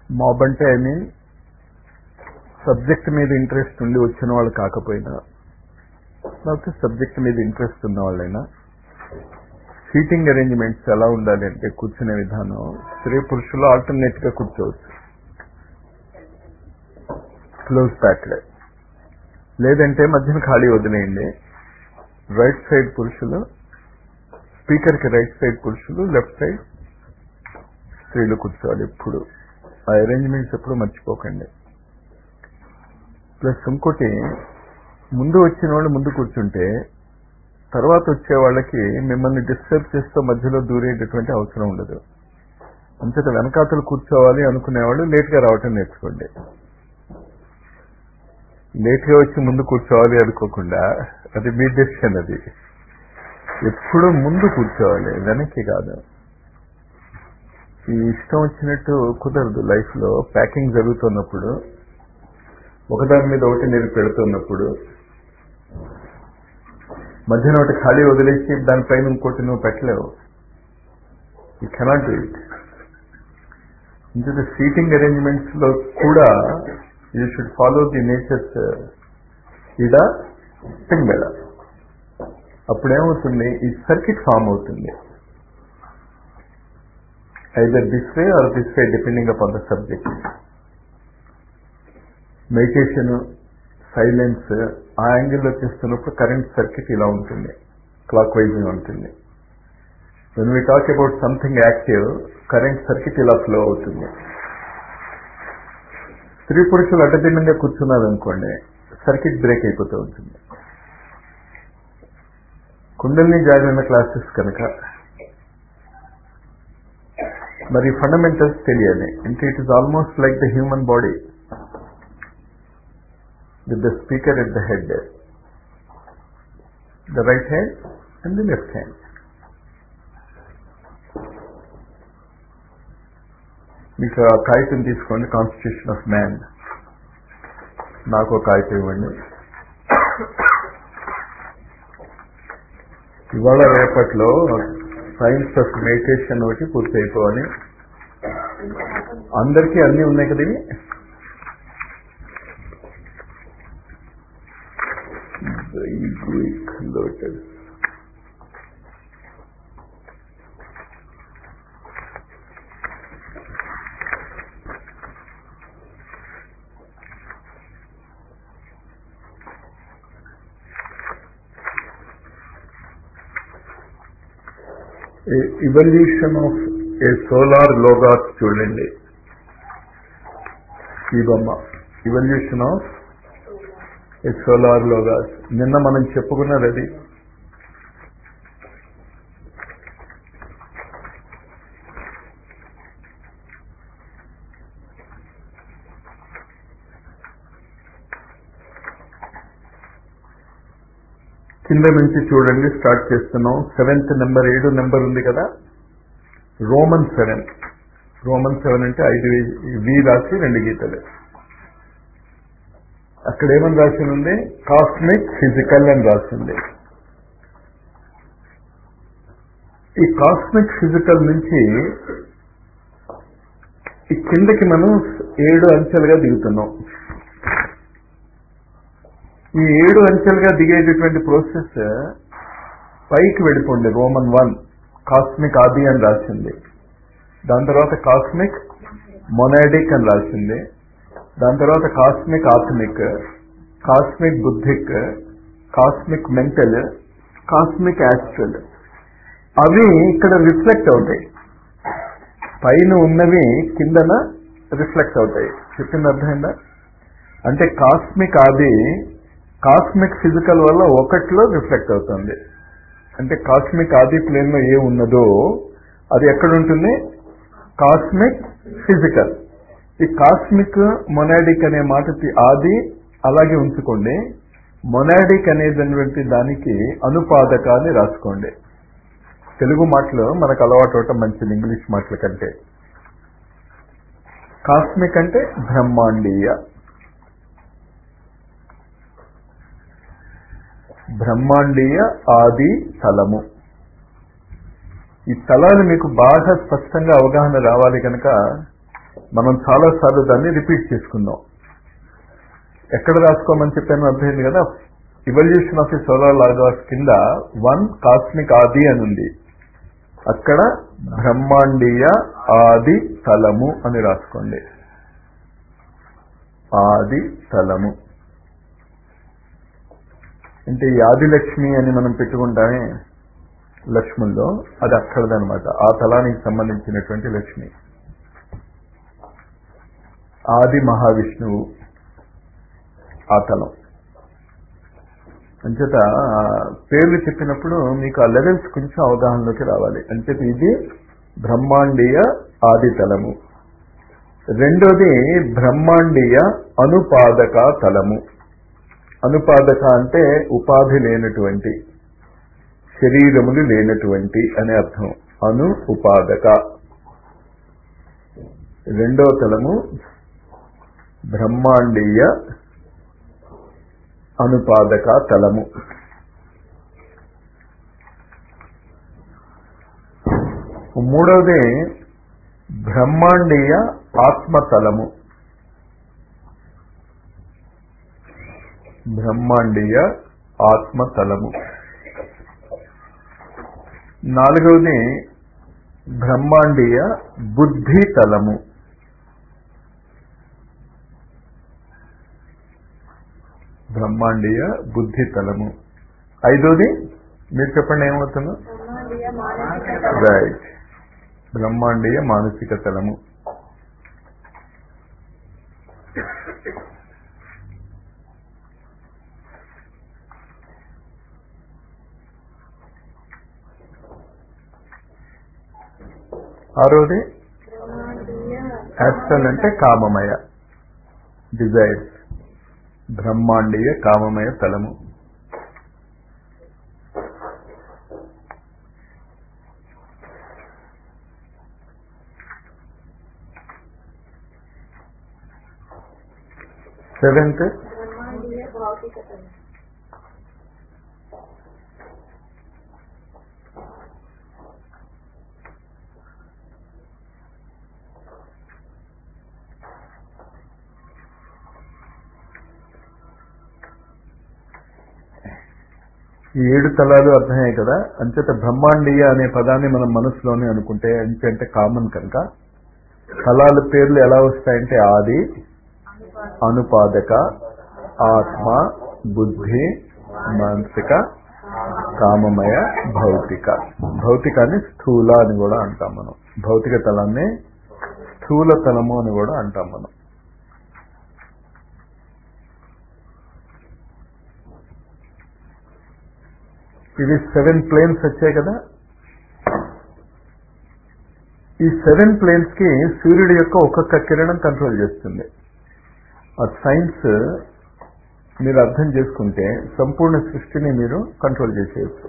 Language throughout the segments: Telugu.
మాబ్ అంటే ఐ మీన్ సబ్జెక్ట్ మీద ఇంట్రెస్ట్ ఉండి వచ్చిన వాళ్ళు కాకపోయినా లేకపోతే సబ్జెక్ట్ మీద ఇంట్రెస్ట్ ఉన్న వాళ్ళైనా సీటింగ్ అరేంజ్మెంట్స్ ఎలా ఉండాలి అంటే కూర్చునే విధానం స్త్రీ పురుషులు ఆల్టర్నేట్ గా కూర్చోవచ్చు క్లోజ్ ప్యాక్డ్ లేదంటే మధ్యన ఖాళీ వదిలేయండి రైట్ సైడ్ పురుషులు స్పీకర్ కి రైట్ సైడ్ పురుషులు లెఫ్ట్ సైడ్ స్త్రీలు కూర్చోవాలి ఎప్పుడు ఆ అరేంజ్మెంట్స్ ఎప్పుడు మర్చిపోకండి ప్లస్ ఇంకోటి ముందు వచ్చిన వాళ్ళు ముందు కూర్చుంటే తర్వాత వచ్చే వాళ్ళకి మిమ్మల్ని డిస్టర్బ్ చేస్తూ మధ్యలో దూరేటటువంటి అవసరం ఉండదు అంతట వెనకాతలు కూర్చోవాలి అనుకునేవాళ్ళు లేట్గా రావటం నేర్చుకోండి లేట్గా వచ్చి ముందు కూర్చోవాలి అనుకోకుండా అది మీ డెసిషన్ అది ఎప్పుడు ముందు కూర్చోవాలి వెనక్కి కాదు ఈ ఇష్టం వచ్చినట్టు కుదరదు లైఫ్ లో ప్యాకింగ్ జరుగుతున్నప్పుడు ఒకదాని మీద ఒకటి నేను పెడుతున్నప్పుడు మధ్యన ఒకటి ఖాళీ వదిలేసి దానిపైన ఇంకోటి నువ్వు పెట్టలేవు యూ కెనాట్ డూ ఇట్ ఇంత సీటింగ్ అరేంజ్మెంట్స్ లో కూడా you should follow the nature's Ida Pingala అప్పుడేమవుతుంది ఈ సర్కిట్ ఫామ్ అవుతుంది either this way or this way depending upon the subject meditation silence ఆ యాంగిల్లో చేస్తున్నప్పుడు కరెంట్ సర్కిట్ ఇలా ఉంటుంది క్లాక్ వైజ్ ఉంటుంది when we talk about something active current circuit ఇలా ఫ్లో అవుతుంది స్త్రీ పురుషులు అడ్డదిన్నంగా కూర్చున్నారు అనుకోండి సర్కిట్ బ్రేక్ అయిపోతూ ఉంటుంది కుండల్ని జాగ్రత్త క్లాసెస్ కనుక మరి ఫండమెంటల్స్ తెలియాలి అంటే it is almost like the human body with the speaker at the head the right hand and the left hand మీకు ఆ కాగితం తీసుకోండి కాన్స్టిట్యూషన్ ఆఫ్ మ్యాన్ నాకు ఒక కాగితం ఇవ్వండి ఇవాళ రేపట్లో సైన్స్ ఆఫ్ మెడిటేషన్ ఒకటి పూర్తి అయిపోవాలి అందరికీ అన్నీ ఉన్నాయి కదా ఇవి egoic lotus. Evolution of a solar logos చూడండి ఈ బొమ్మ evolution of a solar logos నిన్న మనం చెప్పుకున్నది అది కింద నుంచి చూడండి స్టార్ట్ చేస్తున్నాం సెవెంత్ నెంబర్ ఏడు నెంబర్ ఉంది కదా రోమన్ సెవెన్ రోమన్ సెవెన్ అంటే ఐదు వి రాసి రెండు గీతలు అక్కడ ఏమని రాసి ఉంది కాస్మిక్ ఫిజికల్ అని రాసింది ఈ కాస్మిక్ ఫిజికల్ నుంచి ఈ కిందకి మనం ఏడు అంచెలుగా దిగుతున్నాం ఈ ఏడు అంచెలుగా దిగేటటువంటి ప్రాసెస్ పైకి వెళ్ళిపోండి రోమన్ వన్ కాస్మిక్ ఆది అని రాసింది దాని తర్వాత కాస్మిక్ మొనాడిక్ అని రాసింది దాని తర్వాత cosmic atmic cosmic buddhic cosmic mental cosmic astral అవి ఇక్కడ రిఫ్లెక్ట్ అవుతాయి పైన ఉన్నవి కిందన రిఫ్లెక్ట్ అవుతాయి చెప్పింది అర్థమైందా అంటే కాస్మిక్ ఆది కాస్మిక్ ఫిజికల్ వల్ల ఒకటిలో రిఫ్లెక్ట్ అవుతుంది అంటే కాస్మిక్ ఆది ప్లేన్ లో ఏ ఉన్నదో అది ఎక్కడ ఉంటుంది కాస్మిక్ ఫిజికల్ ఈ కాస్మిక్ మొనాడిక్ అనే మాట ఆది అలాగే ఉంచుకోండి మొనాడిక్ అనేటువంటి దానికి అనుపాదకాన్ని రాసుకోండి తెలుగు మాటలు మనకు అలవాటు అవటం మంచిది ఇంగ్లీష్ మాటల కంటే కాస్మిక్ అంటే బ్రహ్మాండీయ బ్రహ్మాండీయ ఆది తలము ఈ తలాలు మీకు బాగా స్పష్టంగా అవగాహన రావాలి కనుక మనం చాలా సార్లు దాన్ని రిపీట్ చేసుకుందాం ఎక్కడ రాసుకోమని చెప్పాను అర్థమైంది కదా evolution of the solar logos కింద వన్ కాస్మిక్ ఆది అని ఉంది అక్కడ బ్రహ్మాండీయ ఆది తలము అని రాసుకోండి ఆది తలము అంటే ఈ ఆదిలక్ష్మి అని మనం పెట్టుకుంటామే లక్ష్ముల్లో అది అక్కడదనమాట ఆ తలానికి సంబంధించినటువంటి లక్ష్మి ఆది మహావిష్ణువు ఆ తలం అంచేత ఆ పేర్లు చెప్పినప్పుడు మీకు ఆ లెవెల్స్ కొంచెం అవగాహనలోకి రావాలి అంచేత ఇది బ్రహ్మాండీయ ఆది తలము రెండోది బ్రహ్మాండీయ అనుపాదక తలము అనుపాదక అంటే ఉపాధి లేనటువంటి శరీరములు లేనటువంటి అనే అర్థం అను ఉపాదక రెండో తలము బ్రహ్మాండీయ అనుపాదక తలము మూడవది బ్రహ్మాండీయ ఆత్మతలము బ్రహ్మాండీయ ఆత్మతలము నాలుగవది బ్రహ్మాండీయ బుద్ధి తలము బ్రహ్మాండీయ బుద్ధి తలము ఐదోది మీరు చెప్పండి ఏమవుతుందో బ్రహ్మాండీయ మానసిక తలం. రైట్ బ్రహ్మాండీయ మానసిక తలము ఆరోది బ్రహ్మాండీయ యాస్ట్రల్ అంటే కామమయ డిజైర్స్ బ్రహ్మాండీయ కామమయ తలము సెవెంత్ బ్రహ్మాండీయ భౌతిక తలం. ఈ ఏడు తలాలు అర్థమయ్యాయి కదా అంచేత బ్రహ్మాండీయ అనే పదాన్ని మనం మనసులోనే అనుకుంటే ఎందుకంటే కామన్ కనుక తలాల పేర్లు ఎలా వస్తాయంటే ఆది అనుపాదక ఆత్మ బుద్ధి మానసిక కామమయ భౌతిక భౌతికాన్ని స్థూల అని కూడా అంటాం మనం భౌతిక తలాన్ని స్థూల తలము అని కూడా అంటాం మనం ఇవి సెవెన్ ప్లేన్స్ వచ్చాయి కదా ఈ సెవెన్ ప్లేన్స్ కి సూర్యుడి యొక్క ఒక్కొక్క కిరణం కంట్రోల్ చేస్తుంది ఆ సైన్స్ మీరు అర్థం చేసుకుంటే సంపూర్ణ సృష్టిని మీరు కంట్రోల్ చేసేయచ్చు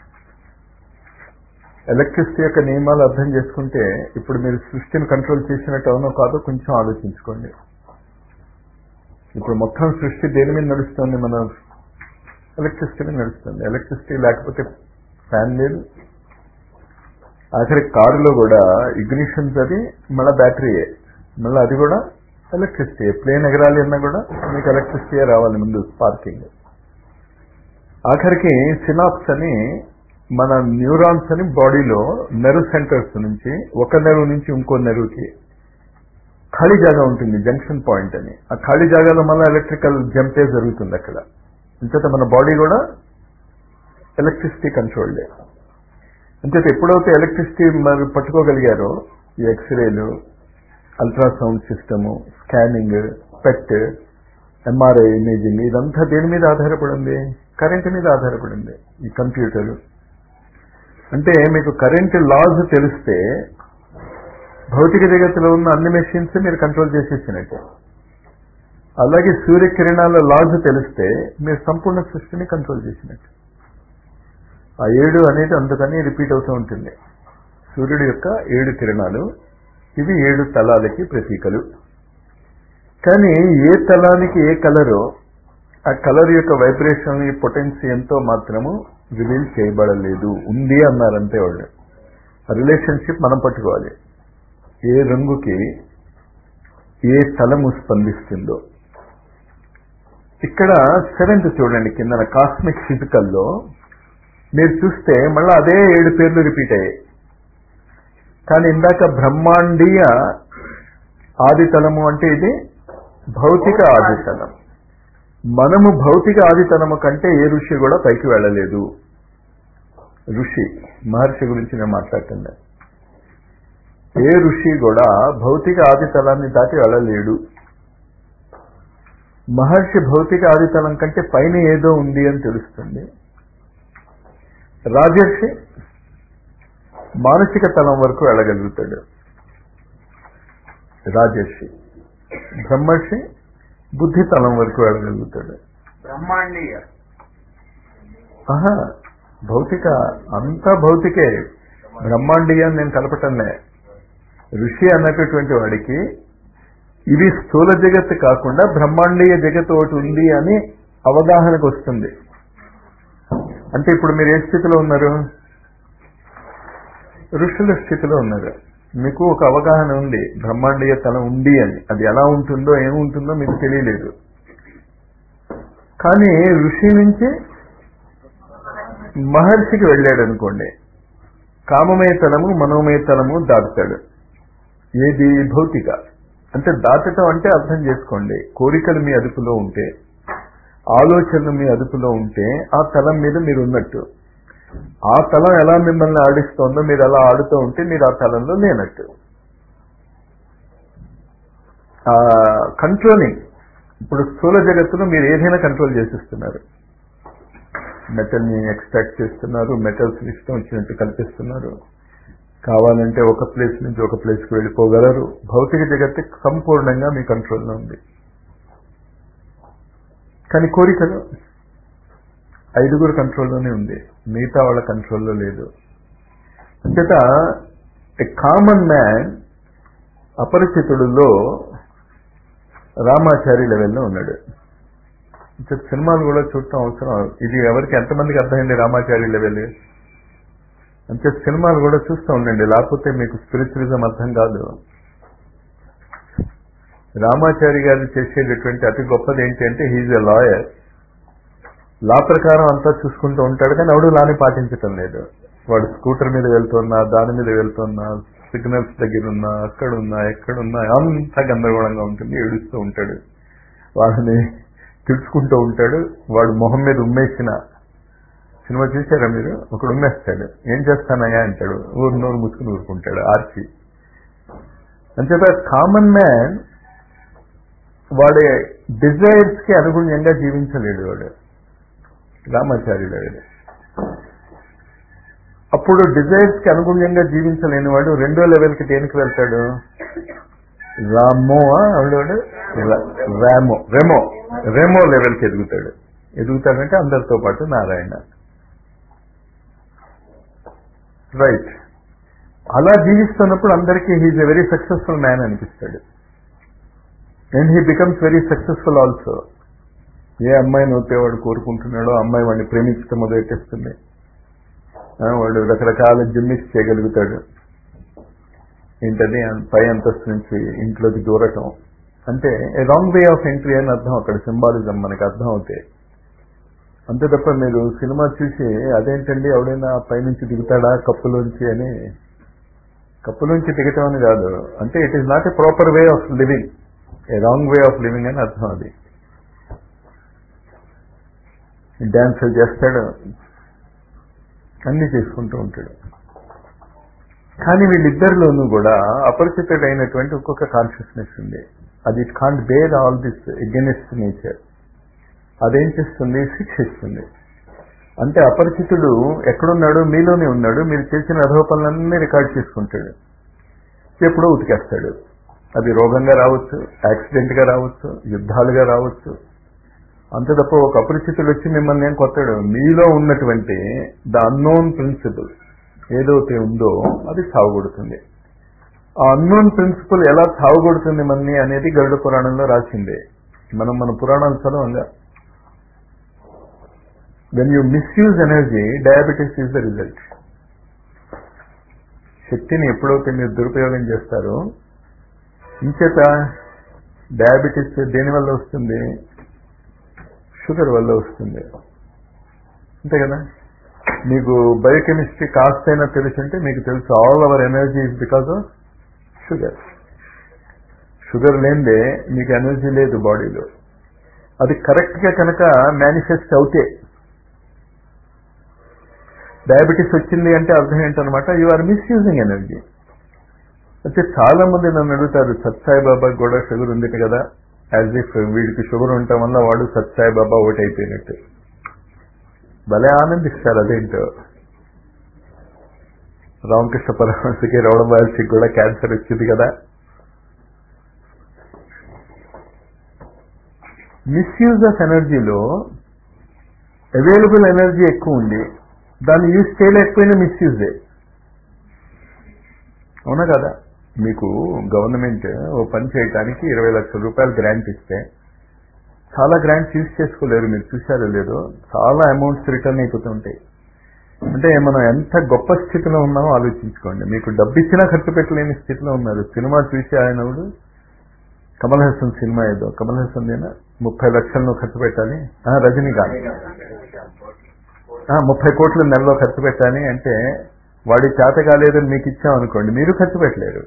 ఎలక్ట్రిసిటీ యొక్క నియమాలు అర్థం చేసుకుంటే ఇప్పుడు మీరు సృష్టిని కంట్రోల్ చేసినట్టు అవునో కాదో కొంచెం ఆలోచించుకోండి ఇప్పుడు మొత్తం సృష్టి దేని మీద నడుస్తుంది మన ఎలక్ట్రిసిటీ మీద నడుస్తుంది ఎలక్ట్రిసిటీ లేకపోతే ఫ్యాన్ లేదు ఆఖరి కారులో కూడా ఇగ్నిషన్స్ అది మళ్ళీ బ్యాటరీయే మళ్ళీ అది కూడా ఎలక్ట్రిసిటీ ప్లేన్ ఎగరాలి అన్నా కూడా మీకు ఎలక్ట్రిసిటీయే రావాలి ముందు స్పార్కింగ్ ఆఖరికి సినాప్స్ అని మన న్యూరాన్స్ అని బాడీలో నెర్వ్ సెంటర్స్ నుంచి ఒక నెర్వ్ నుంచి ఇంకో నెర్వ్కి ఖాళీ జాగా ఉంటుంది జంక్షన్ పాయింట్ అని ఆ ఖాళీ జాగాలో మళ్ళీ ఎలక్ట్రికల్ జంపే జరుగుతుంది అక్కడ అంచేత మన బాడీ కూడా ఎలక్ట్రిసిటీ కంట్రోల్డే అంచేత ఎప్పుడైతే ఎలక్ట్రిసిటీ మరి పట్టుకోగలిగారో ఈ ఎక్స్రేలు ultrasound system scanning PET MRI imaging ఇదంతా దేని మీద ఆధారపడింది కరెంట్ మీద ఆధారపడింది ఈ కంప్యూటర్ అంటే మీకు కరెంట్ లాస్ తెలిస్తే భౌతిక జగత్తులో ఉన్న అన్ని మెషిన్స్ మీరు కంట్రోల్ చేసేసినట్టు అలాగే సూర్యకిరణాల లాస్ తెలిస్తే మీరు సంపూర్ణ సృష్టిని కంట్రోల్ చేసినట్టు ఆ ఏడు అనేది అందుకని రిపీట్ అవుతూ ఉంటుంది సూర్యుడి యొక్క ఏడు కిరణాలు ఇవి ఏడు తలాలకి ప్రతీకలు కానీ ఏ తలానికి ఏ కలరో ఆ కలర్ యొక్క వైబ్రేషన్ పొటెన్షియంతో మాత్రము రివీల్ చేయబడలేదు ఉంది అన్నారంటే వాళ్ళు రిలేషన్షిప్ మనం పట్టుకోవాలి ఏ రంగుకి ఏ తలము స్పందిస్తుందో ఇక్కడ సెవెంత్ చూడండి కింద కాస్మిక్ ఫిజికల్లో మీరు చూస్తే మళ్ళీ అదే ఏడు పేర్లు రిపీట్ అయ్యాయి కానీ ఇందాక బ్రహ్మాండీయ ఆదితలము అంటే ఇది భౌతిక ఆదితలం మనము భౌతిక ఆదితలము కంటే ఏ ఋషి కూడా పైకి వెళ్ళలేదు ఋషి మహర్షి గురించి నేను మాట్లాడుతున్నా ఏ ఋషి కూడా భౌతిక ఆదితలాన్ని దాటి వెళ్ళలేడు మహర్షి భౌతిక ఆదితలం కంటే పైన ఏదో ఉంది అని తెలుస్తుంది రాజర్షి మానసిక తలం వరకు వెళ్ళగలుగుతాడు రాజర్షి బ్రహ్మర్షి బుద్ధి తలం వరకు వెళ్ళగలుగుతాడు బ్రహ్మాండీయ ఆహా భౌతిక అంతా భౌతికే బ్రహ్మాండీయం నేను కలపటంలే ఋషి అన్నటువంటి వాడికి ఇవి స్థూల జగత్తు కాకుండా బ్రహ్మాండీయ జగత్తు ఒకటి ఉంది అని అవగాహనకు వస్తుంది అంటే ఇప్పుడు మీరు ఏ స్థితిలో ఉన్నారు ఋషుల స్థితిలో ఉన్నారు మీకు ఒక అవగాహన ఉంది బ్రహ్మాండీయ తలం ఉంది అని అది ఎలా ఉంటుందో ఏముంటుందో మీకు తెలియలేదు కానీ ఋషి నుంచి మహర్షికి వెళ్ళాడు అనుకోండి కామమయ తలము మనోమయ తలము దాటుతాడు ఏది భౌతిక అంటే దాటటం అంటే అర్థం చేసుకోండి కోరికలు మీ అదుపులో ఉంటే ఆలోచనలు మీ అదుపులో ఉంటే ఆ తలం మీద మీరు ఉన్నట్టు ఆ తలం ఎలా మిమ్మల్ని ఆడిస్తోందో మీరు అలా ఆడుతూ ఉంటే మీరు ఆ తలంలో లేనట్టు కంట్రోలింగ్ ఇప్పుడు స్థూల జగత్తులో మీరు ఏదైనా కంట్రోల్ చేసిస్తున్నారు మెటల్ని ఎక్స్ట్రాక్ట్ చేస్తున్నారు మెటల్స్ ఇష్టం వచ్చినట్టు కల్పిస్తున్నారు కావాలంటే ఒక ప్లేస్ నుంచి ఒక ప్లేస్కి వెళ్ళిపోగలరు భౌతిక జగత్తు సంపూర్ణంగా మీ కంట్రోల్లో ఉంది కానీ కోరికలు ఐదుగురు కంట్రోల్లోనే ఉంది మిగతా వాళ్ళ కంట్రోల్లో లేదు అంచేత ఏ కామన్ మ్యాన్ అపరిచితుడులో రామాచారి లెవెల్లో ఉన్నాడు ఇంకా సినిమాలు కూడా చూడటం అవసరం ఇది ఎవరికి ఎంతమందికి అర్థమైంది రామాచారి లెవెల్ అంటే సినిమాలు కూడా చూస్తూ ఉండండి లేకపోతే మీకు స్పిరిచువలిజం అర్థం కాదు రామాచారి గారు చేసేటటువంటి అతి గొప్పది ఏంటి అంటే హీజ్ ఎ లాయర్ లా ప్రకారం అంతా చూసుకుంటూ ఉంటాడు కానీ ఎవడు లాని పాటించటం లేదు వాడు స్కూటర్ మీద వెళ్తున్నా దాని మీద వెళ్తున్నా సిగ్నల్స్ దగ్గర ఉన్నా అక్కడున్నా ఎక్కడున్నా అంతా గందరగోళంగా ఉంటుంది ఏడుస్తూ ఉంటాడు వాళ్ళని తెలుసుకుంటూ ఉంటాడు వాడు మొహం మీద ఉమ్మేసిన సినిమా చూసారా మీరు ఒకడు ఉమ్మేస్తాడు ఏం చేస్తానయ్యా అంటాడు ఊరు నోరు ముసుకుని ఊరుకుంటాడు ఆర్చి అంచేత కామన్ మ్యాన్ వాడి డిజైర్స్ కి అనుగుణ్యంగా జీవించలేడు వాడు రామాచార్యుడు వాడు అప్పుడు డిజైర్స్ కి అనుగుణ్యంగా జీవించలేని వాడు రెండో లెవెల్కి దేనికి వెళ్తాడు రామో ఆవిడవాడు రామో రెమో రెమో లెవెల్కి ఎదుగుతాడు ఎదుగుతాడంటే అందరితో పాటు నారాయణ రైట్ అలా జీవిస్తున్నప్పుడు అందరికీ he's a very successful man అనిపిస్తాడు and he becomes very successful also ఏ అమ్మాయిని అయితే వాడు కోరుకుంటున్నాడో అమ్మాయి వాడిని ప్రేమించడం మొదలెట్టేస్తుంది వాడు రకరకాల జిమ్మిక్స్ చేయగలుగుతాడు ఏంటది పై అంతస్తు నుంచి ఇంట్లోకి దూరటం అంటే a wrong way of entry అని అర్థం అక్కడ సింబాలిజం మనకి అర్థం అవుతాయి అంతే తప్ప మీరు సినిమా చూసి అదేంటండి ఎవడైనా పైనుంచి దిగుతాడా కప్పులోంచి అని కప్పులోంచి దిగటం అని కాదు అంటే it is not a proper way of living a wrong way of living అని అర్థం అది డ్యాన్సులు చేస్తాడు అన్ని చేసుకుంటూ ఉంటాడు కానీ వీళ్ళిద్దరిలోనూ కూడా అపరిచితుడైనటువంటి ఒక్కొక్క కాన్షియస్నెస్ ఉంది అది it can't bear all this against nature అదేం చేస్తుంది శిక్షిస్తుంది అంటే అపరిచితుడు ఎక్కడున్నాడు మీలోనే ఉన్నాడు మీరు చేసిన అధోపనులన్నీ రికార్డ్ చేసుకుంటాడు ఎప్పుడో ఉతికేస్తాడు అది రోగంగా రావచ్చు యాక్సిడెంట్గా రావచ్చు యుద్ధాలుగా రావచ్చు అంతే తప్ప ఒక అపరిచితుడు వచ్చి మిమ్మల్ని ఏం కొత్తాడు మీలో ఉన్నటువంటి ద అన్నోన్ ప్రిన్సిపల్ ఏదైతే ఉందో అది సాగుకొడుతుంది ఆ అన్నోన్ ప్రిన్సిపల్ ఎలా సాగుకొడుతుంది మన్ని అనేది గరుడ పురాణంలో రాసిందే మనం మన పురాణాలు చదవంగా when you misuse energy diabetes is the result శక్తిని ఎప్పుడైతే మీరు దురుపయోగం చేస్తారో ఇంచేత డయాబెటీస్ దేని వల్ల వస్తుంది షుగర్ వల్ల వస్తుంది అంతే కదా మీకు బయోకెమిస్ట్రీ కాస్ట్ అయినా తెలుసుంటే మీకు తెలుసు all our energy is because of sugar sugar లేనిదే మీకు ఎనర్జీ లేదు బాడీలో అది కరెక్ట్గా కనుక మేనిఫెస్ట్ అవుతే డయాబెటీస్ వచ్చింది అంటే అర్థం ఏంటనమాట యు ఆర్ మిస్యూజింగ్ ఎనర్జీ అయితే చాలా మంది నన్ను అడుగుతారు సత్సాయి బాబాకి కూడా షుగర్ ఉంది కదా యాజ్ ఇఫ్ వీడికి షుగర్ ఉండటం వల్ల వాడు సత్సాయి బాబా ఓట్ అయిపోయినట్టు భలే ఆనందిస్తారు అదేంటో రామకృష్ణ పరమహంసకి రవణ మహర్షికి కూడా క్యాన్సర్ వచ్చింది కదా మిస్యూజ్ ఆఫ్ ఎనర్జీలో అవైలబుల్ ఎనర్జీ ఎక్కువ ఉంది దాన్ని యూజ్ చేయలేకపోయినా మిస్యూజే అవునా కదా మీకు గవర్నమెంట్ ఓ పని చేయడానికి ఇరవై లక్షల రూపాయలు గ్రాంట్ ఇస్తే చాలా గ్రాంట్స్ యూజ్ చేసుకోలేరు మీరు చూశారో లేదో చాలా అమౌంట్స్ రిటర్న్ అయిపోతుంటాయి అంటే మనం ఎంత గొప్ప స్థితిలో ఉన్నామో ఆలోచించుకోండి మీకు డబ్బు ఇచ్చినా ఖర్చు పెట్టలేని స్థితిలో ఉన్నారు సినిమా చూసి ఆయన కమల్ హాసన్ సినిమా ఏదో కమల్ హాసన్ ఏనా ముప్పై లక్షలను ఖర్చు పెట్టాలి ఆ, రజనీకాంత్ ఆ, ముప్పై కోట్లు నెలలో ఖర్చు పెట్టాలి అంటే వాడి చేత కాలేదని మీకు ఇచ్చాం అనుకోండి మీరు ఖర్చు పెట్టలేరు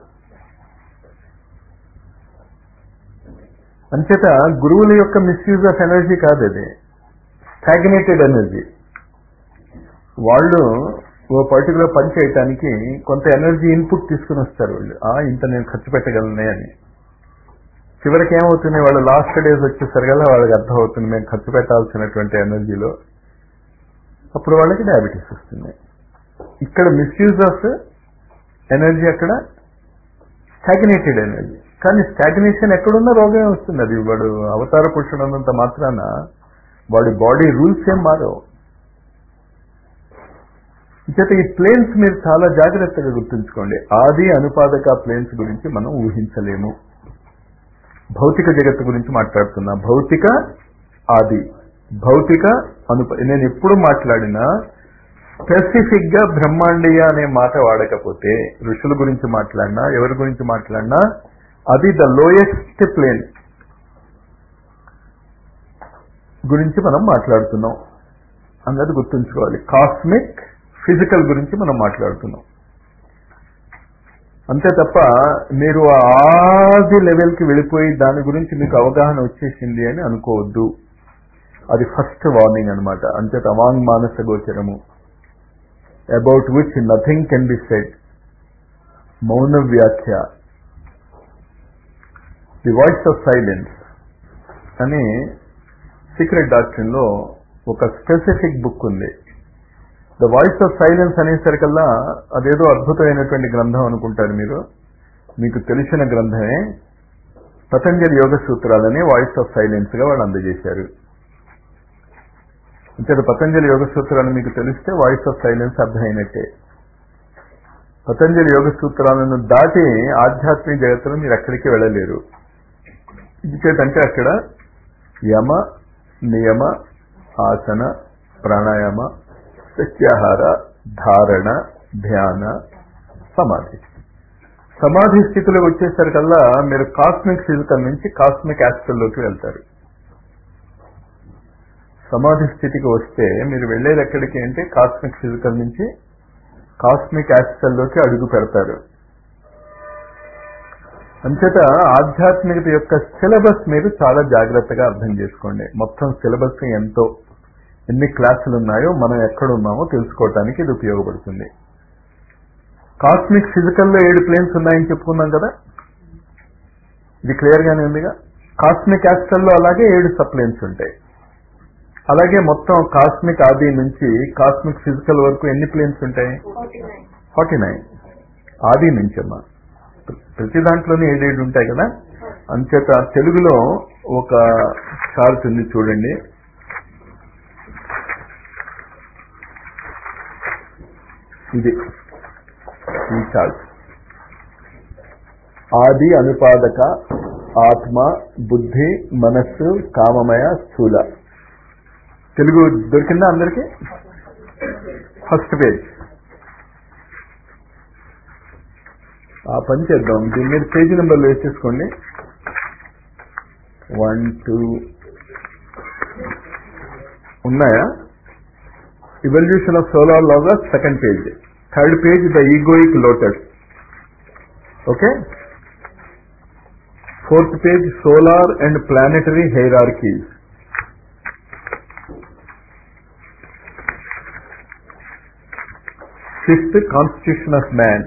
అంచేత గురువుల యొక్క మిస్యూజ్ ఆఫ్ ఎనర్జీ కాదు అది స్టాగ్నేటెడ్ ఎనర్జీ వాళ్ళు ఓ పర్టికులర్ పని చేయటానికి కొంత ఎనర్జీ ఇన్పుట్ తీసుకుని వస్తారు వాళ్ళు ఆ ఇంత నేను ఖర్చు పెట్టగలనే అని చివరికి ఏమవుతుంది వాళ్ళు లాస్ట్ డేస్ వచ్చేసరికల్లా వాళ్ళకి అర్థమవుతుంది మేము ఖర్చు పెట్టాల్సినటువంటి ఎనర్జీలో అప్పుడు వాళ్ళకి డయాబెటీస్ వస్తుంది ఇక్కడ మిస్యూజ్ ఆఫ్ ఎనర్జీ అక్కడ స్టాగ్నేటెడ్ ఎనర్జీ కానీ స్టాగ్నేషన్ ఎక్కడున్నా రోగమే వస్తుంది అది వాడు అవతార పురుషుడు అన్నంత మాత్రాన వాడి బాడీ రూల్స్ ఏం మారవు చేత ఈ ప్లేన్స్ మీరు చాలా జాగ్రత్తగా గుర్తుంచుకోండి ఆది అనుపాదక ప్లేన్స్ గురించి మనం ఊహించలేము భౌతిక జగత్తు గురించి మాట్లాడుతున్నా భౌతిక ఆది భౌతిక అనుప నేను ఎప్పుడు మాట్లాడినా స్పెసిఫిక్ గా బ్రహ్మాండీయ అనే మాట వాడకపోతే ఋషుల గురించి మాట్లాడినా ఎవరి గురించి మాట్లాడినా అది ద లోయెస్ట్ ప్లేన్ గురించి మనం మాట్లాడుతున్నాం అన్నది గుర్తుంచుకోవాలి కాస్మిక్ ఫిజికల్ గురించి మనం మాట్లాడుతున్నాం అంతే తప్ప మీరు ఆ ఆది లెవెల్కి వెళ్ళిపోయి దాని గురించి మీకు అవగాహన వచ్చేసింది అని అనుకోవద్దు అది ఫస్ట్ వార్నింగ్ అనమాట అంచేత అవాంగ్ మానస గోచరము about which nothing can be said మౌన వ్యాఖ్య ది వాయిస్ ఆఫ్ సైలెన్స్ అని సీక్రెట్ డాక్టరీన్ లో ఒక స్పెసిఫిక్ బుక్ ఉంది ద వాయిస్ ఆఫ్ సైలెన్స్ అనేసరికల్లా అదేదో అద్భుతమైనటువంటి గ్రంథం అనుకుంటారు మీరు మీకు తెలిసిన గ్రంథమే పతంజలి యోగ సూత్రాలని వాయిస్ ఆఫ్ సైలెన్స్ గా వాళ్ళు అందజేశారు అంటే పతంజలి యోగ సూత్రాలు మీకు తెలిస్తే వాయిస్ ఆఫ్ సైలెన్స్ అర్థమైనట్టే పతంజలి యోగ సూత్రాలను దాటి ఆధ్యాత్మిక జగత్తులో మీరు ఎక్కడికి వెళ్ళలేరు ఎందుకంటే అక్కడ యమ నియమ ఆసన ప్రాణాయామ ప్రత్యాహార ధారణ ధ్యాన సమాధి సమాధి స్థితిలో వచ్చేసరికల్లా మీరు కాస్మిక్ ఫిజికల్ నుంచి కాస్మిక్ యాస్ట్రల్లోకి వెళ్తారు సమాధి స్థితికి వస్తే మీరు వెళ్ళేది ఎక్కడికి అంటే కాస్మిక్ ఫిజికల్ నుంచి కాస్మిక్ యాస్ట్రల్లోకి అడుగు పెడతారు అంచేత ఆధ్యాత్మికత యొక్క సిలబస్ మీరు చాలా జాగ్రత్తగా అర్థం చేసుకోండి మొత్తం సిలబస్ ఎంతో ఎన్ని క్లాసులు ఉన్నాయో మనం ఎక్కడ ఉన్నామో తెలుసుకోవటానికి ఇది ఉపయోగపడుతుంది కాస్మిక్ ఫిజికల్లో ఏడు ప్లేన్స్ ఉన్నాయని చెప్పుకున్నాం కదా ఇది క్లియర్ గానే ఉందిగా కాస్మిక్ యాస్ట్రల్లో అలాగే ఏడు సప్లేన్స్ ఉంటాయి అలాగే మొత్తం కాస్మిక్ ఆది నుంచి కాస్మిక్ ఫిజికల్ వరకు ఎన్ని ప్లేన్స్ ఉంటాయి ఫార్టీ నైన్ ఫార్టీ నైన్ ఆది నుంచి అమ్మా ప్రతి దాంట్లోనే ఏడేడు ఉంటాయి కదా అంచేత తెలుగులో ఒక చార్ట్ ఉంది చూడండి ఇది ఈ చార్ట్ ఆది అనుపాదక ఆత్మ బుద్ధి మనస్సు కామమయ స్థూల తెలుగు దొరికిందా అందరికీ ఫస్ట్ పేజ్ ఆ పని చేద్దాం దీని మీద పేజీ నెంబర్లు వేసేసుకోండి వన్ టూ ఉన్నాయా ఇవల్యూషన్ ఆఫ్ సోలార్ లాగా second page third page the egoic lotus okay fourth page solar and planetary hierarchies fifth constitution of man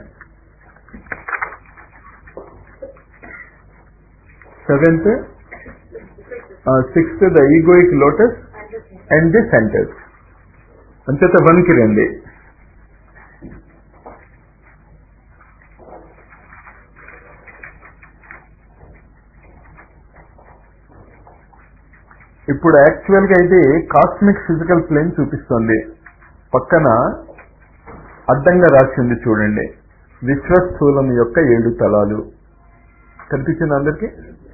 seventh sixth the egoic lotus and the centres అంచేత వన్కి రండి ఇప్పుడు యాక్చువల్ గా ఇది కాస్మిక్ ఫిజికల్ ప్లేన్ చూపిస్తుంది పక్కన అడ్డంగా రాసింది చూడండి విశ్వస్థూలం యొక్క ఏడు తలాలు కనిపించింది అందరికి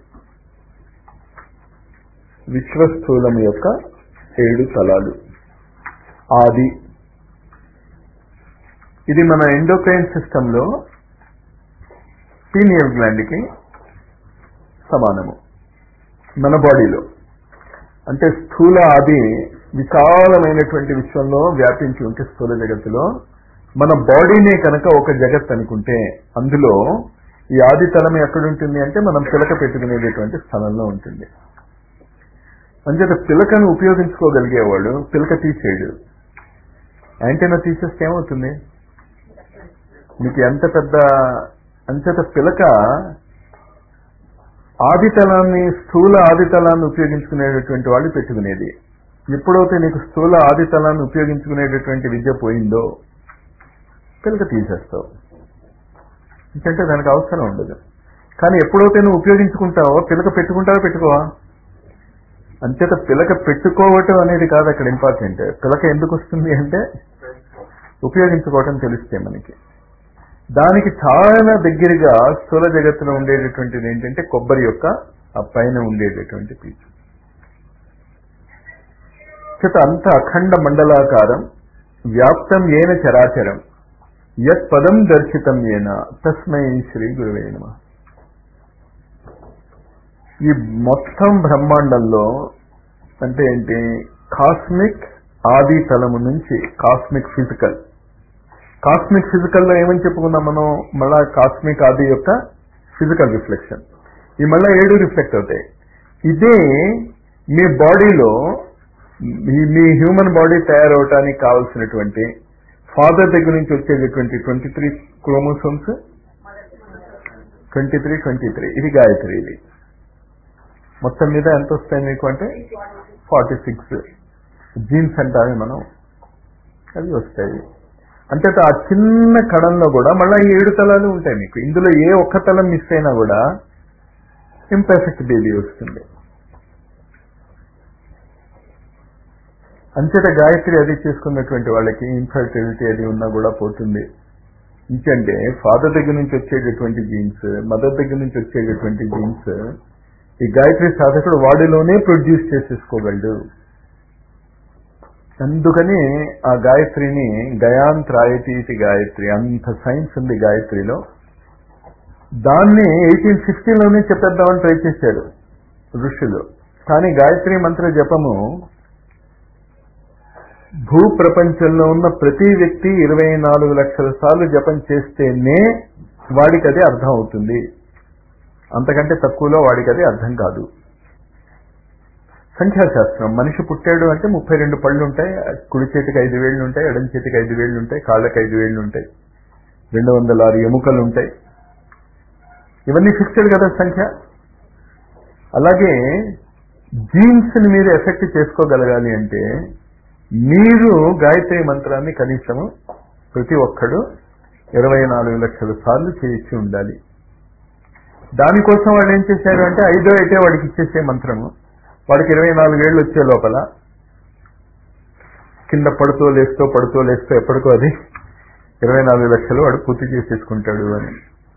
విశ్వస్థూలం యొక్క ఏడు తలాలు ఆది ఇది మన ఎండోక్రైన్ సిస్టంలో పీనియల్ గ్లాండ్కి సమానము మన బాడీలో అంటే స్థూల ఆది విశాలమైనటువంటి విశ్వంలో వ్యాపించి ఉంటే స్థూల జగత్తులో మన బాడీనే కనుక ఒక జగత్ అనుకుంటే అందులో ఈ ఆది తలం ఎక్కడుంటుంది అంటే మనం పిలక పెట్టుకునేటటువంటి స్థలంలో ఉంటుంది అంచేత పిలకను ఉపయోగించుకోగలిగేవాడు పిలక తీసేయడు యాంటెనా తీసేస్తే ఏమవుతుంది మీకు ఎంత పెద్ద అంచేత పిలక ఆదితలాన్ని స్థూల ఆదితలాన్ని ఉపయోగించుకునేటటువంటి వాళ్ళు పెట్టుకునేది ఎప్పుడైతే నీకు స్థూల ఆదితలాన్ని ఉపయోగించుకునేటటువంటి విద్య పోయిందో పిలక తీసేస్తావు ఎందుకంటే దానికి అవసరం ఉండదు కానీ ఎప్పుడైతే నువ్వు ఉపయోగించుకుంటావో పిలక పెట్టుకుంటావో పెట్టుకోవా అంచేత పిలక పెట్టుకోవటం అనేది కాదు అక్కడ ఇంపార్టెంట్ పిలక ఎందుకు వస్తుంది అంటే ఉపయోగించుకోవటం తెలిస్తే మనకి దానికి చాలా దగ్గరగా స్థూల జగత్తులో ఉండేటటువంటిది ఏంటంటే కొబ్బరి యొక్క ఆ పైన ఉండేటటువంటి పీచు చేత అంత అఖండ మండలాకారం వ్యాప్తం ఏన చరాచరం యత్ పదం దర్శితం ఏన తస్మై శ్రీ గురువే నమ ఈ మొత్తం బ్రహ్మాండంలో అంటే ఏంటి కాస్మిక్ ఆది తలము నుంచి కాస్మిక్ ఫిజికల్ కాస్మిక్ ఫిజికల్ లో ఏమని చెప్పుకున్నాం మనం మళ్ళా కాస్మిక్ ఆది యొక్క ఫిజికల్ రిఫ్లెక్షన్ ఈ మళ్ళా ఏడు రిఫ్లెక్ట్ అవుతాయి ఇదే మీ బాడీలో మీ హ్యూమన్ బాడీ తయారవటానికి కావలసినటువంటి ఫాదర్ దగ్గర నుంచి వచ్చేటటువంటి twenty three chromosomes twenty three twenty three ఇది గాయత్రి ఇది మొత్తం మీద ఎంత వస్తాయి మీకు అంటే ఫార్టీ సిక్స్ జీన్స్ అంటామే మనం అవి వస్తాయి అంటే ఆ చిన్న కణంలో కూడా మళ్ళీ ఈ ఏడు తలాలు ఉంటాయి మీకు ఇందులో ఏ ఒక్క తలం మిస్ అయినా కూడా ఇంపర్ఫెక్ట్ బేబీ వస్తుంది అంచేత గాయత్రి అది చేసుకున్నటువంటి వాళ్ళకి ఇన్ఫర్టిలిటీ అది ఉన్నా కూడా పోతుంది ఇంకంటే ఫాదర్ దగ్గర నుంచి వచ్చేటటువంటి జీన్స్ మదర్ దగ్గర నుంచి వచ్చేటటువంటి జీన్స్ ఈ గాయత్రి సాధకుడు వాడిలోనే ప్రొడ్యూస్ చేసేసుకోగలడు అందుకని ఆ గాయత్రిని గయాంత్రాయతి ఇది గాయత్రి అంత సైన్స్ ఉంది గాయత్రిలో దాన్ని ఎయిటీన్ సిక్స్టీలోనే చెప్పేద్దామని ట్రై చేశారు ఋషులు కానీ గాయత్రి మంత్ర జపము భూ ప్రపంచంలో ఉన్న ప్రతి వ్యక్తి ఇరవై నాలుగు లక్షల సార్లు జపం చేస్తేనే వాడికి అది అర్థం అవుతుంది అంతకంటే తక్కువలో వాడికి అది అర్థం కాదు సంఖ్యాశాస్త్రం మనిషి పుట్టాడు అంటే ముప్పై రెండు పళ్ళు ఉంటాయి కుడి చేతికి ఐదు వేళ్ళు ఉంటాయి ఎడం చేతికి ఐదు వేళ్ళు ఉంటాయి కాళ్ళకి ఐదు వేళ్ళు ఉంటాయి రెండు వందల ఆరు ఎముకలు ఉంటాయి ఇవన్నీ ఫిక్స్డ్ కదా సంఖ్య అలాగే జీన్స్ ని మీరు ఎఫెక్ట్ చేసుకోగలగాలి అంటే మీరు గాయత్రి మంత్రాన్ని కనీసము ప్రతి ఒక్కడు ఇరవై నాలుగు లక్షల సార్లు చేయించి ఉండాలి దానికోసం వాళ్ళు ఏం చేశారు అంటే ఐదో అయితే వాడికి ఇచ్చేసే మంత్రము వాడికి ఇరవై నాలుగేళ్ళు వచ్చే లోపల కింద పడుతూ లేస్తూ పడుతూ లేస్తూ ఎప్పటికో అది ఇరవై నాలుగు లక్షలు వాడు పూర్తి చేసేసుకుంటాడు అని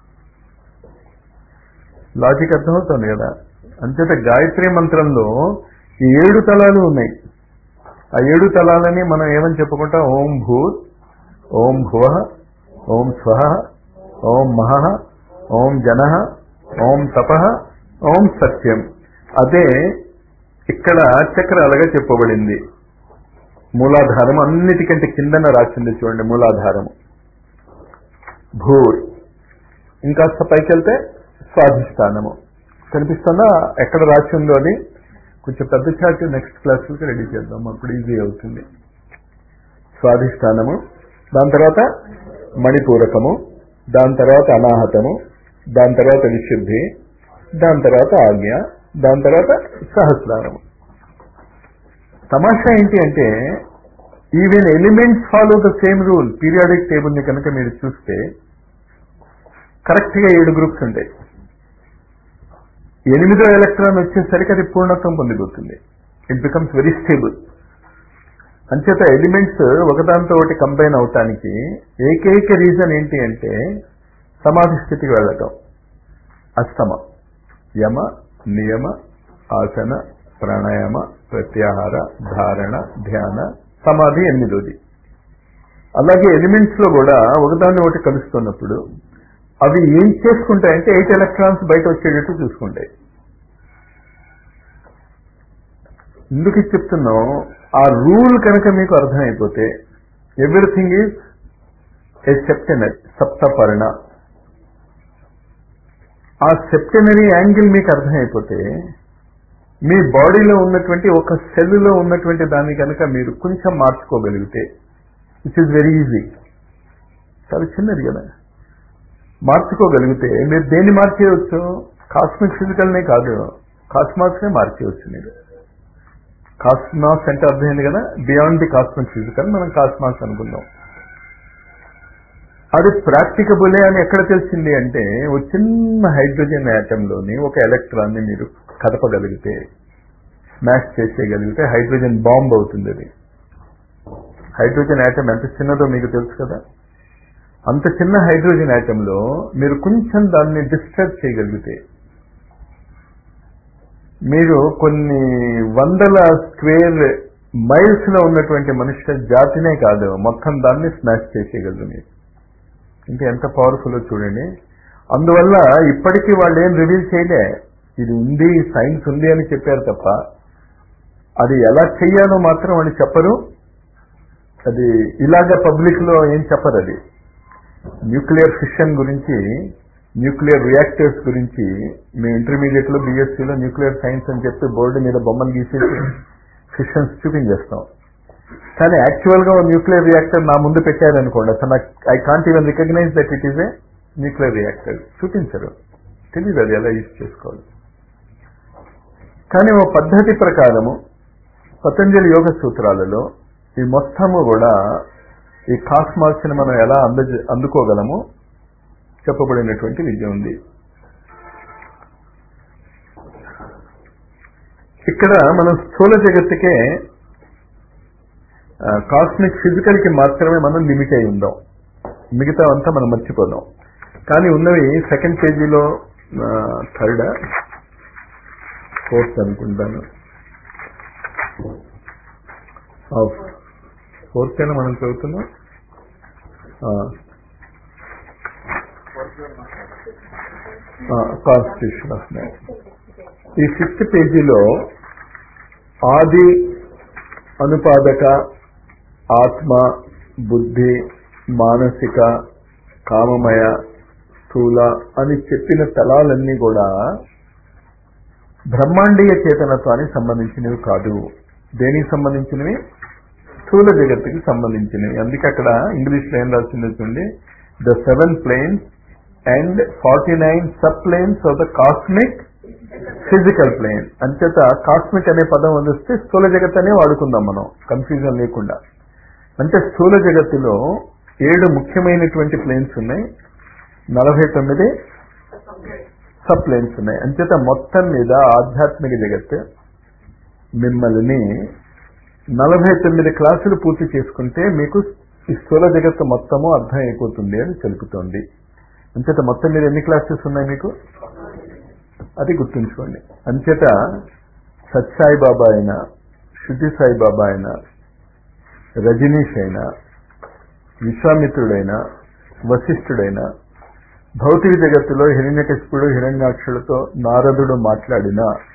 లాజిక్ అర్థమవుతుంది కదా అంచేత గాయత్రి మంత్రంలో ఈ ఏడు తలాలు ఉన్నాయి ఆ ఏడు తలాలని మనం ఏమని చెప్పుకుంటాం ఓం భూత్ ఓం భువ ఓం స్వ ఓం మహ ఓం జన ఓం తప ఓం సత్యం అదే ఇక్కడ చక్రాలుగా చెప్పబడింది మూలాధారం అన్నిటికంటే కిందన రాసింది చూడండి మూలాధారం భూర్ ఇంకాస్త పైకి వెళ్తే స్వాధిష్టానము కనిపిస్తుందా ఎక్కడ రాసి ఉందో అది కొంచెం పెద్ద చార్ట్ నెక్స్ట్ క్లాస్కి రెడీ చేద్దాం అప్పుడు ఈజీ అవుతుంది స్వాధిష్టానము దాని తర్వాత మణిపూరకము దాని తర్వాత అనాహతము దాని తర్వాత విశుద్ధి దాని తర్వాత ఆజ్ఞ దాని తర్వాత సహస్రారము తమాషా ఏంటి అంటే even elements follow the same rule periodic టేబుల్ని కనుక మీరు చూస్తే కరెక్ట్గా ఏడు గ్రూప్స్ ఉంటాయి ఎనిమిదో ఎలక్ట్రాన్ వచ్చేసరికి అది పూర్ణత్వం పొందిపోతుంది ఇట్ బికమ్స్ వెరీ స్టేబుల్ అంచేత ఎలిమెంట్స్ ఒకదాంతో ఒకటి కంబైన్ అవటానికి ఏకైక రీజన్ ఏంటి అంటే సమాధి స్థితికి వెళ్ళటం అస్తమ యమ నియమ ఆసన ప్రాణాయామ ప్రత్యాహార ధారణ ధ్యాన సమాధి ఎనిమిదోది అలాగే ఎలిమెంట్స్ లో కూడా ఒకదాన్ని ఒకటి కలుస్తున్నప్పుడు అవి ఏం చేసుకుంటాయంటే ఎయిట్ ఎలక్ట్రాన్స్ బయట వచ్చేటట్టు చూసుకుంటాయి ఎందుకు ఇది చెప్తున్నాం ఆ రూల్ కనుక మీకు అర్థమైపోతే ఎవ్రీథింగ్ ఈజ్ ఏ సెప్టెనరీ సప్తపర్ణ ఆ సెప్టెనరీ యాంగిల్ మీకు అర్థమైపోతే మీ బాడీలో ఉన్నటువంటి ఒక సెల్లులో ఉన్నటువంటి దాన్ని కనుక మీరు కొంచెం మార్చుకోగలిగితే ఇట్ ఈస్ వెరీ ఈజీ చాలా చిన్నది కదా మార్చుకోగలిగితే మీరు దేన్ని మార్చేయవచ్చు కాస్మిక్ ఫిజికల్నే కాదు కాస్మాస్నే మార్చేయవచ్చు మీరు కాస్మాస్ అంటే అర్థమైంది కదా బియాండ్ ది కాస్మిక్ ఫిజికల్ మనం కాస్మాస్ అనుకుందాం అది ప్రాక్టికబులే అని ఎక్కడ తెలిసింది అంటే ఒక చిన్న హైడ్రోజన్ యాటంలోని ఒక ఎలక్ట్రాన్ని మీరు కదపగలిగితే స్మాష్ చేసేయగలిగితే హైడ్రోజన్ బాంబ్ అవుతుంది అది హైడ్రోజన్ యాటమ్ ఎంత చిన్నదో మీకు తెలుసు కదా అంత చిన్న హైడ్రోజన్ యాటంలో మీరు కొంచెం దాన్ని డిస్టర్బ్ చేయగలిగితే మీరు కొన్ని వందల స్క్వేర్ మైల్స్ లో ఉన్నటువంటి మనుష్య జాతినే కాదు మొత్తం దాన్ని స్మాష్ చేసేయగలరు మీరు ఇంకా ఎంత పవర్ఫుల్ చూడండి అందువల్ల ఇప్పటికీ వాళ్ళు ఏం రివీల్ చేయలే ఇది ఉంది సైన్స్ ఉంది అని చెప్పారు తప్ప అది ఎలా చెయ్యాలో మాత్రం వాళ్ళు చెప్పరు అది ఇలాగ పబ్లిక్ లో ఏం చెప్పరు అది న్యూక్లియర్ ఫిషన్ గురించి న్యూక్లియర్ రియాక్టర్స్ గురించి మేము ఇంటర్మీడియట్ లో బీఎస్సీలో న్యూక్లియర్ సైన్స్ అని చెప్పి బోర్డు మీద బొమ్మలు గీసేసి ఫిషన్స్ చూపించేస్తాం కానీ యాక్చువల్ గా న్యూక్లియర్ రియాక్టర్ నా ముందు పెట్టారనుకోండి అసలు నాకు I can't even recognise that it is a nuclear reactor చూపించరు తెలియదు అది ఎలా యూజ్ చేసుకోవాలి కానీ ఓ పద్ధతి ప్రకారము పతంజలి యోగ సూత్రాలలో ఈ మొత్తము కూడా ఈ కాస్మాస్ ని మనం ఎలా అంద అందుకోగలమో చెప్పబడినటువంటి విద్య ఉంది ఇక్కడ మనం స్థూల జగత్తుకే కాస్మిక్ ఫిజికల్ కి మాత్రమే మనం లిమిట్ అయి ఉందాం మిగతా అంతా మనం మర్చిపోదాం కానీ ఉన్నవి సెకండ్ పేజీలో థర్డ్ ఫోర్త్ అనుకుంటాను ఫోర్త్ అయినా మనం చదువుతున్నాం కాన్స్టిట్యూషన్ ఆఫ్ మ్యాన్ ఈ ఫిఫ్త్ పేజీలో ఆది అనుపాదక ఆత్మ బుద్ధి మానసిక కామమయ స్థూల అని చెప్పిన తలాలన్నీ కూడా బ్రహ్మాండీయ చేతనత్వానికి సంబంధించినవి కాదు దేనికి సంబంధించినవి స్థూల జగత్తుకి సంబంధించినవి అందుకే అక్కడ ఇంగ్లీష్ లో ఏం రాసింది చూడండి the seven planes and forty nine sub planes of the cosmic physical plane అంచేత కాస్మిక్ అనే పదం వదిలిస్తే స్థూల జగత్ అనే వాడుకుందాం మనం కన్ఫ్యూజన్ లేకుండా అంటే స్థూల జగత్తులో ఏడు ముఖ్యమైనటువంటి ప్లేన్స్ ఉన్నాయి నలభై తొమ్మిది సబ్ ప్లేన్స్ ఉన్నాయి అంచేత మొత్తం మీద ఆధ్యాత్మిక జగత్ మిమ్మల్ని నలభై తొమ్మిది క్లాసులు పూర్తి చేసుకుంటే మీకు ఈ స్థూల జగత్తు మొత్తము అర్థం అయిపోతుంది అని తెలుపుతోంది అంచేత మొత్తం మీద ఎన్ని క్లాసెస్ ఉన్నాయి మీకు అది గుర్తుంచుకోండి అంచేత సత్సాయి బాబా అయినా శుద్ధి సాయి బాబా అయినా రజనీష్ అయినా విశ్వామిత్రుడైనా వశిష్ఠుడైనా భౌతిక జగత్తులో హిరణ్యకశిపుడు హిరణ్యాక్షులతో నారదుడు మాట్లాడినా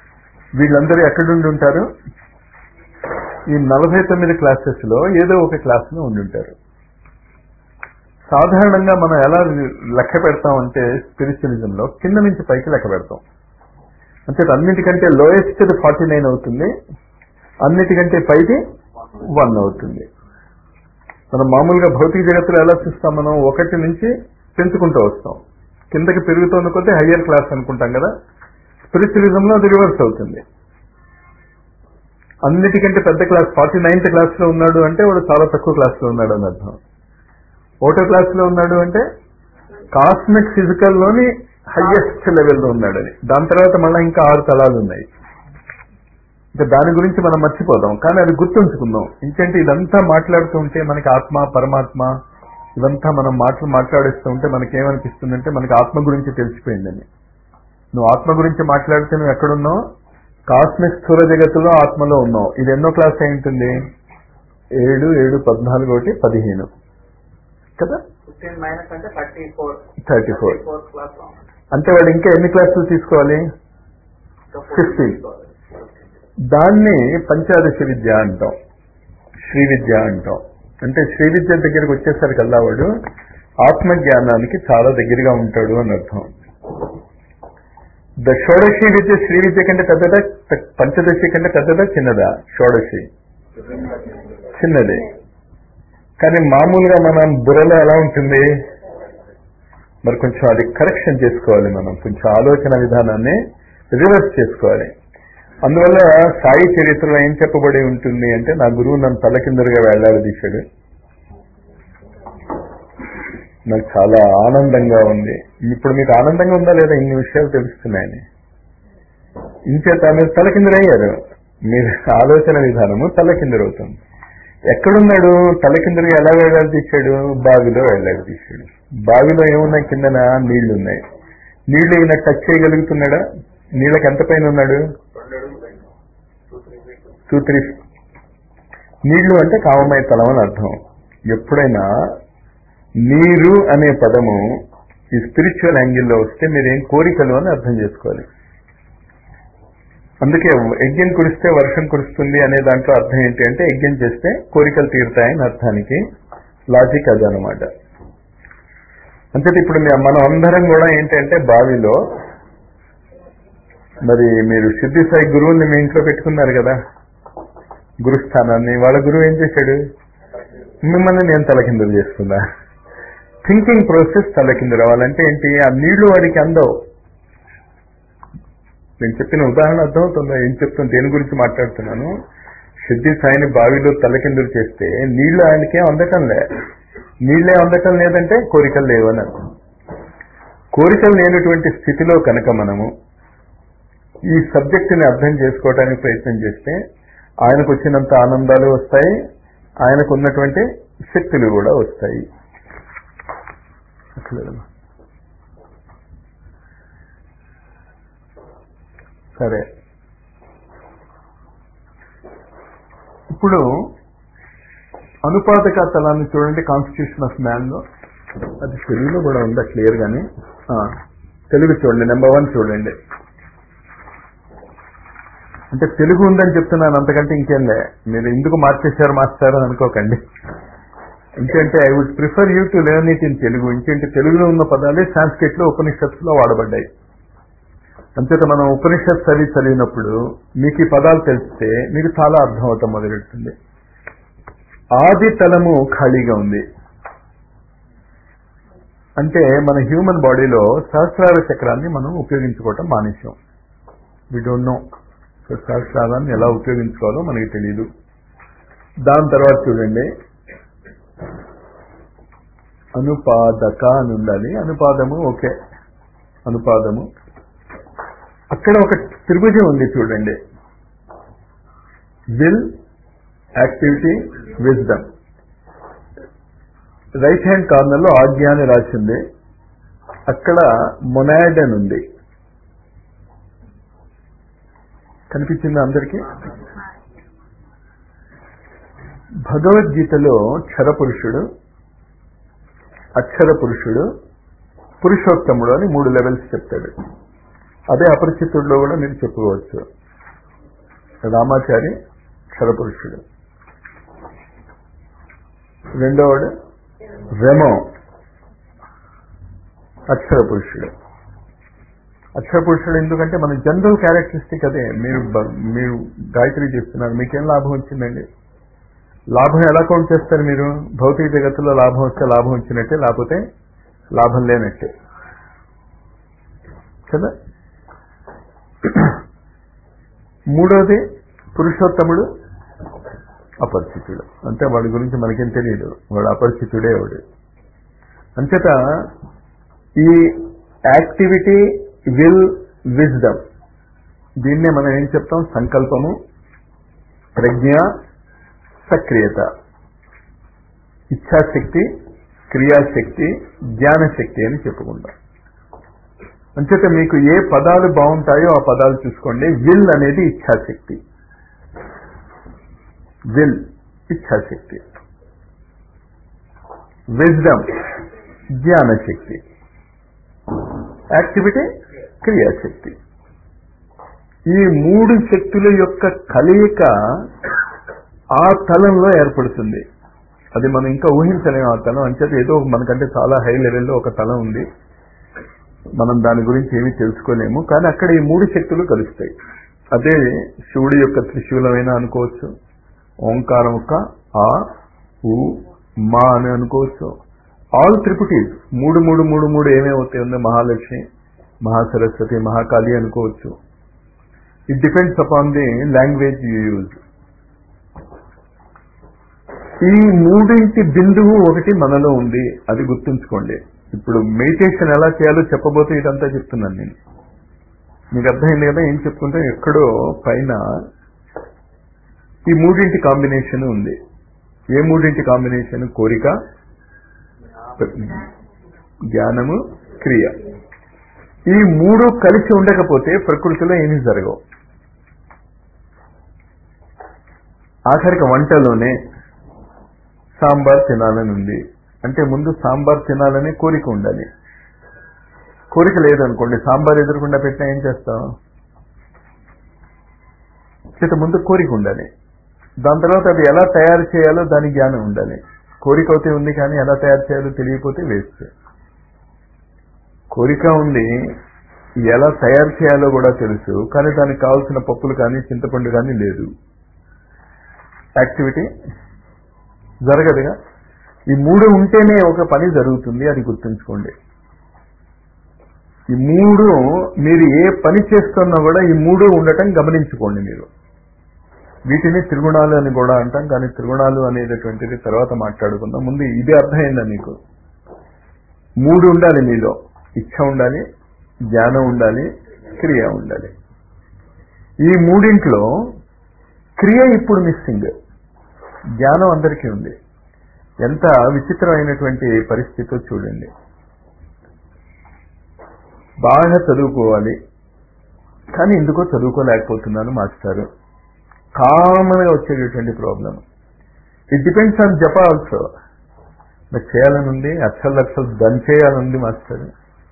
వీళ్ళందరూ ఎక్కడుండి ఉంటారు ఈ నలభై తొమ్మిది క్లాసెస్ లో ఏదో ఒక క్లాస్ లో ఉండి ఉంటారు సాధారణంగా మనం ఎలా లెక్క పెడతామంటే స్పిరిచువలిజం లో కింద నుంచి పైకి లెక్క పెడతాం అంటే అన్నిటికంటే లోయెస్ట్ ఫార్టీ నైన్ అవుతుంది అన్నిటికంటే పైది వన్ అవుతుంది మనం మామూలుగా భౌతిక జగత్తులో ఎలా చూస్తాం మనం ఒకటి నుంచి పెంచుకుంటూ వస్తాం కిందకి పెరుగుతున్న కొద్దీ హయ్యర్ క్లాస్ అనుకుంటాం కదా స్పిరిచువలిజంలో అది రివర్స్ అవుతుంది అన్నిటికంటే పెద్ద క్లాస్ ఫార్టీ నైన్త్ క్లాస్ లో ఉన్నాడు అంటే వాడు చాలా తక్కువ క్లాస్ లో ఉన్నాడు అని అర్థం ఒకటో క్లాస్ లో ఉన్నాడు అంటే కాస్మిక్ ఫిజికల్ లోని హైయెస్ట్ లెవెల్లో ఉన్నాడని దాని తర్వాత మళ్ళీ ఇంకా ఆరు తలాలు ఉన్నాయి ఇంకా దాని గురించి మనం మర్చిపోదాం కానీ అది గుర్తుంచుకుందాం ఇంకంటే ఇదంతా మాట్లాడుతూ ఉంటే మనకి ఆత్మ పరమాత్మ ఇవంతా మనం మాటలు మాట్లాడిస్తూ ఉంటే మనకి ఏమనిపిస్తుందంటే మనకి ఆత్మ గురించి తెలిసిపోయిందని నువ్వు ఆత్మ గురించి మాట్లాడితే నువ్వు ఎక్కడున్నావు కాస్మిక్ స్థూల జగత్తులో ఆత్మలో ఉన్నావు ఇది ఎన్నో క్లాస్ అయి ఉంటుంది ఏడు ఏడు పద్నాలుగు ఒకటి పదిహేను కదా ఫిఫ్టీన్ మైనస్ అంటే thirty four thirty four four class లో అంటే వాడు ఇంకా ఎన్ని క్లాసులు తీసుకోవాలి Fifteen. దాన్ని పంచాదశ విద్య అంటాం శ్రీ విద్య అంటాం అంటే శ్రీ విద్య దగ్గరికి వచ్చేసరికల్లా వాడు ఆత్మజ్ఞానానికి చాలా దగ్గరగా ఉంటాడు అని అర్థం ద షోడశి విద్య శ్రీ విద్య కంటే పెద్దదా త- పంచదశి కంటే పెద్దదా చిన్నదా షోడశి చిన్నది కానీ మామూలుగా మనం బుర్రలో ఎలా ఉంటుంది మరి కొంచెం అది కరెక్షన్ చేసుకోవాలి మనం కొంచెం ఆలోచన విధానాన్ని రివర్స్ చేసుకోవాలి అందువల్ల సాయి చరిత్రలో ఏం చెప్పబడి ఉంటుంది అంటే నా గురువు నన్ను తలకిందులుగా వేళ్లాడదీశాడు నాకు చాలా ఆనందంగా ఉంది ఇప్పుడు మీకు ఆనందంగా ఉందా లేదా ఇన్ని విషయాలు తెలుస్తున్నాయని ఇంచేత మీరు తలకిందులయ్యారు మీరు ఆలోచన విధానము తలకిందులవుతుంది ఎక్కడున్నాడు తలకిందులుగా ఎలా వేలాడదీశాడు బావిలో వేలాడదీశాడు బావిలో ఏమున్నాయి కిందన నీళ్లు ఉన్నాయి నీళ్లు ఈయన టచ్ చేయగలుగుతున్నాడా నీళ్ళకి ఎంత పైన ఉన్నాడు టూ త్రీ నీళ్లు అంటే కామమయ తలం అని అర్థం ఎప్పుడైనా నీరు అనే పదము ఈ స్పిరిచువల్ యాంగిల్లో వస్తే మీరేం కోరికలు అని అర్థం చేసుకోవాలి అందుకే యజ్ఞం కురిస్తే వర్షం కురుస్తుంది అనే దాంట్లో అర్థం ఏంటి అంటే యజ్ఞం చేస్తే కోరికలు తీరుతాయని అర్థానికి లాజిక్ అది అనమాట అంతే ఇప్పుడు మీ- మనం అందరం కూడా ఏంటంటే బావిలో మరి మీరు సిద్ధి సాయి గురువుల్ని మీ ఇంట్లో పెట్టుకున్నారు కదా గురుస్థానాన్ని వాళ్ళ గురువు ఏం చేశాడు మిమ్మల్ని నేను తలకిందులు చేసుకున్నా థింకింగ్ ప్రాసెస్ తలకిందు రావాలంటే ఏంటి ఆ నీళ్లు వాడికి అందవు నేను చెప్పిన ఉదాహరణ అర్థమవుతుందా ఏం చెప్తాను దేని గురించి మాట్లాడుతున్నాను సిద్ధి సాయిని బావిలో తలకిందులు చేస్తే నీళ్లు ఆయనకేం అందటం లే నీళ్లే అందటం లేదంటే కోరికలు లేవని అర్థం కోరికలు లేనటువంటి స్థితిలో కనుక మనము ఈ సబ్జెక్టుని అర్థం చేసుకోవడానికి ప్రయత్నం చేస్తే ఆయనకు వచ్చినంత ఆనందాలు వస్తాయి ఆయనకు ఉన్నటువంటి శక్తులు కూడా వస్తాయి అట్లేదమ్మా. సరే ఇప్పుడు అనుపాదక తలాన్ని చూడండి కాన్స్టిట్యూషన్ ఆఫ్ మ్యాన్ లో అది తెలుగులో కూడా ఉందా క్లియర్ గానే ఆ, తెలుగు చూడండి నెంబర్ వన్ చూడండి అంటే తెలుగు ఉందని చెప్తున్నాను అంతకంటే ఇంకేం లే మీరు ఎందుకు మార్చేశారు మాస్టర్ అని అనుకోకండి ఇంకంటే I would prefer you to learn it in Telugu ఇంకంటే తెలుగులో ఉన్న పదాలే సాంస్క్రిట్ లో ఉపనిషత్స్ లో వాడబడ్డాయి అంచేత మనం ఉపనిషత్ చదివి చదివినప్పుడు మీకు ఈ పదాలు తెలిస్తే మీకు చాలా అర్థం అవుతాం మొదలెడుతుంది ఆది తలము ఖాళీగా ఉంది అంటే మన హ్యూమన్ బాడీలో సహస్రార చక్రాన్ని మనం ఉపయోగించుకోవటం మానేశాం వి డోంట్ నో సహస్రారాన్ని ఎలా ఉపయోగించుకోవాలో మనకి తెలియదు దాని తర్వాత చూడండి అనుపాదక అని ఉండాలి అనుపాదము ఓకే అనుపాదము అక్కడ ఒక త్రిభుజం ఉంది చూడండి will activity wisdom right hand corner లో ఆజ్ఞ అని రాసింది అక్కడ మొనాడ్ అని ఉంది కనిపించిందా అందరికీ భగవద్గీతలో క్షర పురుషుడు అక్షర పురుషుడు పురుషోత్తముడు అని మూడు లెవెల్స్ చెప్తాడు అదే అపరిచితుడిలో కూడా మీరు చెప్పుకోవచ్చు రామాచారి క్షరపురుషుడు రెండోవాడు రెమో అక్షర పురుషుడు అక్షర పురుషుడు ఎందుకంటే మన జనరల్ క్యారెక్టరిస్టిక్ అదే మీరు బ- మీరు గాయత్రి చేస్తున్నారు మీకేం లాభం వచ్చిందండి లాభం ఎలా కౌంట్ చేస్తారు మీరు భౌతిక జగత్తులో లాభం వస్తే లాభం వచ్చినట్టే లేకపోతే లాభం లేనట్టే కదా మూడోది పురుషోత్తముడు అపరిచితుడు అంటే వాడి గురించి మనకేం తెలియదు వాడు అపరిచితుడే వాడు అంచేత ఈ యాక్టివిటీ విల్ విజ్డమ్ దీన్నే మనం ఏం చెప్తాం సంకల్పము ప్రజ్ఞ సక్రియత ఇచ్ఛాశక్తి క్రియాశక్తి జ్ఞానశక్తి అని చెప్పుకుంటాం అంచేత మీకు ఏ పదాలు బాగుంటాయో ఆ పదాలు చూసుకోండి విల్ అనేది ఇచ్ఛాశక్తి విల్ ఇచ్ఛాశక్తి విజ్డమ్ జ్ఞానశక్తి యాక్టివిటీ క్రియాశక్తి ఈ మూడు శక్తుల యొక్క కలయిక ఆ తలంలో ఏర్పడుతుంది అది మనం ఇంకా ఊహించలేము ఆ తలం అంచేత ఏదో మనకంటే చాలా హై లెవెల్లో ఒక తలం ఉంది మనం దాని గురించి ఏమీ తెలుసుకోలేము కానీ అక్కడ ఈ మూడు శక్తులు కలుస్తాయి అదే శివుడి యొక్క త్రిశూలమైనా అనుకోవచ్చు ఓంకారం యొక్క ఆ ఉ మా అని అనుకోవచ్చు ఆల్ త్రిపుటీస్ మూడు మూడు మూడు మూడు ఏమేమవుతాయి ఉందో మహాలక్ష్మి మహాసరస్వతి మహాకాళి అనుకోవచ్చు it depends upon the language you use ఈ మూడింటి బిందువు ఒకటి మనలో ఉంది అది గుర్తుంచుకోండి ఇప్పుడు మెడిటేషన్ ఎలా చేయాలో చెప్పబోతే ఇదంతా చెప్తున్నాను నేను మీకు అర్థమైంది కదా ఏం చెప్పుకుంటే ఎక్కడో పైన ఈ మూడింటి కాంబినేషన్ ఉంది ఏ మూడింటి కాంబినేషన్ కోరిక జ్ఞానము క్రియ ఈ మూడు కలిసి ఉండకపోతే ప్రకృతిలో ఏమీ జరగవు ఆఖరికి వంటలోనే సాంబార్ తినాలని ఉంది అంటే ముందు సాంబార్ తినాలనే కోరిక ఉండాలి కోరిక లేదనుకోండి సాంబార్ ఎదురకుండా పెట్టినా ఏం చేస్తాం చేత ముందు కోరిక ఉండాలి దాని తర్వాత అది ఎలా తయారు చేయాలో దాని జ్ఞానం ఉండాలి కోరిక అయితే ఉంది కానీ ఎలా తయారు చేయాలో తెలియకపోతే వేస్ట్ కోరిక ఉంది ఎలా తయారు చేయాలో కూడా తెలుసు కానీ దానికి కావాల్సిన పప్పులు కానీ చింతపండు కానీ లేదు యాక్టివిటీ జరగదుగా ఈ మూడు ఉంటేనే ఒక పని జరుగుతుంది అది గుర్తుంచుకోండి ఈ మూడు మీరు ఏ పని చేస్తున్నా కూడా ఈ మూడు ఉండటం గమనించుకోండి మీరు వీటిని త్రిగుణాలు అని కూడా అంటాం కానీ త్రిగుణాలు అనేటటువంటిది తర్వాత మాట్లాడుకుందాం ముందు ఇది అర్థమైందా మీకు మూడు ఉండాలి మీలో ఇచ్ఛ ఉండాలి జ్ఞానం ఉండాలి క్రియ ఉండాలి ఈ మూడింట్లో క్రియ ఇప్పుడు మిస్సింగ్ జ్ఞానం అందరికీ ఉంది ఎంత విచిత్రమైనటువంటి పరిస్థితో చూడండి బాగా చదువుకోవాలి కానీ ఎందుకో చదువుకోలేకపోతున్నాను మాస్టారు కామన్ గా వచ్చేటటువంటి ప్రాబ్లం ఇట్ డిపెండ్స్ ఆన్ జప ఆల్సో నాకు చేయాలని ఉంది అక్షర లక్షలు దన్ చేయాలనుంది మాస్టర్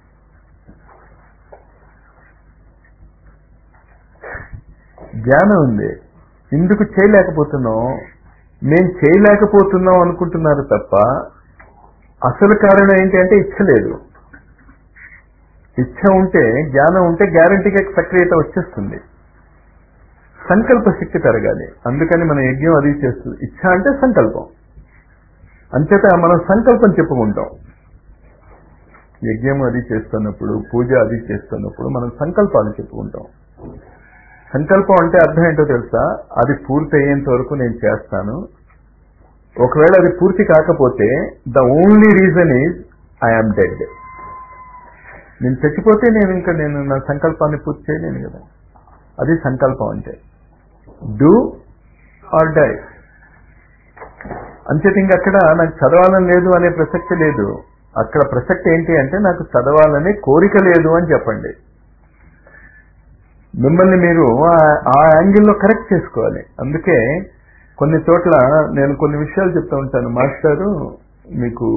జ్ఞానం ఉంది ఎందుకు చేయలేకపోతున్నాం మేము చేయలేకపోతున్నాం అనుకుంటున్నారు తప్ప అసలు కారణం ఏంటి అంటే ఇచ్చ లేదు ఇచ్చ ఉంటే జ్ఞానం ఉంటే గ్యారంటీగా సక్రియత వచ్చేస్తుంది సంకల్ప శక్తి పెరగాలి అందుకని మన యజ్ఞం అది చేస్తుంది ఇచ్చ అంటే సంకల్పం అంచేత మనం సంకల్పం చెప్పుకుంటాం యజ్ఞం అది చేస్తున్నప్పుడు పూజ అది చేస్తున్నప్పుడు మనం సంకల్పాలు చెప్పుకుంటాం సంకల్పం అంటే అర్థం ఏంటో తెలుసా అది పూర్తి అయ్యేంత వరకు నేను చేస్తాను ఒకవేళ అది పూర్తి కాకపోతే the only reason is I'm dead నేను చచ్చిపోతే నేను ఇంకా నేను నా సంకల్పాన్ని పూర్తి చేయలేను కదా అది సంకల్పం అంటే డూ ఆర్ డై అంచేత ఇంక అక్కడ నాకు చదవాలని లేదు అనే ప్రసక్తి లేదు అక్కడ ప్రసక్తి ఏంటి అంటే నాకు చదవాలనే కోరిక లేదు అని చెప్పండి మిమ్మల్ని మీరు ఆ- ఆ యాంగిల్లో కరెక్ట్ చేసుకోవాలి అందుకే కొన్ని చోట్ల నేను కొన్ని విషయాలు చెప్తూ ఉంటాను మాస్టారు మీకు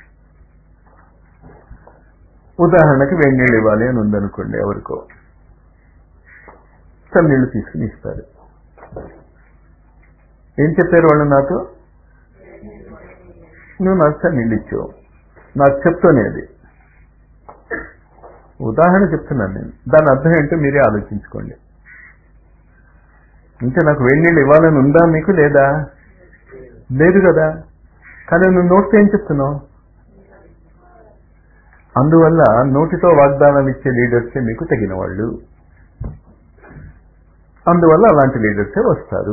ఉదాహరణకి వేడి నీళ్ళు ఇవ్వాలి అని ఉందనుకోండి ఎవరికో చన్నీళ్ళు తీసుకుని ఇస్తారు ఏం చెప్పారు వాళ్ళు నాతో నువ్వు నాకు నీళ్ళు ఇచ్చావు నాకు చెప్తానే అది ఉదాహరణ చెప్తున్నాను నేను దాని అర్థం ఏంటో మీరే ఆలోచించుకోండి అంటే నాకు వేడి నీళ్ళు ఇవ్వాలని ఉందా మీకు లేదా లేదు కదా కానీ నువ్వు నోటితో ఏం చెప్తున్నావు అందువల్ల నోటితో వాగ్దానాలు ఇచ్చే లీడర్సే మీకు తగిన వాళ్ళు అందువల్ల అలాంటి లీడర్సే వస్తారు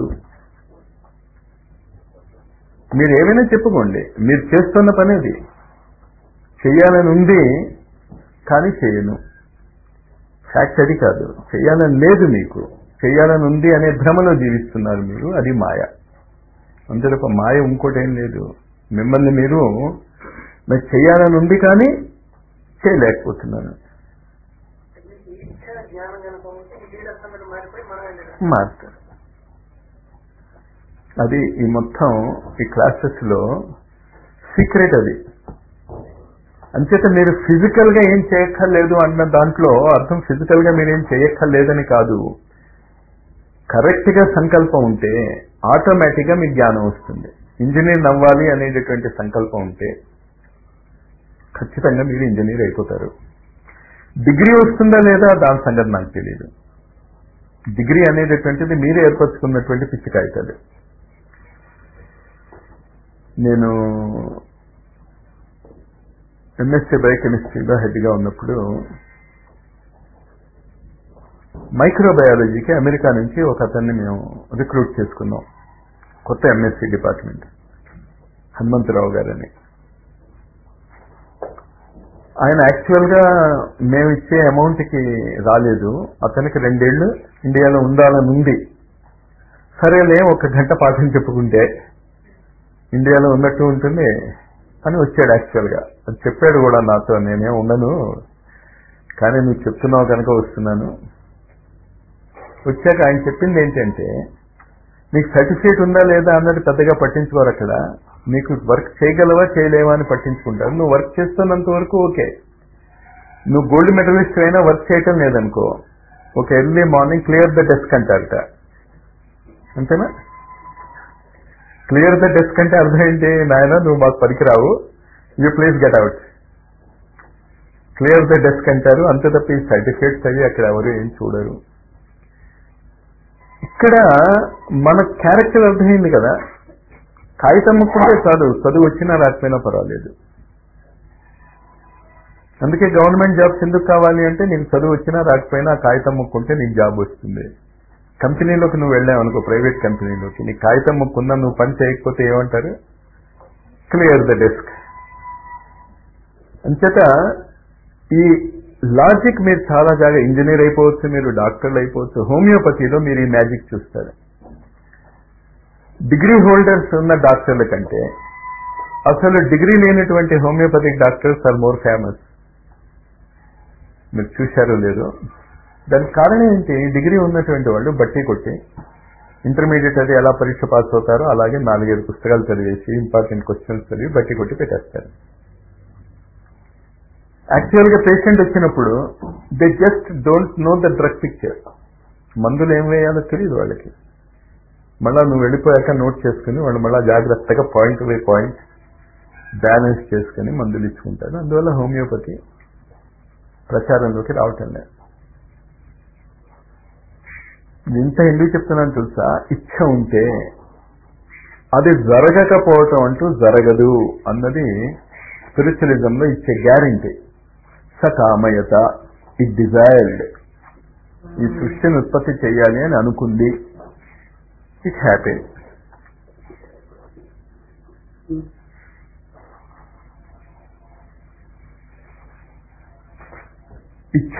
మీరు ఏమైనా చెప్పుకోండి మీరు చేస్తున్న పని అది చెయ్యాలని ఉంది కానీ చేయను ఫ్యాక్ట్ అది కాదు చెయ్యాలని లేదు మీకు చెయ్యాలని ఉంది అనే భ్రమలో జీవిస్తున్నారు మీరు అది మాయ అంతే తప్ప మాయ ఇంకోటి ఏం లేదు మిమ్మల్ని మీరు నాకు చెయ్యాలని ఉంది కానీ చేయలేకపోతున్నాను ఇచ్చిన జ్ఞానం కనుక ఉంటే ఈ లీడర్స్ అందరూ మారిపోయి మనం leaders. మారుతారు అది ఈ మొత్తం ఈ క్లాసెస్ లో సీక్రెట్ అది అంచేత మీరు ఫిజికల్ గా ఏం చేయక్కర్లేదు అన్న దాంట్లో అర్థం ఫిజికల్ గా మీరేం చేయక్కర్లేదని కాదు కరెక్ట్ గా సంకల్పం ఉంటే ఆటోమేటిక్ గా మీకు జ్ఞానం వస్తుంది ఇంజనీర్ నవ్వాలి అనేటటువంటి సంకల్పం ఉంటే ఖచ్చితంగా మీరు ఇంజనీర్ అయిపోతారు డిగ్రీ వస్తుందా లేదా దాని సంగతి నాకు తెలియదు డిగ్రీ అనేటటువంటిది మీరే ఏర్పరచుకున్నటువంటి పిచ్చి కాగితాలు నేను ఎంఎస్సీ బయోకెమిస్ట్రీలో హెడ్గా ఉన్నప్పుడు మైక్రోబయాలజీకి అమెరికా నుంచి ఒక అతన్ని మేము రిక్రూట్ చేసుకున్నాం కొత్త ఎంఎస్సీ డిపార్ట్మెంట్ హనుమంతరావు గారని ఆయన యాక్చువల్గా మేము ఇచ్చే అమౌంట్కి రాలేదు అతనికి రెండేళ్లు ఇండియాలో ఉండాలని ఉంది సరేలే ఒక గంట పాఠం చెప్పుకుంటే ఇండియాలో ఉన్నట్టు ఉంటుంది అని వచ్చాడు యాక్చువల్గా అది చెప్పాడు కూడా నాతో నేనే ఉండను కానీ నువ్వు చెప్తున్నావు కనుక వస్తున్నాను వచ్చాక ఆయన చెప్పింది ఏంటంటే నీకు సర్టిఫికేట్ ఉందా లేదా అన్నది పెద్దగా పట్టించుకోరు అక్కడ నీకు వర్క్ చేయగలవా చేయలేవా అని పట్టించుకుంటారు నువ్వు వర్క్ చేస్తున్నంత వరకు ఓకే నువ్వు గోల్డ్ మెడలిస్ట్ అయినా వర్క్ చేయటం లేదనుకో ఒక early morning clear the desk అంటారట అంతేనా క్లియర్ ద డెస్క్ అంటే అర్థం ఏంటి నాయన నువ్వు మాకు పనికిరావు you please get out clear the desk అంటారు అంతే తప్ప ఈ సర్టిఫికేట్స్ అవి అక్కడ ఎవరు ఏం చూడరు ఇక్కడ మన క్యారెక్టర్ అర్థమైంది కదా కాగితం ముక్కుంటే చాలు చదువు వచ్చినా రాకపోయినా పర్వాలేదు అందుకే గవర్నమెంట్ జాబ్స్ ఎందుకు కావాలి అంటే నీకు చదువు వచ్చినా రాకపోయినా ఆ కాగితం ముక్కుంటే నీకు జాబ్ వస్తుంది కంపెనీలోకి నువ్వు వెళ్ళావు అనుకో ప్రైవేట్ కంపెనీలోకి నీ కాగితం ముక్కుందా నువ్వు పని చేయకపోతే ఏమంటారు క్లియర్ ద డెస్క్ అంచేత ఈ లాజిక్ మీరు చాలా జాగా ఇంజనీర్ అయిపోవచ్చు మీరు డాక్టర్లు అయిపోవచ్చు హోమియోపతిలో మీరు ఈ మ్యాజిక్ చూస్తారు డిగ్రీ హోల్డర్స్ ఉన్న డాక్టర్ల కంటే అసలు డిగ్రీ లేనటువంటి homeopathic doctors are more famous మీరు చూశారో లేదో దానికి కారణం ఏంటి డిగ్రీ ఉన్నటువంటి వాళ్ళు బట్టి కొట్టి ఇంటర్మీడియట్ అది ఎలా పరీక్ష పాస్ అవుతారో అలాగే నాలుగైదు పుస్తకాలు చదివేసి ఇంపార్టెంట్ క్వశ్చన్స్ చదివి బట్టి కొట్టి పెట్టేస్తారు యాక్చువల్గా పేషెంట్ వచ్చినప్పుడు they just don't know the drug picture మందులు ఏం వేయాలో తెలియదు వాళ్ళకి మళ్ళా నువ్వు వెళ్ళిపోయాక నోట్ చేసుకుని వాళ్ళు మళ్ళా జాగ్రత్తగా పాయింట్ బై పాయింట్ బ్యాలెన్స్ చేసుకుని మందులు ఇచ్చుకుంటారు అందువల్ల హోమియోపతి ప్రచారంలోకి రావటం లేదు ఇంత ఎందుకు చెప్తున్నాను తెలుసా ఇచ్చ ఉంటే అది జరగకపోవటం అంటూ జరగదు అన్నది స్పిరిచువలిజంలో ఇచ్చే గ్యారంటీ సకామయత ఇట్ డిజైర్డ్ ఈ సృష్టిని ఉత్పత్తి చేయాలి అని అనుకుంది ఇట్ హ్యాపీ ఇచ్ఛ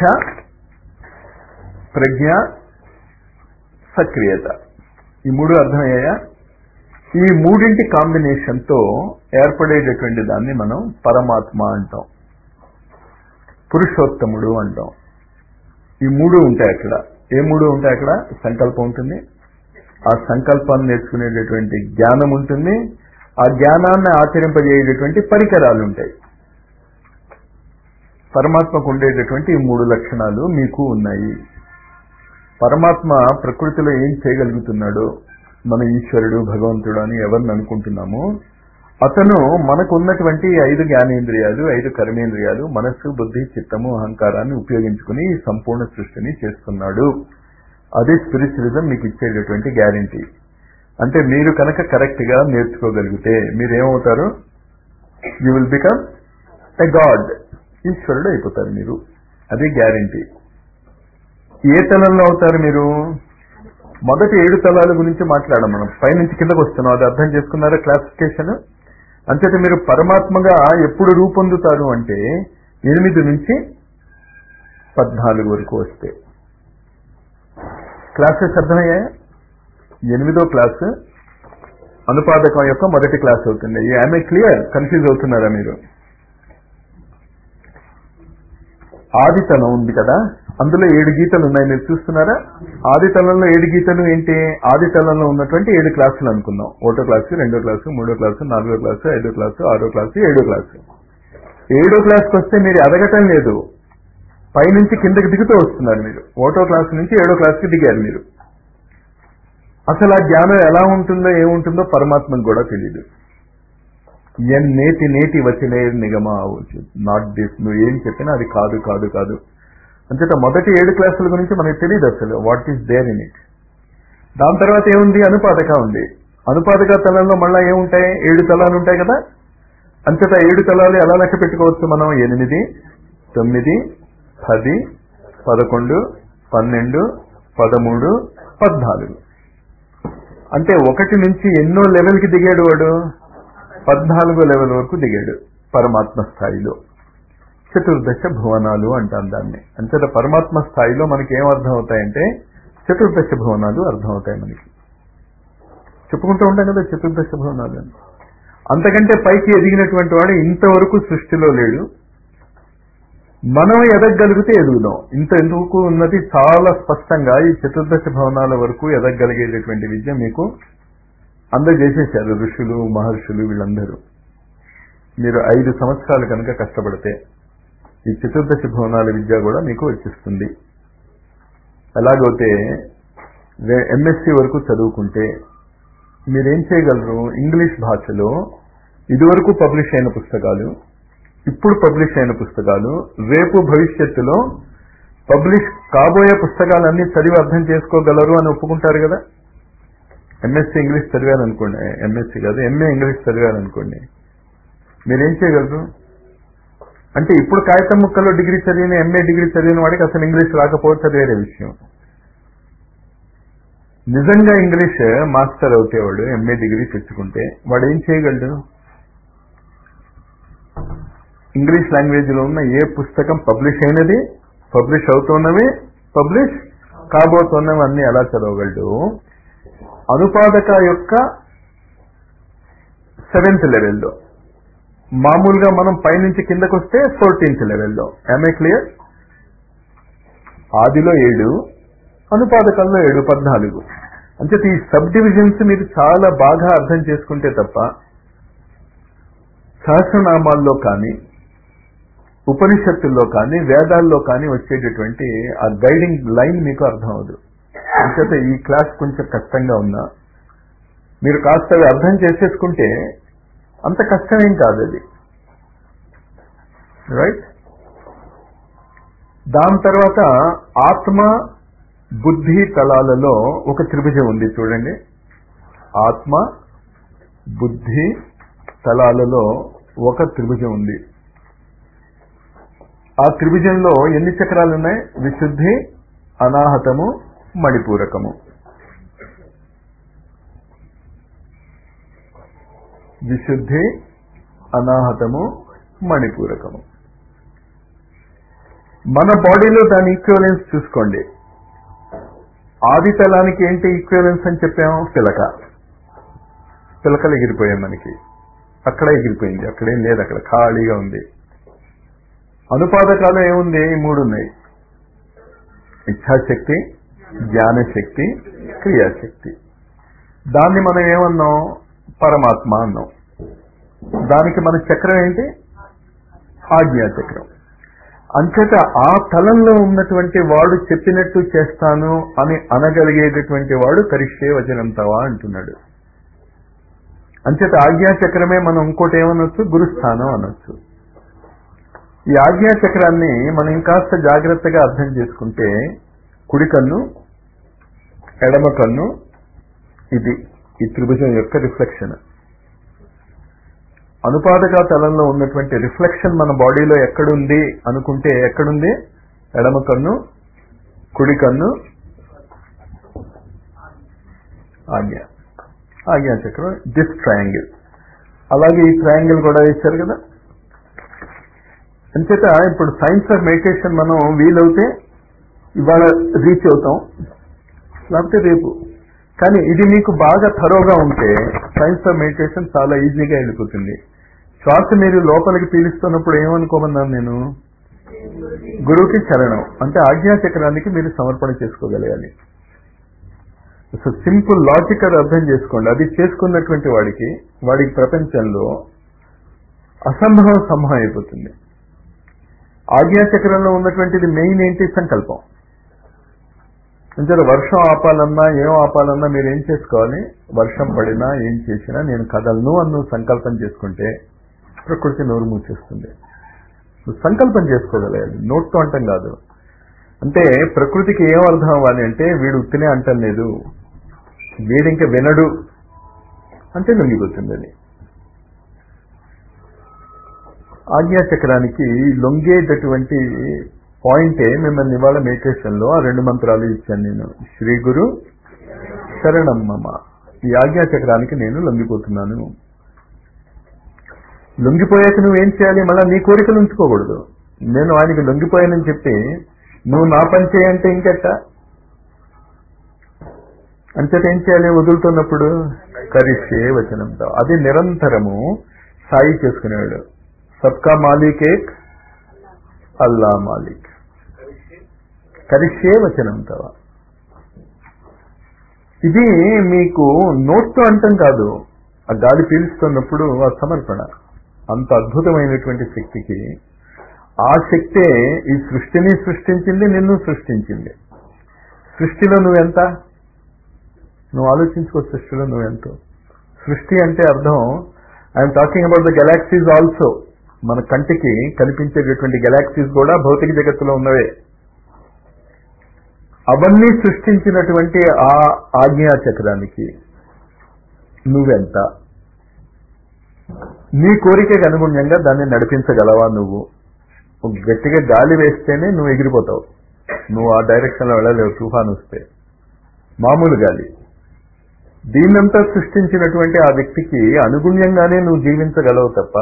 ప్రజ్ఞ సక్రియత ఈ మూడు అర్థమయ్యాయా ఈ మూడింటి కాంబినేషన్తో ఏర్పడేటటువంటి దాన్ని మనం పరమాత్మ అంటాం పురుషోత్తముడు అంటాం ఈ మూడు ఉంటాయి అక్కడ ఏ మూడు ఉంటాయి అక్కడ సంకల్పం ఉంటుంది ఆ సంకల్పాన్ని నేర్చుకునేటటువంటి జ్ఞానం ఉంటుంది ఆ జ్ఞానాన్ని ఆచరింపజేయటటువంటి పరికరాలు ఉంటాయి పరమాత్మకు ఉండేటటువంటి ఈ మూడు లక్షణాలు మీకు ఉన్నాయి పరమాత్మ ప్రకృతిలో ఏం చేయగలుగుతున్నాడో మన ఈశ్వరుడు భగవంతుడు అని ఎవరిని అనుకుంటున్నామో అతను మనకు ఉన్నటువంటి ఈ ఐదు జ్ఞానేంద్రియాలు ఐదు కర్మేంద్రియాలు మనస్సు బుద్ధి చిత్తము అహంకారాన్ని ఉపయోగించుకుని ఈ సంపూర్ణ సృష్టిని చేస్తున్నాడు అదే స్పిరిచువలిజం మీకు ఇచ్చేటటువంటి గ్యారంటీ అంటే మీరు కనుక కరెక్ట్ గా నేర్చుకోగలిగితే మీరు ఏమవుతారు you will become a god ఈశ్వరుడు అయిపోతారు మీరు అది గ్యారంటీ ఏ తలంలో అవుతారు మీరు మొదటి ఏడు తలాల గురించి మాట్లాడడం మనం పైనుంచి కిందకు వస్తున్నాం అది అర్థం చేసుకున్నారా క్లాసిఫికేషన్ అంచేత మీరు పరమాత్మగా ఎప్పుడు రూపొందుతారు అంటే ఎనిమిది నుంచి పద్నాలుగు వరకు వస్తే క్లాసెస్ అర్థమయ్యాయా ఎనిమిదో క్లాసు అనుపాదకం యొక్క మొదటి క్లాస్ అవుతుంది ఆమె క్లియర్ కన్ఫ్యూజ్ అవుతున్నారా మీరు ఆదితలం ఉంది కదా అందులో ఏడు గీతలు ఉన్నాయి మీరు చూస్తున్నారా ఆదితలంలో ఏడు గీతలు ఏంటి ఆదితలంలో ఉన్నటువంటి ఏడు క్లాసులు అనుకుందాం ఒకటో క్లాసు రెండో క్లాసు మూడో క్లాసు నాలుగో క్లాసు ఐదో క్లాసు ఆరో క్లాసు ఏడో క్లాసు ఏడో క్లాస్కి వస్తే మీరు ఎదగటం లేదు పైనుంచి కిందకి దిగుతూ వస్తున్నారు మీరు ఒకటో క్లాసు నుంచి ఏడో క్లాస్కి దిగారు మీరు అసలు ఆ జ్ఞానం ఎలా ఉంటుందో ఏముంటుందో పరమాత్మకు కూడా తెలియదు ఎన్ నేతి నేతి వచ్చినే నిగమ అవచ్చు నాట్ దిస్ నువ్వు ఏం చెప్పినా అది కాదు కాదు కాదు అంచేత మొదటి ఏడు క్లాసుల గురించి మనకు తెలియదు అసలు what is there in it దాని తర్వాత ఏముంది అనుపాదక ఉంది అనుపాదక తలంలో మళ్ళా ఏముంటాయి ఏడు తలాలు ఉంటాయి కదా అంచేత ఏడు తలాలు ఎలా లెక్క పెట్టుకోవచ్చు మనం ఎనిమిది తొమ్మిది పది పదకొండు పన్నెండు పదమూడు పద్నాలుగు అంటే ఒకటి నుంచి ఎన్నో లెవెల్కి దిగాడు వాడు పద్నాలుగో లెవెల్ వరకు దిగాడు పరమాత్మ స్థాయిలో చతుర్దశ భువనాలు అంటాం దాన్ని అంతేత పరమాత్మ స్థాయిలో మనకి ఏం అర్థం అవుతాయంటే చతుర్దశ భువనాలు అర్థం అవుతాయి మనకి చెప్పుకుంటూ ఉంటాం కదా చతుర్దశ భువనాలు అని అంతకంటే పైకి ఎదిగినటువంటి వాడు ఇంతవరకు సృష్టిలో లేడు మనం ఎదగగలిగితే ఎదుగుదాం ఇంత ఎందుకు ఉన్నది చాలా స్పష్టంగా ఈ చతుర్దశ భవనాల వరకు ఎదగగలిగేటటువంటి విద్య మీకు అందజేసేశారు ఋషులు మహర్షులు వీళ్ళందరూ మీరు ఐదు సంవత్సరాలు కనుక కష్టపడితే ఈ చతుర్దశ భవనాల విద్య కూడా మీకు వచ్చేస్తుంది ఎలాగైతే ఎంఎస్సి వరకు చదువుకుంటే మీరేం చేయగలరు ఇంగ్లీష్ భాషలో ఇదివరకు పబ్లిష్ అయిన పుస్తకాలు ఇప్పుడు పబ్లిష్ అయిన పుస్తకాలు రేపు భవిష్యత్తులో పబ్లిష్ కాబోయే పుస్తకాలన్నీ చదివి అర్థం చేసుకోగలరు అని ఒప్పుకుంటారు కదా ఎంఎస్సీ ఇంగ్లీష్ చదివారనుకోండి ఎంఎస్సీ కాదు ఎంఏ ఇంగ్లీష్ చదివారనుకోండి మీరేం చేయగలరు అంటే ఇప్పుడు కాగితం ముక్కలో డిగ్రీ చదివిన ఎంఏ డిగ్రీ చదివిన వాడికి అసలు ఇంగ్లీష్ రాకపోవచ్చు అది వేరే విషయం నిజంగా ఇంగ్లీష్ మాస్టర్ అవుతేవాడు ఎంఏ డిగ్రీ తెచ్చుకుంటే వాడు ఏం చేయగలడు ఇంగ్లీష్ లాంగ్వేజ్ లో ఉన్న ఏ పుస్తకం పబ్లిష్ అయినది పబ్లిష్ అవుతున్నవి పబ్లిష్ కాబోతున్నవి అన్ని ఎలా చదవగలడు అనుపాదక యొక్క సెవెంత్ లెవెల్లో మామూలుగా మనం పైనుంచి కిందకు వస్తే ఫోర్టీన్త్ లెవెల్లో ఎంఏ క్లియర్ ఆదిలో ఏడు అనుపాదకంలో ఏడు పద్నాలుగు అంటే ఈ సబ్ డివిజన్స్ మీరు చాలా బాగా అర్థం చేసుకుంటే తప్ప సహస్రనామాల్లో కానీ ఉపనిషత్తుల్లో కానీ వేదాల్లో కానీ వచ్చేటటువంటి ఆ గైడింగ్ లైన్ మీకు అర్థం అవదు అంచేత ఈ క్లాస్ కొంచెం కష్టంగా ఉన్నా మీరు కాస్త అవి అర్థం చేసేసుకుంటే అంత కష్టమేం కాదు అది రైట్ దాని తర్వాత ఆత్మ బుద్ధి తలాలలో ఒక త్రిభుజం ఉంది చూడండి ఆత్మ బుద్ధి తలాలలో ఒక త్రిభుజం ఉంది ఆ త్రిభుజంలో ఎన్ని చక్రాలు ఉన్నాయి విశుద్ధి అనాహతము మణిపూరకము విశుద్ధి అనాహతము మణిపూరకము మన బాడీలో దాని ఈక్వలెన్స్ చూసుకోండి ఆది తలానికి ఏంటి ఈక్వలెన్స్ అని చెప్పాము పిలక పిలకలు ఎగిరిపోయాయి మనకి అక్కడ ఎగిరిపోయింది అక్కడేం లేదు అక్కడ ఖాళీగా ఉంది అనుపాదకాలు ఏముంది ఈ మూడు ఉన్నాయి ఇచ్ఛాశక్తి జ్ఞానశక్తి క్రియాశక్తి దాన్ని మనం ఏమన్నాం పరమాత్మ అన్నాం దానికి మన చక్రం ఏంటి ఆజ్ఞా చక్రం అంచేత ఆ తలంలో ఉన్నటువంటి వాడు చెప్పినట్టు చేస్తాను అని అనగలిగేటటువంటి వాడు కరిష్టే వచనంతవా అంటున్నాడు అంచేత ఆజ్ఞాచక్రమే మనం ఇంకోటి ఏమనొచ్చు గురుస్థానం అనొచ్చు ఈ ఆజ్ఞాచక్రాన్ని మనం ఇంకాస్త జాగ్రత్తగా అర్థం చేసుకుంటే కుడి కన్ను ఎడమ కన్ను ఇది ఈ త్రిభుజం యొక్క రిఫ్లెక్షన్ అనుపాదక తలంలో ఉన్నటువంటి రిఫ్లెక్షన్ మన బాడీలో ఎక్కడుంది అనుకుంటే ఎక్కడుంది ఎడమ కన్ను కుడి కన్ను ఆజ్ఞ ఆజ్ఞా చక్రం దిస్ ట్రయాంగిల్ అలాగే ఈ ట్రయాంగిల్ కూడా వేశారు కదా అంచేత ఇప్పుడు సైన్స్ ఆఫ్ మెడిటేషన్ మనం వీలవుతే ఇవాళ రీచ్ అవుతాం లేకపోతే రేపు కానీ ఇది మీకు బాగా థరోగా ఉంటే సైన్స్ ఆఫ్ మెడిటేషన్ చాలా ఈజీగా వెళ్ళిపోతుంది శ్వాస మీరు లోపలికి పీలుస్తున్నప్పుడు ఏమనుకోమన్నాను నేను గురువుకి చరణం అంటే ఆజ్ఞాచక్రానికి మీరు సమర్పణ చేసుకోగలగాలి సో సింపుల్ లాజికల్ అర్థం చేసుకోండి అది చేసుకున్నటువంటి వాడికి వాడికి ప్రపంచంలో అసంభవం సంభవం అయిపోతుంది ఆజ్ఞాచక్రంలో ఉన్నటువంటిది మెయిన్ ఏంటి సంకల్పం అంటే వర్షం ఆపాలన్నా ఏం ఆపాలన్నా మీరు ఏం చేసుకోవాలి వర్షం పడినా ఏం చేసినా నేను కదలను అన్ను సంకల్పం చేసుకుంటే ప్రకృతి నోరు మూసేస్తుంది నువ్వు సంకల్పం చేసుకోగలగాలి నోట్తో అంటం కాదు అంటే ప్రకృతికి ఏం అర్థం అవ్వాలి అంటే వీడు ఉత్తినే అంటం లేదు వీడింక వినడు అంటే లొంగిపోతుంది అది ఆజ్ఞాచక్రానికి లొంగేటటువంటి పాయింటే మిమ్మల్ని ఇవాళ మెడిటేషన్ లో ఆ రెండు మంత్రాలు ఇచ్చాను నేను శ్రీ గురు శరణం మమ ఈ ఆజ్ఞాచక్రానికి నేను లొంగిపోతున్నాను లొంగిపోయాక నువ్వేం చేయాలి మళ్ళీ నీ కోరికలు ఉంచుకోకూడదు నేను ఆయనకి లొంగిపోయానని చెప్పి నువ్వు నా పని చేయంటే ఇంకెట్ట అంతట ఏం చేయాలి వదులుతున్నప్పుడు కరిష్యే వచనంతో అది నిరంతరము సాయి చేసుకునేవాడు సబ్కా మాలిక్ ఏక్ అల్లా మాలిక్ కరిష్యే వచనంతో ఇది మీకు నోట్తో అంటం కాదు ఆ గాలి పీలుస్తున్నప్పుడు ఆ సమర్పణ అంత అద్భుతమైనటువంటి శక్తికి ఆ శక్తే ఈ సృష్టిని సృష్టించింది నిన్ను సృష్టించింది సృష్టిలో నువ్వెంత నువ్వు ఆలోచించుకో సృష్టిలో నువ్వెంతో సృష్టి అంటే అర్థం I'm talking about the galaxies also మన కంటికి కనిపించేటటువంటి గెలాక్సీస్ కూడా భౌతిక జగత్తులో ఉన్నవే అవన్నీ సృష్టించినటువంటి ఆ ఆజ్ఞా చక్రానికి నువ్వెంత నీ కోరికకు అనుగుణ్యంగా దాన్ని నడిపించగలవా నువ్వు ఒక గట్టిగా గాలి వేస్తేనే నువ్వు ఎగిరిపోతావు నువ్వు ఆ డైరెక్షన్ లో వెళ్ళలేవు తుఫాన్ వస్తే మామూలు గాలి దీన్నంతా సృష్టించినటువంటి ఆ వ్యక్తికి అనుగుణ్యంగానే నువ్వు జీవించగలవు తప్ప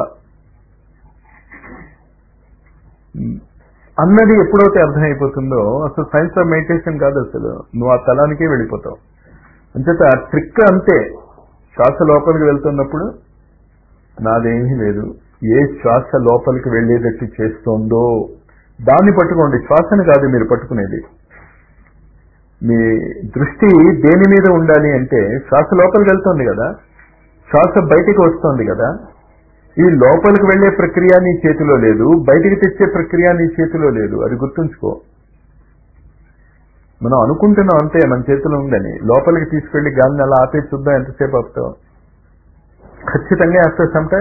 అన్నది ఎప్పుడైతే అర్థమైపోతుందో అసలు సైన్స్ ఆఫ్ మెడిటేషన్ కాదు అసలు నువ్వు ఆ తలానికే వెళ్ళిపోతావు అంచేత ట్రిక్ అంతే శ్వాస లోపలికి వెళ్తున్నప్పుడు నాదేమీ లేదు ఏ శ్వాస లోపలికి వెళ్ళేటట్టు చేస్తోందో దాన్ని పట్టుకోండి శ్వాసను కాదు మీరు పట్టుకునేది మీ దృష్టి దేని మీద ఉండాలి అంటే శ్వాస లోపలికి వెళ్తోంది కదా శ్వాస బయటికి వస్తోంది కదా ఈ లోపలికి వెళ్లే ప్రక్రియ నీ చేతిలో లేదు బయటికి తెచ్చే ప్రక్రియ నీ చేతిలో లేదు అది గుర్తుంచుకో మనం అనుకుంటున్నాం అంతే మన చేతిలో ఉందని లోపలికి తీసుకెళ్లి గాలిని అలా ఆపేసి చూద్దాం ఎంతసేపు ఆపుతావు ఖచ్చితంగా వేస్తే సంటే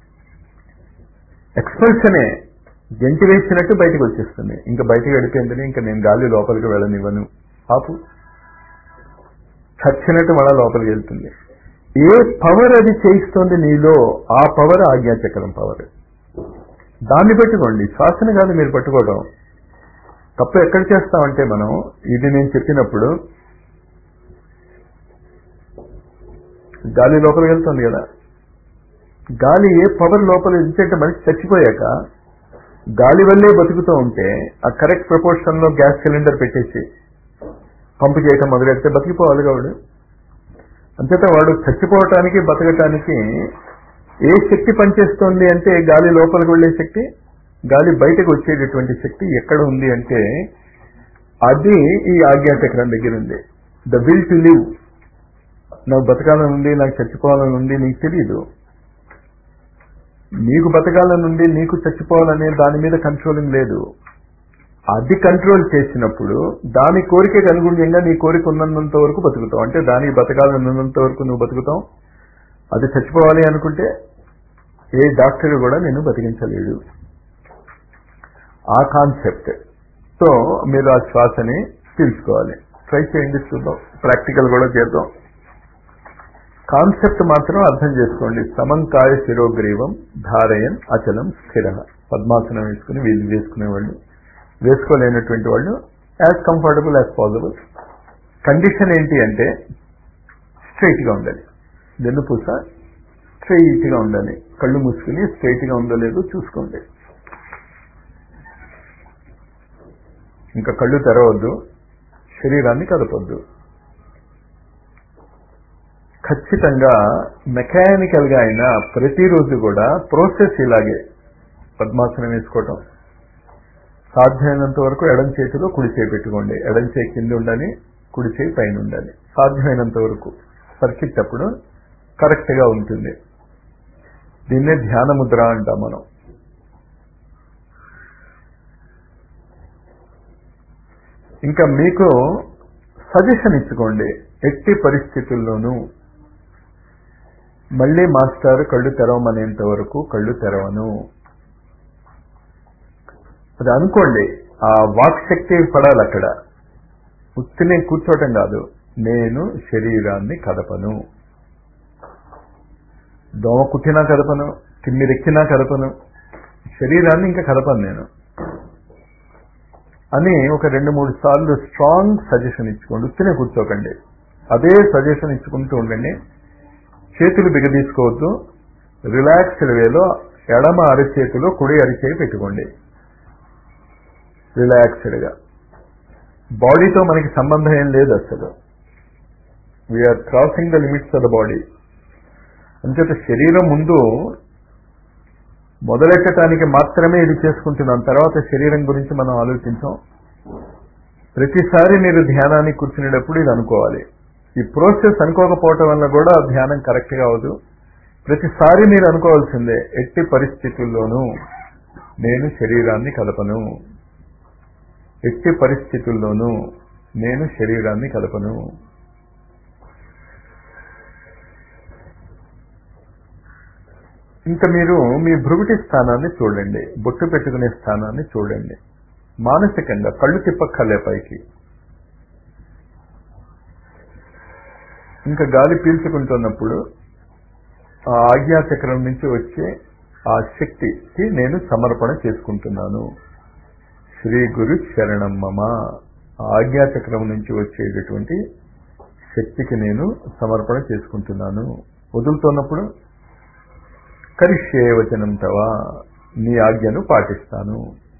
ఎక్స్పల్షనే గంటి వేసినట్టు బయటకు వచ్చేస్తుంది ఇంకా బయటకు వెళ్ళిపోయిందని ఇంకా నేను గాలి లోపలికి వెళ్ళనివ్వను ఆపు చచ్చినట్టు మళ్ళా లోపలికి వెళ్తుంది ఏ పవర్ అది చేయిస్తోంది నీలో ఆ పవర్ ఆజ్ఞాచక్రం పవర్ దాన్ని పెట్టుకోండి శ్వాసను కాదు మీరు పట్టుకోవడం తప్పు ఎక్కడ చేస్తామంటే మనం ఇది నేను చెప్పినప్పుడు గాలి లోపలికి వెళ్తుంది కదా గాలి ఏ పవర్ లోపల ఎందుకంటే మనిషి చచ్చిపోయాక గాలి వల్లే బతుకుతూ ఉంటే ఆ కరెక్ట్ ప్రపోర్షన్ లో గ్యాస్ సిలిండర్ పెట్టేసి పంపు చేయటం మొదలెడితే బతికిపోవాలి వాడు అంతేత వాడు చచ్చిపోవటానికి బతకటానికి ఏ శక్తి పనిచేస్తోంది అంటే గాలి లోపలికి వెళ్లే శక్తి గాలి బయటకు వచ్చేటటువంటి శక్తి ఎక్కడ ఉంది అంటే అది ఈ ఆజ్ఞాచక్రం దగ్గర ఉంది ద విల్ టు లివ్ నాకు బతకాలని ఉంది నాకు చచ్చిపోవాలని ఉంది నీకు తెలియదు నీకు బతకాల నుండి నీకు చచ్చిపోవాలనే దాని మీద కంట్రోలింగ్ లేదు అది కంట్రోల్ చేసినప్పుడు దాని కోరికకు అనుగుణ్యంగా నీ కోరిక ఉన్నంత వరకు బతుకుతావు అంటే దానికి బతకాలన్నంత వరకు నువ్వు బతుకుతావు అది చచ్చిపోవాలి అనుకుంటే ఏ డాక్టర్ కూడా నేను బతికించలేడు ఆ కాన్సెప్ట్ తో మీరు ఆ శ్వాసని పీల్చుకోవాలి ట్రై చేయండి చూద్దాం ప్రాక్టికల్ కూడా చేద్దాం కాన్సెప్ట్ మాత్రం అర్థం చేసుకోండి సమంకాయ శిరోగ్రీవం ధారయన్ అచలం స్థిర పద్మాసనం వేసుకుని వీళ్ళు వేసుకునేవాళ్ళు వేసుకోలేనటువంటి వాళ్ళు as comfortable as possible condition ఏంటి అంటే స్ట్రైట్ గా ఉండాలి వెన్నుపూస స్ట్రైట్ గా ఉండాలి కళ్ళు మూసుకుని స్ట్రైట్ గా ఉందో లేదో చూసుకోండి ఇంకా కళ్ళు తెరవద్దు శరీరాన్ని కదపొద్దు ఖచ్చితంగా మెకానికల్ గా అయినా ప్రతిరోజు కూడా ప్రాసెస్ ఇలాగే పద్మాసనం వేసుకోవటం సాధ్యమైనంత వరకు ఎడం చేతిలో కుడి చేయి పెట్టుకోండి ఎడం చేయి కింద ఉండాలి కుడి చేయి పైన ఉండాలి సాధ్యమైనంత వరకు సర్కిట్ అప్పుడు కరెక్ట్ గా ఉంటుంది దీన్నే ధ్యాన ముద్ర అంటాం మనం ఇంకా మీకు సజెషన్ ఇచ్చుకోండి ఎట్టి పరిస్థితుల్లోనూ మళ్ళీ మాస్టర్ కళ్ళు తెరవమనేంత వరకు కళ్ళు తెరవను అది అనుకోండి ఆ వాక్ శక్తి పడాలి అక్కడ ఉత్తినే కూర్చోవటం కాదు నేను శరీరాన్ని కదపను దోమ కుట్టినా కదపను తిమ్మిరెక్కినా కదపను శరీరాన్ని ఇంకా కదపను నేను అని ఒక రెండు మూడు సార్లు స్ట్రాంగ్ సజెషన్ ఇచ్చుకోండి ఉత్తినే కూర్చోకండి అదే సజెషన్ ఇచ్చుకుంటూ ఉండండి చేతులు బిగదీసుకోవద్దు రిలాక్స్డ్ వేలో ఎడమ అరిచేతిలో కుడి అరిచేయి పెట్టుకోండి రిలాక్స్డ్గా బాడీతో మనకి సంబంధం ఏం లేదు అసలు we're crossing the limits of the body అంచేత శరీరం ముందు మొదలెట్టడానికి మాత్రమే ఇది చేసుకుంటున్నాం తర్వాత శరీరం గురించి మనం ఆలోచించాం ప్రతిసారి మీరు ధ్యానానికి కూర్చునేటప్పుడు ఇది అనుకోవాలి ఈ ప్రోసెస్ అనుకోకపోవటం వల్ల కూడా ధ్యానం కరెక్ట్ గా అవదు ప్రతిసారి మీరు అనుకోవాల్సిందే ఎట్టి పరిస్థితుల్లోనూ నేను శరీరాన్ని కలపను ఎట్టి పరిస్థితుల్లోనూ నేను శరీరాన్ని కలపను ఇంకా మీరు మీ భృగుటి స్థానాన్ని చూడండి బొట్టు పెట్టుకునే స్థానాన్ని చూడండి మానసికంగా కళ్ళు తిప్పక్కర్లే పైకి ఇంకా గాలి పీల్చుకుంటున్నప్పుడు ఆ ఆజ్ఞాచక్రం నుంచి వచ్చే ఆ శక్తికి నేను సమర్పణ చేసుకుంటున్నాను శ్రీ గురు శరణం మమ ఆ ఆజ్ఞాచక్రం నుంచి వచ్చేటటువంటి శక్తికి నేను సమర్పణ చేసుకుంటున్నాను వదులుతున్నప్పుడు కరిష్యే వచనం తవా నీ ఆజ్ఞను పాటిస్తాను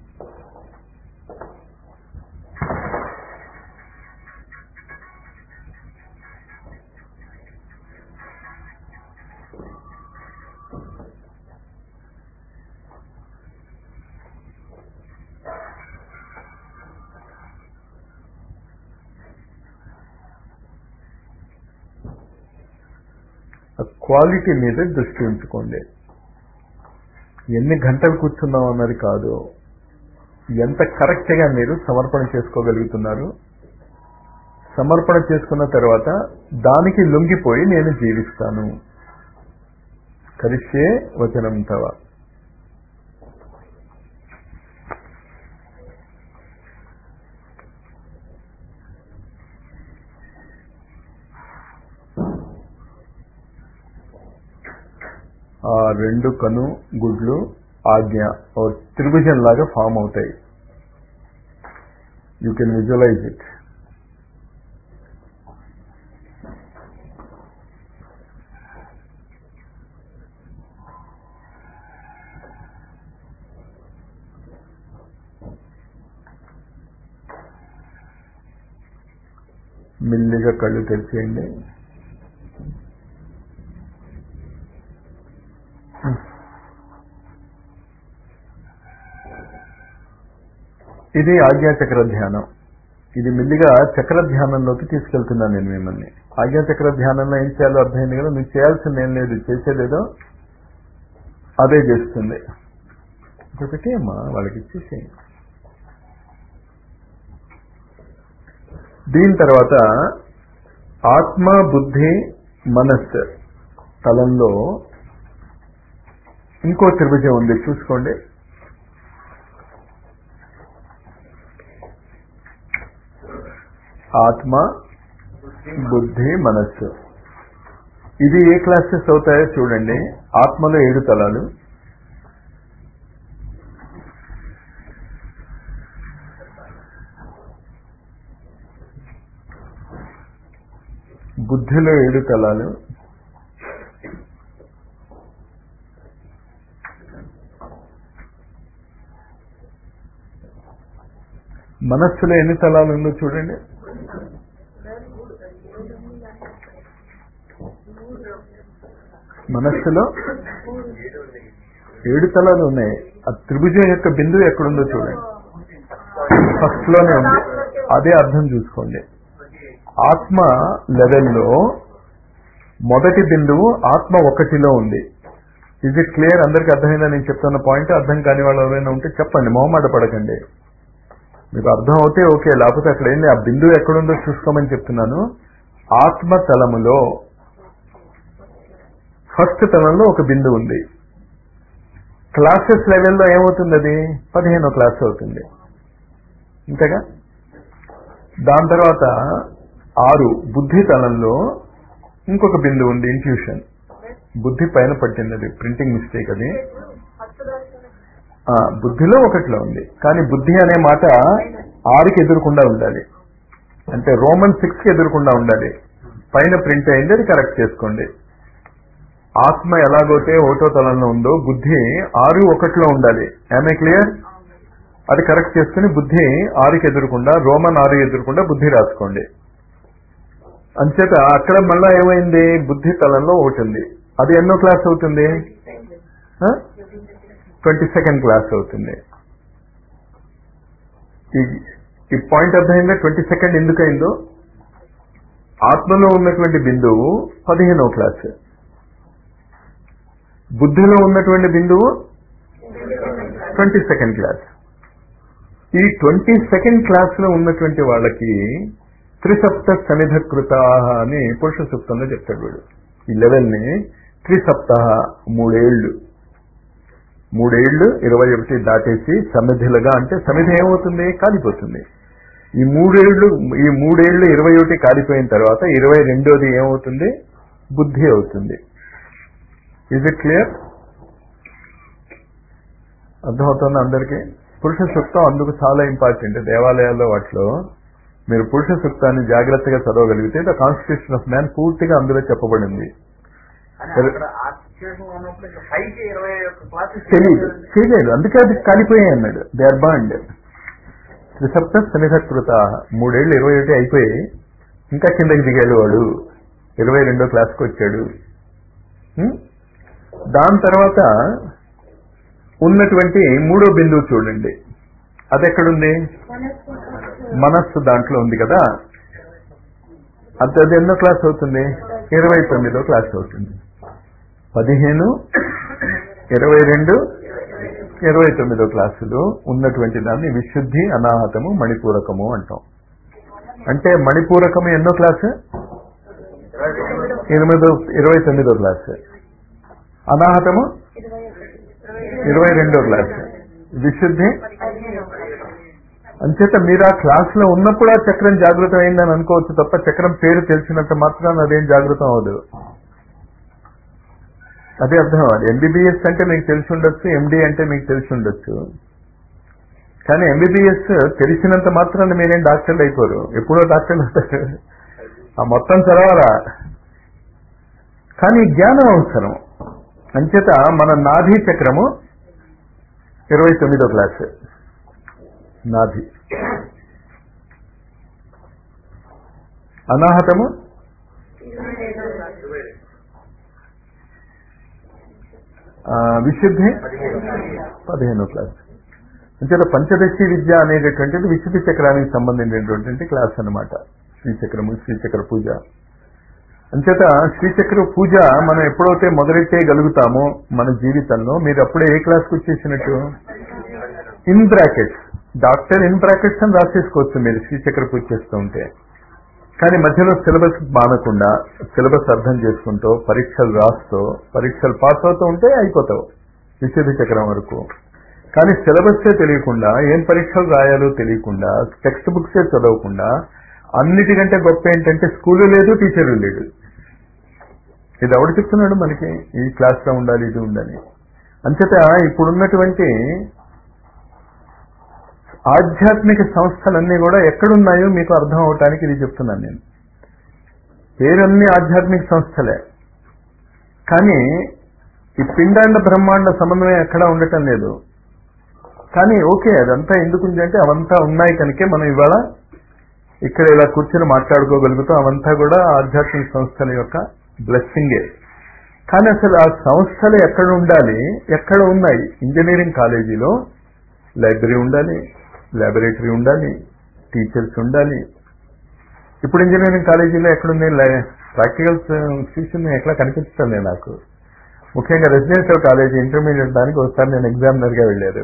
క్వాలిటీ మీద దృష్టి ఉంచుకోండి ఎన్ని గంటలు కూర్చున్నాం అన్నది కాదు ఎంత కరెక్ట్ గా మీరు సమర్పణ చేసుకోగలుగుతున్నారు సమర్పణ చేసుకున్న తర్వాత దానికి లొంగిపోయి నేను జీవిస్తాను కరిష్యే వచనం తవ ఆ రెండు కను గుడ్లు ఆజ్ఞ ఓ త్రిభుజం లాగా ఫామ్ అవుతాయి యూ కెన్ విజువలైజ్ ఇట్ మెల్లిగా కళ్ళు తెరిచేయండి ఇది ఆజ్ఞాచక్ర ధ్యానం ఇది మెల్లిగా చక్ర ధ్యానంలోకి తీసుకెళ్తున్నాను నేను మిమ్మల్ని ఆజ్ఞాచక్ర ధ్యానంలో ఏం చేయాలో అర్థమైంది కదా నువ్వు చేయాల్సింది ఏం లేదు చేసేదేదో అదే చేస్తుంది ఇక్కడ పెట్టేయమ్మా వాళ్ళకి ఇచ్చేసేయి దీని తర్వాత ఆత్మ బుద్ధి మనస్సు తలంలో ఇంకో త్రిభుజం ఉంది చూసుకోండి ఆత్మ బుద్ధి మనస్సు ఇది ఏ క్లాసెస్ అవుతాయో చూడండి ఆత్మలో ఏడు తలాలు బుద్ధిలో ఏడు తలాలు మనస్సులో ఎన్ని తలాలు ఉందో చూడండి మనస్సులో ఏడు తలాలు ఉన్నాయి ఆ త్రిభుజం యొక్క బిందువు ఎక్కడుందో చూడండి ఫస్ట్ లోనే ఉంది అదే అర్థం చూసుకోండి ఆత్మ లెవెల్లో మొదటి బిందువు ఆత్మ ఒకటిలో ఉంది ఇజ్ ఇట్ క్లియర్ అందరికి అర్థమైందా నేను చెప్తున్న పాయింట్ అర్థం కాని వాళ్ళు ఎవరైనా ఉంటే చెప్పండి మొహమాట పడకండి మీకు అర్థం అవుతే ఓకే లేకపోతే అక్కడ ఏంది ఆ బిందువు ఎక్కడుందో చూసుకోమని చెప్తున్నాను ఆత్మ తలములో ఫస్ట్ తలంలో ఒక బిందువు ఉంది క్లాసెస్ లెవెల్లో ఏమవుతుంది అది పదిహేనో క్లాస్ అవుతుంది ఇంతగా దాని తర్వాత ఆరు బుద్ధి తలంలో ఇంకొక బిందువు ఉంది ఇంట్యూషన్ బుద్ధి పైన పట్టింది అది ప్రింటింగ్ మిస్టేక్ అది ఆ, బుద్ధిలో ఒకటిలో ఉంది కానీ బుద్ధి అనే మాట ఆరుకి ఎదురకుండా ఉండాలి అంటే రోమన్ సిక్స్ కి ఎదురకుండా ఉండాలి పైన ప్రింట్ అయింది అది కరెక్ట్ చేసుకోండి ఆత్మ ఎలాగైతే ఓటో తలంలో ఉందో బుద్ధి ఆరు ఒకటిలో ఉండాలి ఏమే క్లియర్ అది కరెక్ట్ చేసుకుని బుద్ధి ఆరుకి ఎదురకుండా రోమన్ ఆరు ఎదురకుండా బుద్ధి రాసుకోండి అంచేత అక్కడ మళ్ళా ఏమైంది బుద్ధి తలంలో ఒకటి ఉంది అది ఎన్నో క్లాస్ అవుతుంది ట్వంటీ సెకండ్ క్లాస్ అవుతుంది ఈ ఈ పాయింట్ అర్థమైందా ట్వంటీ సెకండ్ ఎందుకైందో ఆత్మలో ఉన్నటువంటి బిందువు పదిహేనవ క్లాస్ బుద్ధిలో ఉన్నటువంటి బిందువు ట్వంటీ సెకండ్ క్లాస్ ఈ ట్వంటీ సెకండ్ క్లాస్ లో ఉన్నటువంటి వాళ్ళకి త్రిసప్త సమిధకృత అని పురుష సూక్తంలో చెప్తాడు వీడు ఈ లెవెల్ ని త్రిసప్త మూడేళ్లు మూడేళ్లు ఇరవై ఒకటి దాటేసి సమిధిలుగా అంటే సమిధి ఏమవుతుంది కాలిపోతుంది ఈ మూడేళ్లు ఈ మూడేళ్లు ఇరవై ఒకటి కాలిపోయిన తర్వాత ఇరవై రెండోది ఏమవుతుంది బుద్ధి అవుతుంది ఇజ్ ఇట్ క్లియర్ అర్థమవుతుంది అందరికీ పురుష సూక్తం అందుకు చాలా ఇంపార్టెంట్ దేవాలయాల్లో వాటిలో మీరు పురుష సూక్తాన్ని జాగ్రత్తగా చదవగలిగితే ద కాన్స్టిట్యూషన్ ఆఫ్ మ్యాన్ పూర్తిగా అందులో చెప్పబడింది కానీ అక్కడ ఆ సిచ్యువేషన్ ఉన్నప్పుడు ఇంకా పైకి ఇరవై ఒక్క క్లాసెస్ తెలియదు చేయలేదు అందుకే అది కాలిపోయాయి అన్నాడు దే ఆర్ బాండ్ త్రిసప్త సమిధకృత మూడేళ్లు ఇరవై ఒకటి అయిపోయి ఇంకా కిందకి దిగాడు వాడు ఇరవై రెండో క్లాస్కి వచ్చాడు హ్మ్? దాని తర్వాత ఉన్నటువంటి మూడో బిందువు చూడండి అది ఎక్కడుంది మనస్సు దాంట్లో ఉంది కదా అది అది ఎన్నో క్లాస్ అవుతుంది ఇరవై తొమ్మిదో క్లాస్ అవుతుంది పదిహేను ఇరవై రెండు ఇరవై తొమ్మిదో క్లాసులో ఉన్నటువంటి దాన్ని విశుద్ధి అనాహతము మణిపూరకము అంటాం అంటే మణిపూరకము ఎన్నో క్లాసు ఎనిమిదో ఇరవై తొమ్మిదో క్లాసు అనాహతము ఇరవై రెండో క్లాసు విశుద్ధి అంచేత మీరు ఆ క్లాస్ లో ఉన్నప్పుడు ఆ చక్రం జాగృతం అయిందని అనుకోవచ్చు తప్ప చక్రం పేరు తెలిసినంత మాత్రాన అదేం జాగృతం అవదు అదే అర్థం అవ్వాలి ఎంబీబీఎస్ అంటే మీకు తెలిసి ఉండొచ్చు ఎండి అంటే మీకు తెలిసి ఉండొచ్చు కానీ ఎంబీబీఎస్ తెలిసినంత మాత్రాన మీరేం డాక్టర్లు అయిపోరు ఎప్పుడో డాక్టర్లు అవుతారు ఆ మొత్తం చదవాలా కానీ జ్ఞానం అవసరం అంచేత మన నాభి చక్రము ఇరవై తొమ్మిదో క్లాస్ నాభి అనాహతము ఆ, విశుద్ధి పదిహేనో క్లాస్ అంచేత పంచదశి విద్య అనేటటువంటిది విశుద్ధి చక్రానికి సంబంధించినటువంటి క్లాస్ అన్నమాట శ్రీచక్రము శ్రీచక్ర పూజ అంచేత శ్రీచక్ర పూజ మనం ఎప్పుడైతే మొదలెట్టేయగలుగుతామో మన జీవితంలో మీరు అప్పుడే ఏ క్లాస్కి వచ్చేసినట్టు in brackets doctor in brackets అని రాసేసుకోవచ్చు మీరు శ్రీచక్ర పూజ చేస్తూ ఉంటే కానీ మధ్యలో సిలబస్ మానకుండా సిలబస్ అర్థం చేసుకుంటూ పరీక్షలు రాస్తూ పరీక్షలు పాస్ అవుతూ ఉంటే అయిపోతావు విశుద్ధ చక్రం వరకు కానీ సిలబస్సే తెలియకుండా ఏం పరీక్షలు రాయాలో తెలియకుండా టెక్స్ట్ బుక్సే చదవకుండా అన్నిటికంటే గొప్ప ఏంటంటే స్కూలు లేదు టీచరు లేడు ఇది ఎవడు చెప్తున్నాడు మనకి ఈ క్లాస్లో ఉండాలి ఇది ఉండాలి అంచేత ఇప్పుడున్నటువంటి ఆధ్యాత్మిక సంస్థలన్నీ కూడా ఎక్కడున్నాయో మీకు అర్థం అవటానికి ఇది చెప్తున్నాను నేను పేరన్నీ ఆధ్యాత్మిక సంస్థలే కానీ ఈ పిండాండ బ్రహ్మాండ సమన్వయం ఎక్కడా ఉండటం లేదు కానీ ఓకే అదంతా ఎందుకుంది అంటే అవంతా ఉన్నాయి కనుకే మనం ఇవాళ ఇక్కడ ఇలా కూర్చొని మాట్లాడుకోగలుగుతాం అవంతా కూడా ఆధ్యాత్మిక సంస్థల యొక్క బ్లెస్సింగే కానీ అసలు ఆ సంస్థలు ఎక్కడ ఉండాలి ఎక్కడ ఉన్నాయి ఇంజనీరింగ్ కాలేజీలో లైబ్రరీ ఉండాలి ల్యాబొరేటరీ ఉండాలి టీచర్స్ ఉండాలి ఇప్పుడు ఇంజనీరింగ్ కాలేజీలో ఎక్కడుంది ప్రాక్టికల్స్ చూసి ఎట్లా కనిపించడం లేదు నాకు ముఖ్యంగా రెసిడెన్షియల్ కాలేజీ ఇంటర్మీడియట్ దానికి ఒకసారి నేను ఎగ్జామినర్గా వెళ్ళారు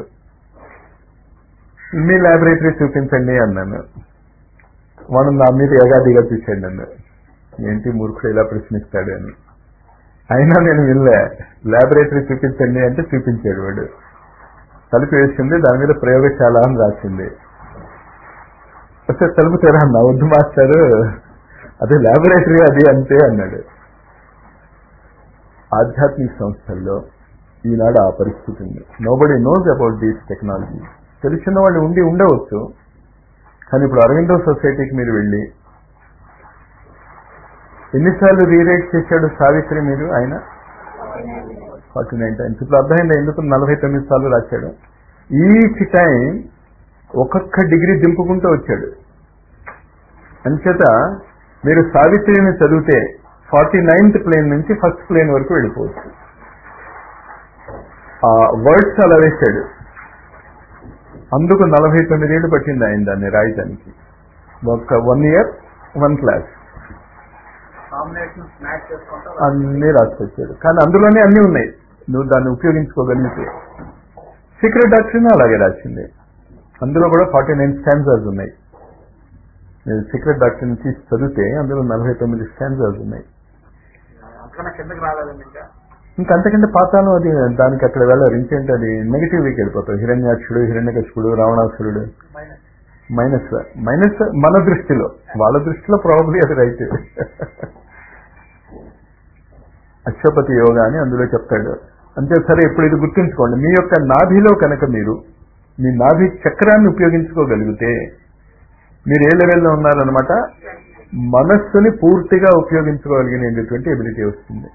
మీ ల్యాబొరేటరీ చూపించండి అన్నాను వాడు నా మీద యగాదిగా చూశాడు నన్ను ఏంటి మూర్ఖుడు ఇలా ప్రశ్నిస్తాడు అని అయినా నేను వెళ్ళా ల్యాబొరేటరీ చూపించండి అంటే చూపించాడు వాడు తలుపు వేసింది దాని మీద ప్రయోగశాల అని రాసింది వస్తే తలుపు తెరా అన్న వద్దు మాస్టారు అదే ల్యాబొరేటరీ అది అంతే అన్నాడు ఆధ్యాత్మిక సంస్థల్లో ఈనాడు ఆ పరిస్థితి ఉంది nobody knows about these technology తెలిసిన వాళ్ళు ఉండి ఉండవచ్చు కానీ ఇప్పుడు అరవిందో సొసైటీకి మీరు వెళ్ళి ఎన్నిసార్లు రీరైట్ చేశాడు సావిత్రి మీరు ఆయన ఫార్టీ నైన్ టైమ్స్ ఇప్పుడు అర్థమైంది ఎందుకు నలభై తొమ్మిది సార్లు రాశాడు ఈచ్ టైం ఒక్కొక్క డిగ్రీ దింపుకుంటూ వచ్చాడు అంచేత మీరు సావిత్రిని చదివితే ఫార్టీ నైన్త్ ప్లేన్ నుంచి ఫస్ట్ ప్లేన్ వరకు వెళ్ళిపోవచ్చు ఆ వర్డ్స్ అలా వేశాడు అందుకు నలభై తొమ్మిదేళ్ళు పట్టింది ఆయన దాన్ని రాయటానికి ఒక one year one class combination match చేసుకుంటా అన్నీ రాసుకొచ్చాడు కానీ అందులోనే అన్నీ ఉన్నాయి నువ్వు దాన్ని ఉపయోగించుకోగలిగితే సీక్రెట్ డాక్టరీని అలాగే రాసింది అందులో కూడా ఫార్టీ నైన్ స్టాన్జర్స్ ఉన్నాయి నేను సీక్రెట్ డాక్టరీని తీసి చదివితే అందులో నలభై తొమ్మిది స్టాన్జర్స్ ఉన్నాయి అంతకన్నా కిందకి రాలేదండి ఇంకా ఇంకా అంతకంటే పాతాను అది దానికి అక్కడ వెళ్ళారు ఇంకేంటి అది నెగిటివ్ వీక్ వెళ్ళిపోతాయి హిరణ్యాక్షుడు హిరణ్యకశుడు రావణాసురుడు మైనస్ మైనస్ మైనస్ మన దృష్టిలో వాళ్ళ దృష్టిలో ప్రాబ్లీ అది రైట్ అక్షపతి యోగా అని అందులో చెప్తాడు అంతే సరే ఇప్పుడు ఇది గుర్తుంచుకోండి మీ యొక్క నాభిలో కనుక మీరు మీ నాభి చక్రాన్ని ఉపయోగించుకోగలిగితే మీరు ఏ లెవెల్లో ఉన్నారనమాట మనస్సుని పూర్తిగా ఉపయోగించుకోగలిగినటువంటి ఎబిలిటీ వస్తుంది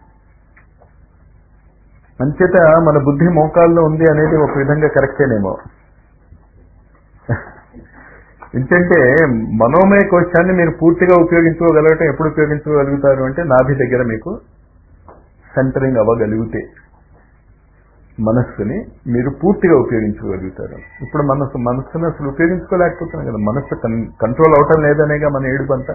అంచేత మన బుద్ధి మోకాల్లో ఉంది అనేది ఒక విధంగా కరెక్టేనేమో ఏంటంటే మనోమయ కోశాన్ని మీరు పూర్తిగా ఉపయోగించుకోగలగటం ఎప్పుడు ఉపయోగించుకోగలుగుతారు అంటే నాభి దగ్గర మీకు సెంటరింగ్ అవ్వగలిగితే మనస్సుని మీరు పూర్తిగా ఉపయోగించుకోగలుగుతారు ఇప్పుడు మనస్సు మనస్సును అసలు ఉపయోగించుకోలేకపోతున్నాం కదా మనస్సు కంట్రోల్ అవటం లేదనేగా మన ఏడుపంతా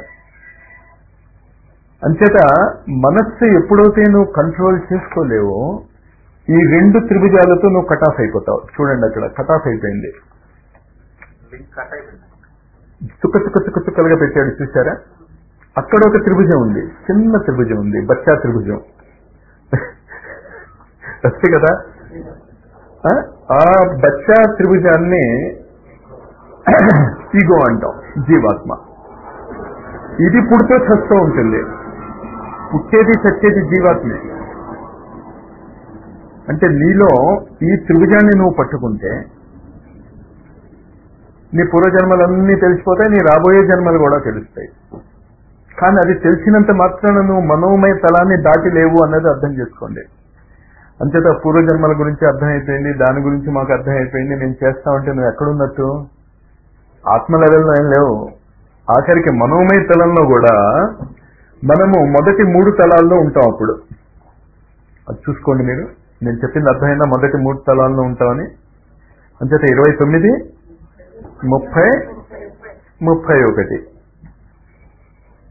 అంచేత మనస్సు ఎప్పుడైతే నువ్వు కంట్రోల్ చేసుకోలేవో ఈ రెండు త్రిభుజాలతో నువ్వు కట్ ఆఫ్ అయిపోతావు చూడండి అక్కడ కట్ ఆఫ్ అయిపోయింది లింక్ కట్ అయిపోయింది చుక్క చుక్క చుక్క చుక్కలుగా పెట్టాడు చూసారా అక్కడ ఒక త్రిభుజం ఉంది చిన్న త్రిభుజం ఉంది బచ్చా త్రిభుజం అంతే కదా ఆ? ఆ బచ్చా త్రిభుజాన్ని ఈగో అంటాం జీవాత్మ ఇది పుడుతూ చస్తూ ఉంటుంది పుట్టేది చచ్చేది జీవాత్మే అంటే నీలో ఈ త్రిభుజాన్ని నువ్వు పట్టుకుంటే నీ పూర్వజన్మలన్నీ తెలిసిపోతాయి నీ రాబోయే జన్మలు కూడా తెలుస్తాయి కానీ అది తెలిసినంత మాత్రాన నువ్వు మనోమయ తలాన్ని దాటి లేవు అన్నది అర్థం చేసుకోండి అంచేత పూర్వజన్మల గురించి అర్థమైపోయింది దాని గురించి మాకు అర్థమైపోయింది నేను చేస్తామంటే నువ్వు ఎక్కడున్నట్టు ఆత్మ లెవెల్లో ఏం లేవు ఆఖరికి మనోమయ తలంలో కూడా మనము మొదటి మూడు తలాల్లో ఉంటాం అప్పుడు అది చూసుకోండి మీరు నేను చెప్పింది అర్థమైందా మొదటి మూడు తలాల్లో ఉంటామని అంచేత ఇరవై తొమ్మిది ముప్పై ముప్పై ఒకటి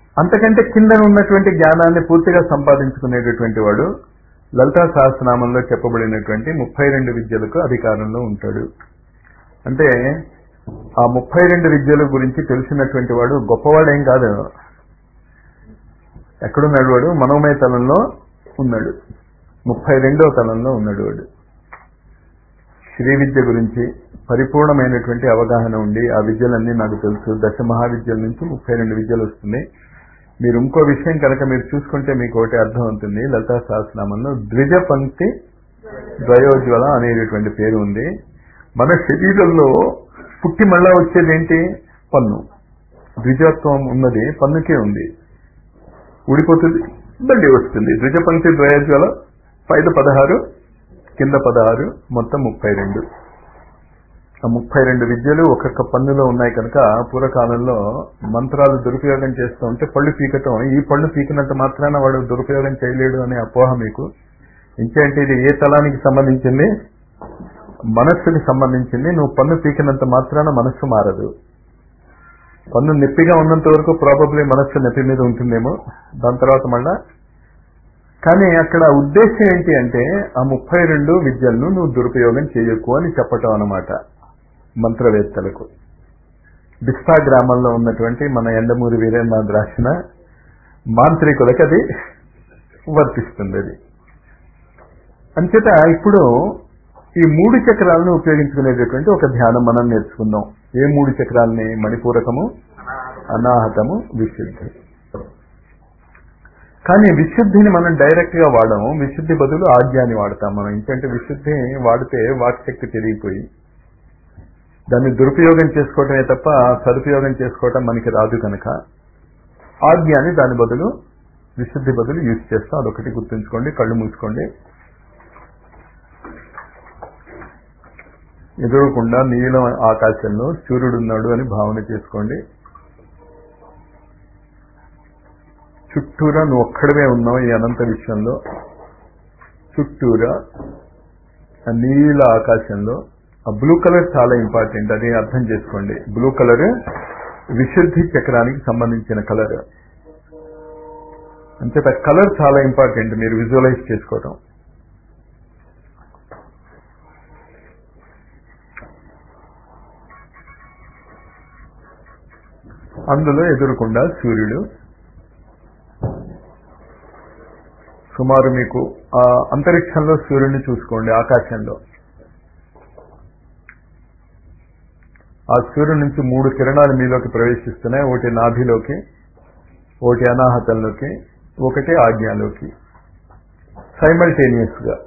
అంతకంటే కింద ఉన్నటువంటి జ్ఞానాన్ని పూర్తిగా సంపాదించుకునేటటువంటి వాడు లలితా సహస్రనామంలో చెప్పబడినటువంటి ముప్పై రెండు విద్యలకు అధికారంలో ఉంటాడు అంటే ఆ ముప్పై రెండు విద్యల గురించి తెలిసినటువంటి వాడు గొప్పవాడేం కాదు ఎక్కడున్నాడు వాడు మనోమయ తలంలో ఉన్నాడు ముప్పై రెండవ తలంలో ఉన్నాడు వాడు శ్రీ విద్య గురించి పరిపూర్ణమైనటువంటి అవగాహన ఉండి ఆ విద్యలన్నీ నాకు తెలుసు దశ మహావిద్యల నుంచి ముప్పై రెండు విద్యలు వస్తున్నాయి మీరు ఇంకో విషయం కనుక మీరు చూసుకుంటే మీకు ఒకటి అర్థం అవుతుంది లలితా సహస్రనామంలో ద్విజ పంక్తి ద్వయోజ్వల అనేటటువంటి పేరు ఉంది మన శరీరంలో పుట్టి మళ్ళా వచ్చేది ఏంటి పన్ను ద్విజత్వం ఉన్నది పన్నుకే ఉంది ఊడిపోతుంది మళ్ళీ వస్తుంది ద్విజ పంక్తి ద్వయోజ్వల పైన పదహారు కింద పదహారు మొత్తం ముప్పై రెండు ఆ ముప్పై రెండు విద్యలు ఒక్కొక్క పన్నులో ఉన్నాయి కనుక పూర్వకాలంలో మంత్రాలు దురుపయోగం చేస్తూ ఉంటే పళ్ళు పీకటం ఈ పళ్ళు పీకినంత మాత్రాన వాడు దురుపయోగం చేయలేడు అనే అపోహ మీకు ఇంకేంటి ఇది ఏ తలానికి సంబంధించింది మనస్సుకి సంబంధించింది నువ్వు పన్ను పీకినంత మాత్రాన మనస్సు మారదు పన్ను నొప్పిగా ఉన్నంత వరకు ప్రాబబ్లీ మనస్సు నొప్పి మీద ఉంటుందేమో దాని తర్వాత మళ్ళా కానీ అక్కడ ఉద్దేశం ఏంటి అంటే ఆ ముప్పై రెండు విద్యలను నువ్వు దురుపయోగం చేయకు అని చెప్పటం అన్నమాట మంత్రవేత్తలకు బిస్తా గ్రామంలో ఉన్నటువంటి మన ఎండమూరి వీరేంద్రనాథ్ రాసిన మాంత్రికులకు అది వర్తిస్తుంది అది అంచేత ఇప్పుడు ఈ మూడు చక్రాలను ఉపయోగించుకునేటటువంటి ఒక ధ్యానం మనం నేర్చుకుందాం ఏ మూడు చక్రాలని మణిపూరకము అనాహతము విశుద్ధి కానీ విశుద్ధిని మనం డైరెక్ట్ గా వాడము విశుద్ధి బదులు ఆజ్ఞాన్ని వాడతాం మనం ఎందుకంటే విశుద్ధి వాడితే వాక్ శక్తి పెరిగిపోయి దాన్ని దురుపయోగం చేసుకోవటమే తప్ప సదుపయోగం చేసుకోవటం మనకి రాదు కనుక ఆజ్ఞాన్ని దాని బదులు విశుద్ధి బదులు యూజ్ చేస్తాం అదొకటి గుర్తుంచుకోండి కళ్ళు మూసుకోండి ఎదురకుండా నీలం ఆకాశంలో సూర్యుడున్నాడు అని భావన చేసుకోండి చుట్టూరా నువ్వు ఒక్కడవే ఉన్నావు ఈ అనంత విశ్వంలో చుట్టూరా ఆ నీల ఆకాశంలో ఆ బ్లూ కలర్ చాలా ఇంపార్టెంట్ అది అర్థం చేసుకోండి బ్లూ కలర్ విశుద్ధి చక్రానికి సంబంధించిన కలర్ అంచేత కలర్ చాలా ఇంపార్టెంట్ మీరు విజువలైజ్ చేసుకోవటం అందులో ఎదురుకుండా సూర్యుడు సుమారు మీకు ఆ అంతరిక్షంలో సూర్యుడిని చూసుకోండి ఆకాశంలో ఆ సూర్యుడి నుంచి మూడు కిరణాలు మీలోకి ప్రవేశిస్తున్నాయి ఒకటి నాభిలోకి ఒకటి అనాహతంలోకి ఒకటి ఆజ్ఞలోకి సైమల్టేనియస్ గా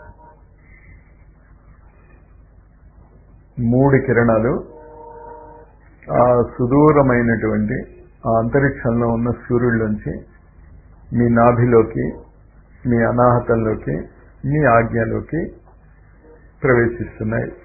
మూడు కిరణాలు ఆ సుదూరమైనటువంటి ఆ అంతరిక్షంలో ఉన్న సూర్యుడిలోంచి మీ నాభిలోకి మీ అనాహతంలోకి మీ ఆజ్ఞలోకి ప్రవేశిస్తున్నాయి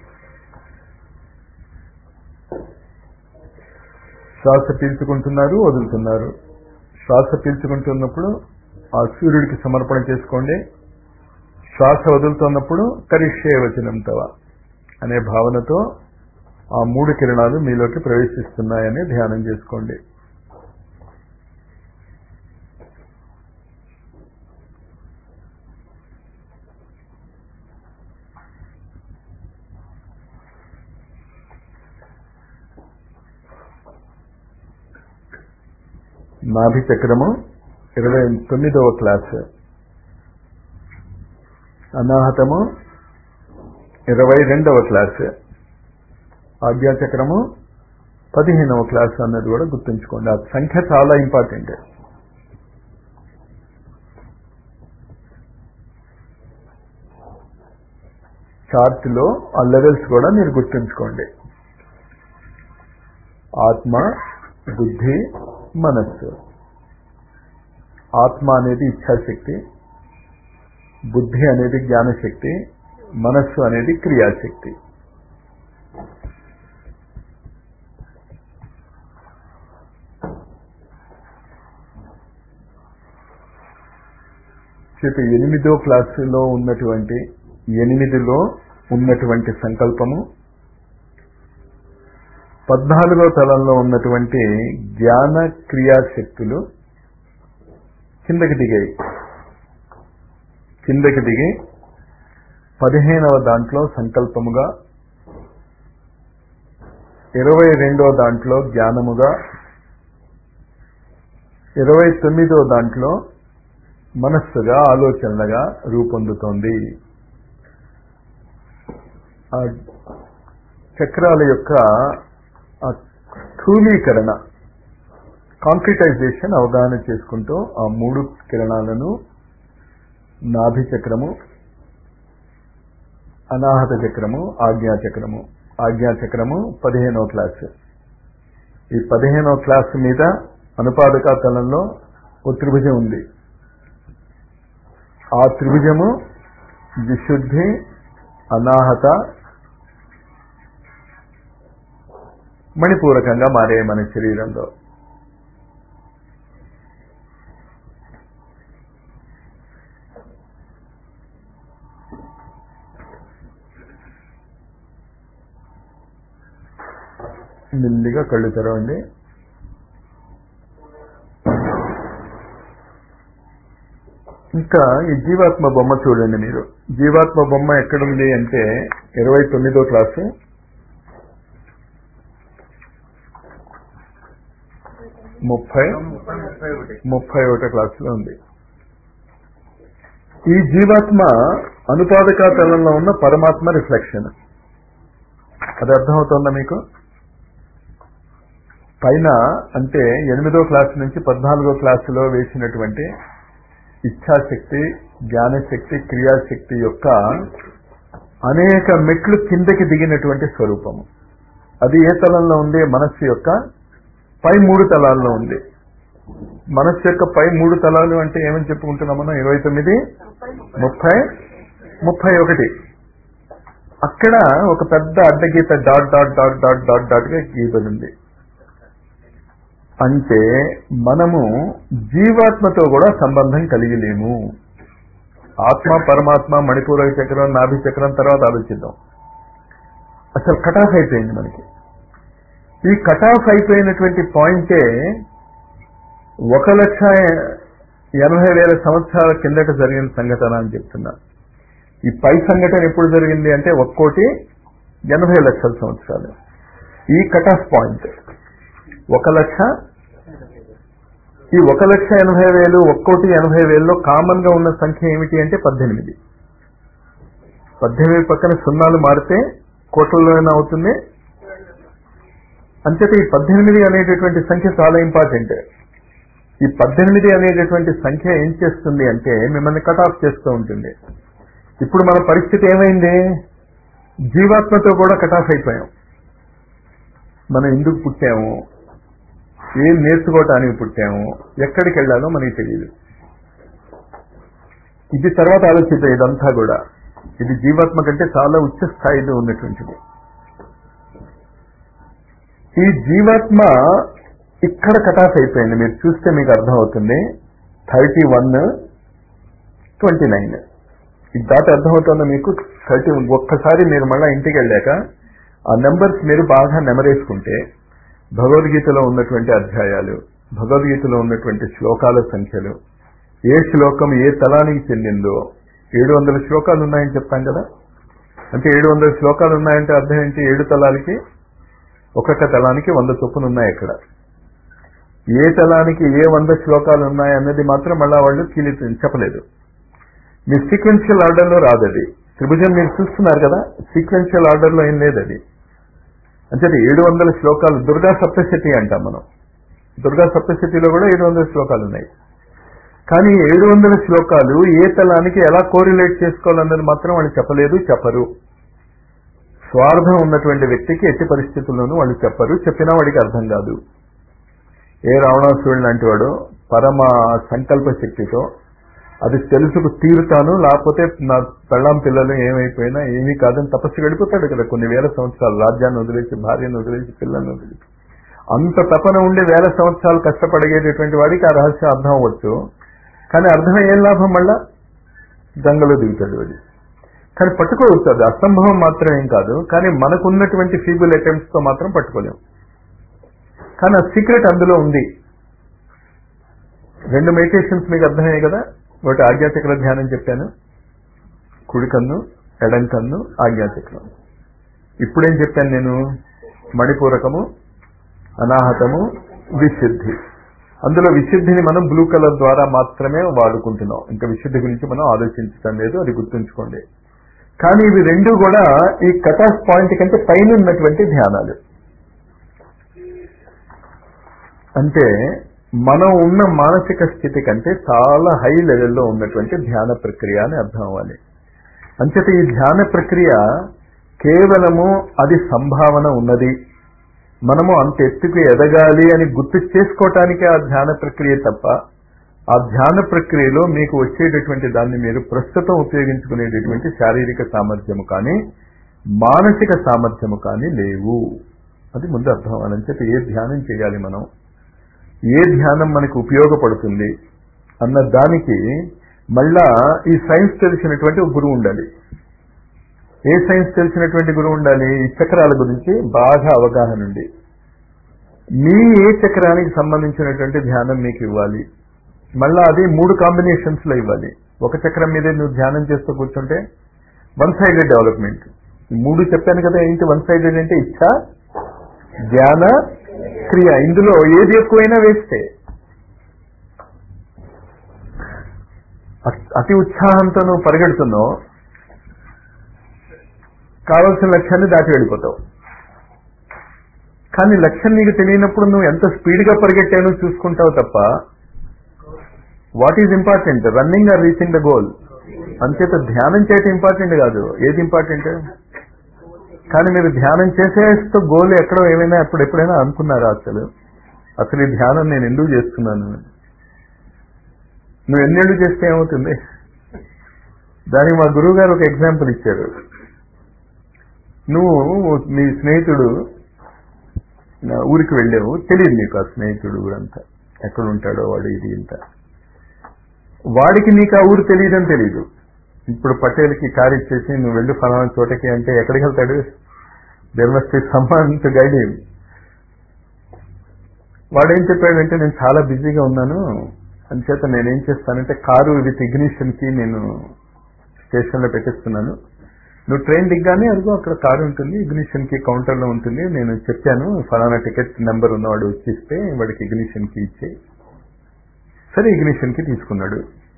శ్వాస పీల్చుకుంటున్నారు వదులుతున్నారు శ్వాస పీల్చుకుంటున్నప్పుడు ఆ సూర్యుడికి సమర్పణ చేసుకోండి శ్వాస వదులుతున్నప్పుడు కరిష్యే వచనం తవ అనే భావనతో ఆ మూడు కిరణాలు మీలోకి ప్రవేశిస్తున్నాయని ధ్యానం చేసుకోండి నాభి చక్రము ఇరవై తొమ్మిదవ క్లాస్ అనాహతము ఇరవై రెండవ క్లాస్ ఆజ్ఞాచక్రము పదిహేనవ క్లాస్ అన్నది కూడా గుర్తుంచుకోండి ఆ సంఖ్య చాలా ఇంపార్టెంట్ చార్ట్లో ఆ లెవెల్స్ కూడా మీరు గుర్తుంచుకోండి ఆత్మ బుద్ధి మనస్సు ఆత్మ అనేది ఇచ్ఛాశక్తి బుద్ధి అనేది జ్ఞానశక్తి మనస్సు అనేది క్రియాశక్తి చేత ఎనిమిదో క్లాసులో ఉన్నటువంటి ఎనిమిదిలో ఉన్నటువంటి సంకల్పము పద్నాలుగో తలంలో ఉన్నటువంటి జ్ఞాన క్రియాశక్తులు కిందకి దిగాయి కిందకి దిగి పదిహేనవ దాంట్లో సంకల్పముగా ఇరవై రెండో దాంట్లో జ్ఞానముగా ఇరవై తొమ్మిదో దాంట్లో మనస్సుగా ఆలోచనలుగా రూపొందుతోంది ఆ చక్రాల యొక్క ఆ స్థూలీకరణ కాంక్రిటైజేషన్ అవగాహన చేసుకుంటూ ఆ మూడు కిరణాలను నాభి చక్రము అనాహత చక్రము ఆజ్ఞా చక్రము ఆజ్ఞా చక్రము పదిహేనో క్లాస్ ఈ పదిహేనో క్లాస్ మీద అనుపాదక తలంలో ఓ త్రిభుజం ఉంది ఆ త్రిభుజము విశుద్ధి అనాహత మణిపూరకంగా మారే మన శరీరంలో మెల్లిగా కళ్ళు తెరవండి ఇంకా ఈ జీవాత్మ బొమ్మ చూడండి మీరు జీవాత్మ బొమ్మ ఎక్కడుంది అంటే ఇరవై తొమ్మిదో క్లాసు ముప్పై ముప్పై ముప్పై ఒకటి ముప్పై ఒకటో క్లాసులో ఉంది ఈ జీవాత్మ అనుపాదక తలంలో ఉన్న పరమాత్మ రిఫ్లెక్షన్ అది అర్థమవుతోందా మీకు పైన అంటే ఎనిమిదో క్లాస్ నుంచి పద్నాలుగో క్లాసులో వేసినటువంటి ఇచ్ఛాశక్తి జ్ఞానశక్తి క్రియాశక్తి యొక్క అనేక మెట్లు కిందకి దిగినటువంటి స్వరూపము అది ఏ తలంలో ఉంది మనస్సు యొక్క పై మూడు తలాల్లో ఉంది మనస్సు యొక్క పై మూడు తలాలు అంటే ఏమని చెప్పుకుంటున్నాం మనం ఇరవై తొమ్మిది ముప్పై ముప్పై ఒకటి అక్కడ ఒక పెద్ద అడ్డగీత dot dot dot dot dot dot గా గీయబడింది అంటే మనము జీవాత్మతో కూడా సంబంధం కలిగి లేము ఆత్మ పరమాత్మ మణిపూరక చక్రం నాభి చక్రం తర్వాత ఆలోచిద్దాం అసలు కటాఫ్ అయిపోయింది మనకి ఈ కటాఫ్ అయిపోయినటువంటి పాయింటే ఒక లక్ష ఎనభై వేల సంవత్సరాల కిందట జరిగిన సంఘటన అని చెప్తున్నా ఈ పై సంఘటన ఎప్పుడు జరిగింది అంటే ఒక్కోటి ఎనభై లక్షల సంవత్సరాలు ఈ కటాఫ్ పాయింట్ ఒక లక్ష ఈ ఒక లక్ష ఎనభై వేలు ఒక్కోటి ఎనభై వేలలో కామన్ గా ఉన్న సంఖ్య ఏమిటి అంటే పద్దెనిమిది పద్దెనిమిది పక్కన సున్నాలు మారితే కోట్లలోనే అవుతుంది అంచేత ఈ పద్దెనిమిది అనేటటువంటి సంఖ్య చాలా ఇంపార్టెంట్ ఈ పద్దెనిమిది అనేటటువంటి సంఖ్య ఏం చేస్తుంది అంటే మిమ్మల్ని కట్ ఆఫ్ చేస్తూ ఉంటుంది ఇప్పుడు మన పరిస్థితి ఏమైంది జీవాత్మతో కూడా కట్ ఆఫ్ అయిపోయాం మనం ఎందుకు పుట్టాము ఏం నేర్చుకోవటానికి పుట్టాము ఎక్కడికి వెళ్ళాలో మనకి తెలియదు ఇది తర్వాత ఆలోచిద్దాం ఇదంతా కూడా ఇది జీవాత్మ కంటే చాలా ఉచ్చ స్థాయిలో ఉన్నటువంటిది ఈ జీవాత్మ ఇక్కడ కటాఫ్ అయిపోయింది మీరు చూస్తే మీకు అర్థమవుతుంది థర్టీ వన్ ట్వంటీ నైన్ ఇది దాటి అర్థమవుతుందా మీకు థర్టీ ఒక్కసారి మీరు మళ్ళీ ఇంటికి వెళ్ళాక ఆ నెంబర్స్ మీరు బాగా నెమరేసుకుంటే భగవద్గీతలో ఉన్నటువంటి అధ్యాయాలు భగవద్గీతలో ఉన్నటువంటి శ్లోకాల సంఖ్యలు ఏ శ్లోకం ఏ తలానికి చెందిందో ఏడు వందల శ్లోకాలు ఉన్నాయని చెప్తాం కదా అంటే ఏడు వందల శ్లోకాలు ఉన్నాయంటే అర్థం ఏంటి ఏడు తలాలకి ఒక్కొక్క తలానికి వంద చొప్పున ఉన్నాయి ఇక్కడ ఏ తలానికి ఏ వంద శ్లోకాలు ఉన్నాయి అన్నది మాత్రం మళ్ళా వాళ్ళు కీలి చెప్పలేదు మీ సీక్వెన్షియల్ ఆర్డర్లో రాదు అది త్రిభుజం మీరు చూస్తున్నారు కదా సీక్వెన్షియల్ ఆర్డర్లో ఏం లేదు అది అంటే ఏడు వందల శ్లోకాలు దుర్గా సప్తశతి అంటాం మనం దుర్గా సప్తశతిలో కూడా ఏడు వందల శ్లోకాలు ఉన్నాయి కానీ ఏడు వందల శ్లోకాలు ఏ తలానికి ఎలా కోరిలేట్ చేసుకోవాలన్నది మాత్రం వాళ్ళు చెప్పలేదు చెప్పరు స్వార్థం ఉన్నటువంటి వ్యక్తికి ఎట్టి పరిస్థితుల్లోనూ వాళ్ళు చెప్పరు చెప్పినా వాడికి అర్థం కాదు ఏ రావణాసురుడు లాంటి వాడు పరమ సంకల్ప శక్తితో అది తెలుసుకు తీరుతాను లేకపోతే నా పెళ్ళాం పిల్లలు ఏమైపోయినా ఏమీ కాదని తపస్సు గడిపోతాడు కదా కొన్ని వేల సంవత్సరాలు రాజ్యాన్ని వదిలేసి భార్యను వదిలేసి పిల్లల్ని వదిలేసి అంత తపన ఉండి వేల సంవత్సరాలు కష్టపడిగేటటువంటి వాడికి ఆ రహస్యం అర్థం అవ్వచ్చు కానీ అర్థం ఏం లాభం మళ్ళా గంగలో దిగుతాడు వాడి కానీ పట్టుకోవచ్చు అది అసంభవం మాత్రం ఏం కాదు కానీ మనకున్నటువంటి ఫీబుల్ అటెంప్ట్స్ తో మాత్రం పట్టుకోలేం కానీ ఆ సీక్రెట్ అందులో ఉంది రెండు మెడిటేషన్స్ మీకు అర్థమయ్యాయి కదా ఒకటి ఆజ్ఞాచక్ర ధ్యానం చెప్పాను కుడి కన్ను ఎడం కన్ను ఆజ్ఞాచక్రం ఇప్పుడేం చెప్పాను నేను మణిపూరకము అనాహతము విశుద్ధి అందులో విశుద్ధిని మనం బ్లూ కలర్ ద్వారా మాత్రమే వాడుకుంటున్నాం ఇంకా విశుద్ధి గురించి మనం ఆలోచించడం లేదు అది గుర్తుంచుకోండి కానీ ఇవి రెండు కూడా ఈ కట్ ఆఫ్ పాయింట్ కంటే పైన ఉన్నటువంటి ధ్యానాలు అంటే మనం ఉన్న మానసిక స్థితి కంటే చాలా హై లెవెల్లో ఉన్నటువంటి ధ్యాన ప్రక్రియ అని అర్థం అవ్వాలి అంచేత ఈ ధ్యాన ప్రక్రియ కేవలము అది సంభావన ఉన్నది మనము అంత ఎత్తుకు ఎదగాలి అని గుర్తు చేసుకోవటానికే ఆ ధ్యాన ప్రక్రియ తప్ప ఆ ధ్యాన ప్రక్రియలో మీకు వచ్చేటటువంటి దాన్ని మీరు ప్రస్తుతం ఉపయోగించుకునేటటువంటి శారీరక సామర్థ్యము కానీ మానసిక సామర్థ్యము కానీ లేవు అది ముందు అర్థం అవ్వాలని చెప్పి ఏ ధ్యానం చేయాలి మనం ఏ ధ్యానం మనకు ఉపయోగపడుతుంది అన్న దానికి మళ్ళా ఈ సైన్స్ తెలిసినటువంటి ఒక గురువు ఉండాలి ఏ సైన్స్ తెలిసినటువంటి గురువు ఉండాలి ఈ చక్రాల గురించి బాగా అవగాహన ఉంది మీ ఏ చక్రానికి సంబంధించినటువంటి ధ్యానం మీకు ఇవ్వాలి మళ్ళా అది మూడు కాంబినేషన్స్ లో ఇవ్వాలి ఒక చక్రం మీదే నువ్వు ధ్యానం చేస్తూ కూర్చుంటే వన్ సైడెడ్ డెవలప్మెంట్ మూడు చెప్పాను కదా ఏంటి వన్ సైడెడ్ అంటే ఇచ్చ ధ్యాన క్రియ ఇందులో ఏది ఎక్కువైనా వేస్తే అ- అతి ఉత్సాహంతో నువ్వు పరిగెడుతున్నావు కావాల్సిన లక్ష్యాన్ని దాటి వెళ్ళిపోతావు కానీ లక్ష్యం నీకు తెలియనప్పుడు నువ్వు ఎంత స్పీడ్గా పరిగెట్టానో చూసుకుంటావు తప్ప what is important running or reaching the goal అంచేత ధ్యానం చేయటం ఇంపార్టెంట్ కాదు ఏది ఇంపార్టెంట్ కానీ మీరు ధ్యానం చేసేస్తూ గోల్ ఎక్కడో ఏమైనా ఎప్పుడు ఎప్పుడైనా అనుకున్నారా అసలు అసలు ఈ ధ్యానం నేను ఎందుకు చేస్తున్నాను నువ్వు ఎన్నేళ్ళు చేస్తే ఏమవుతుంది దానికి మా గురువు గారు ఒక ఎగ్జాంపుల్ ఇచ్చారు నువ్వు నీ స్నేహితుడు నా ఊరికి వెళ్ళావు తెలియదు నీకు ఆ స్నేహితుడు ఊరంతా ఎక్కడ ఉంటాడో వాడు ఇది ఇంత వాడికి నీకు ఆ ఊరు తెలియదని తెలియదు ఇప్పుడు పటేల్కి కారు ఇచ్చేసి నువ్వు వెళ్ళు ఫలానా చోటకి అంటే ఎక్కడికి వెళ్తాడు there must be someone to guide him వాడేం చెప్పాడంటే నేను చాలా బిజీగా ఉన్నాను అంచేత నేనేం చేస్తానంటే కారు విత్ ఇగ్నిషన్ కి నేను స్టేషన్ లో పెట్టిస్తున్నాను నువ్వు ట్రైన్ దిగ్గానే అదిగో అక్కడ కారు ఉంటుంది ఇగ్నిషన్ కి కౌంటర్ లో ఉంటుంది నేను చెప్పాను ఫలానా టికెట్ నెంబర్ ఉన్నవాడు వచ్చిస్తే వాడికి ఇగ్నిషన్ కి ఇచ్చే సరే ఇగ్నిషన్ కి తీసుకున్నాడు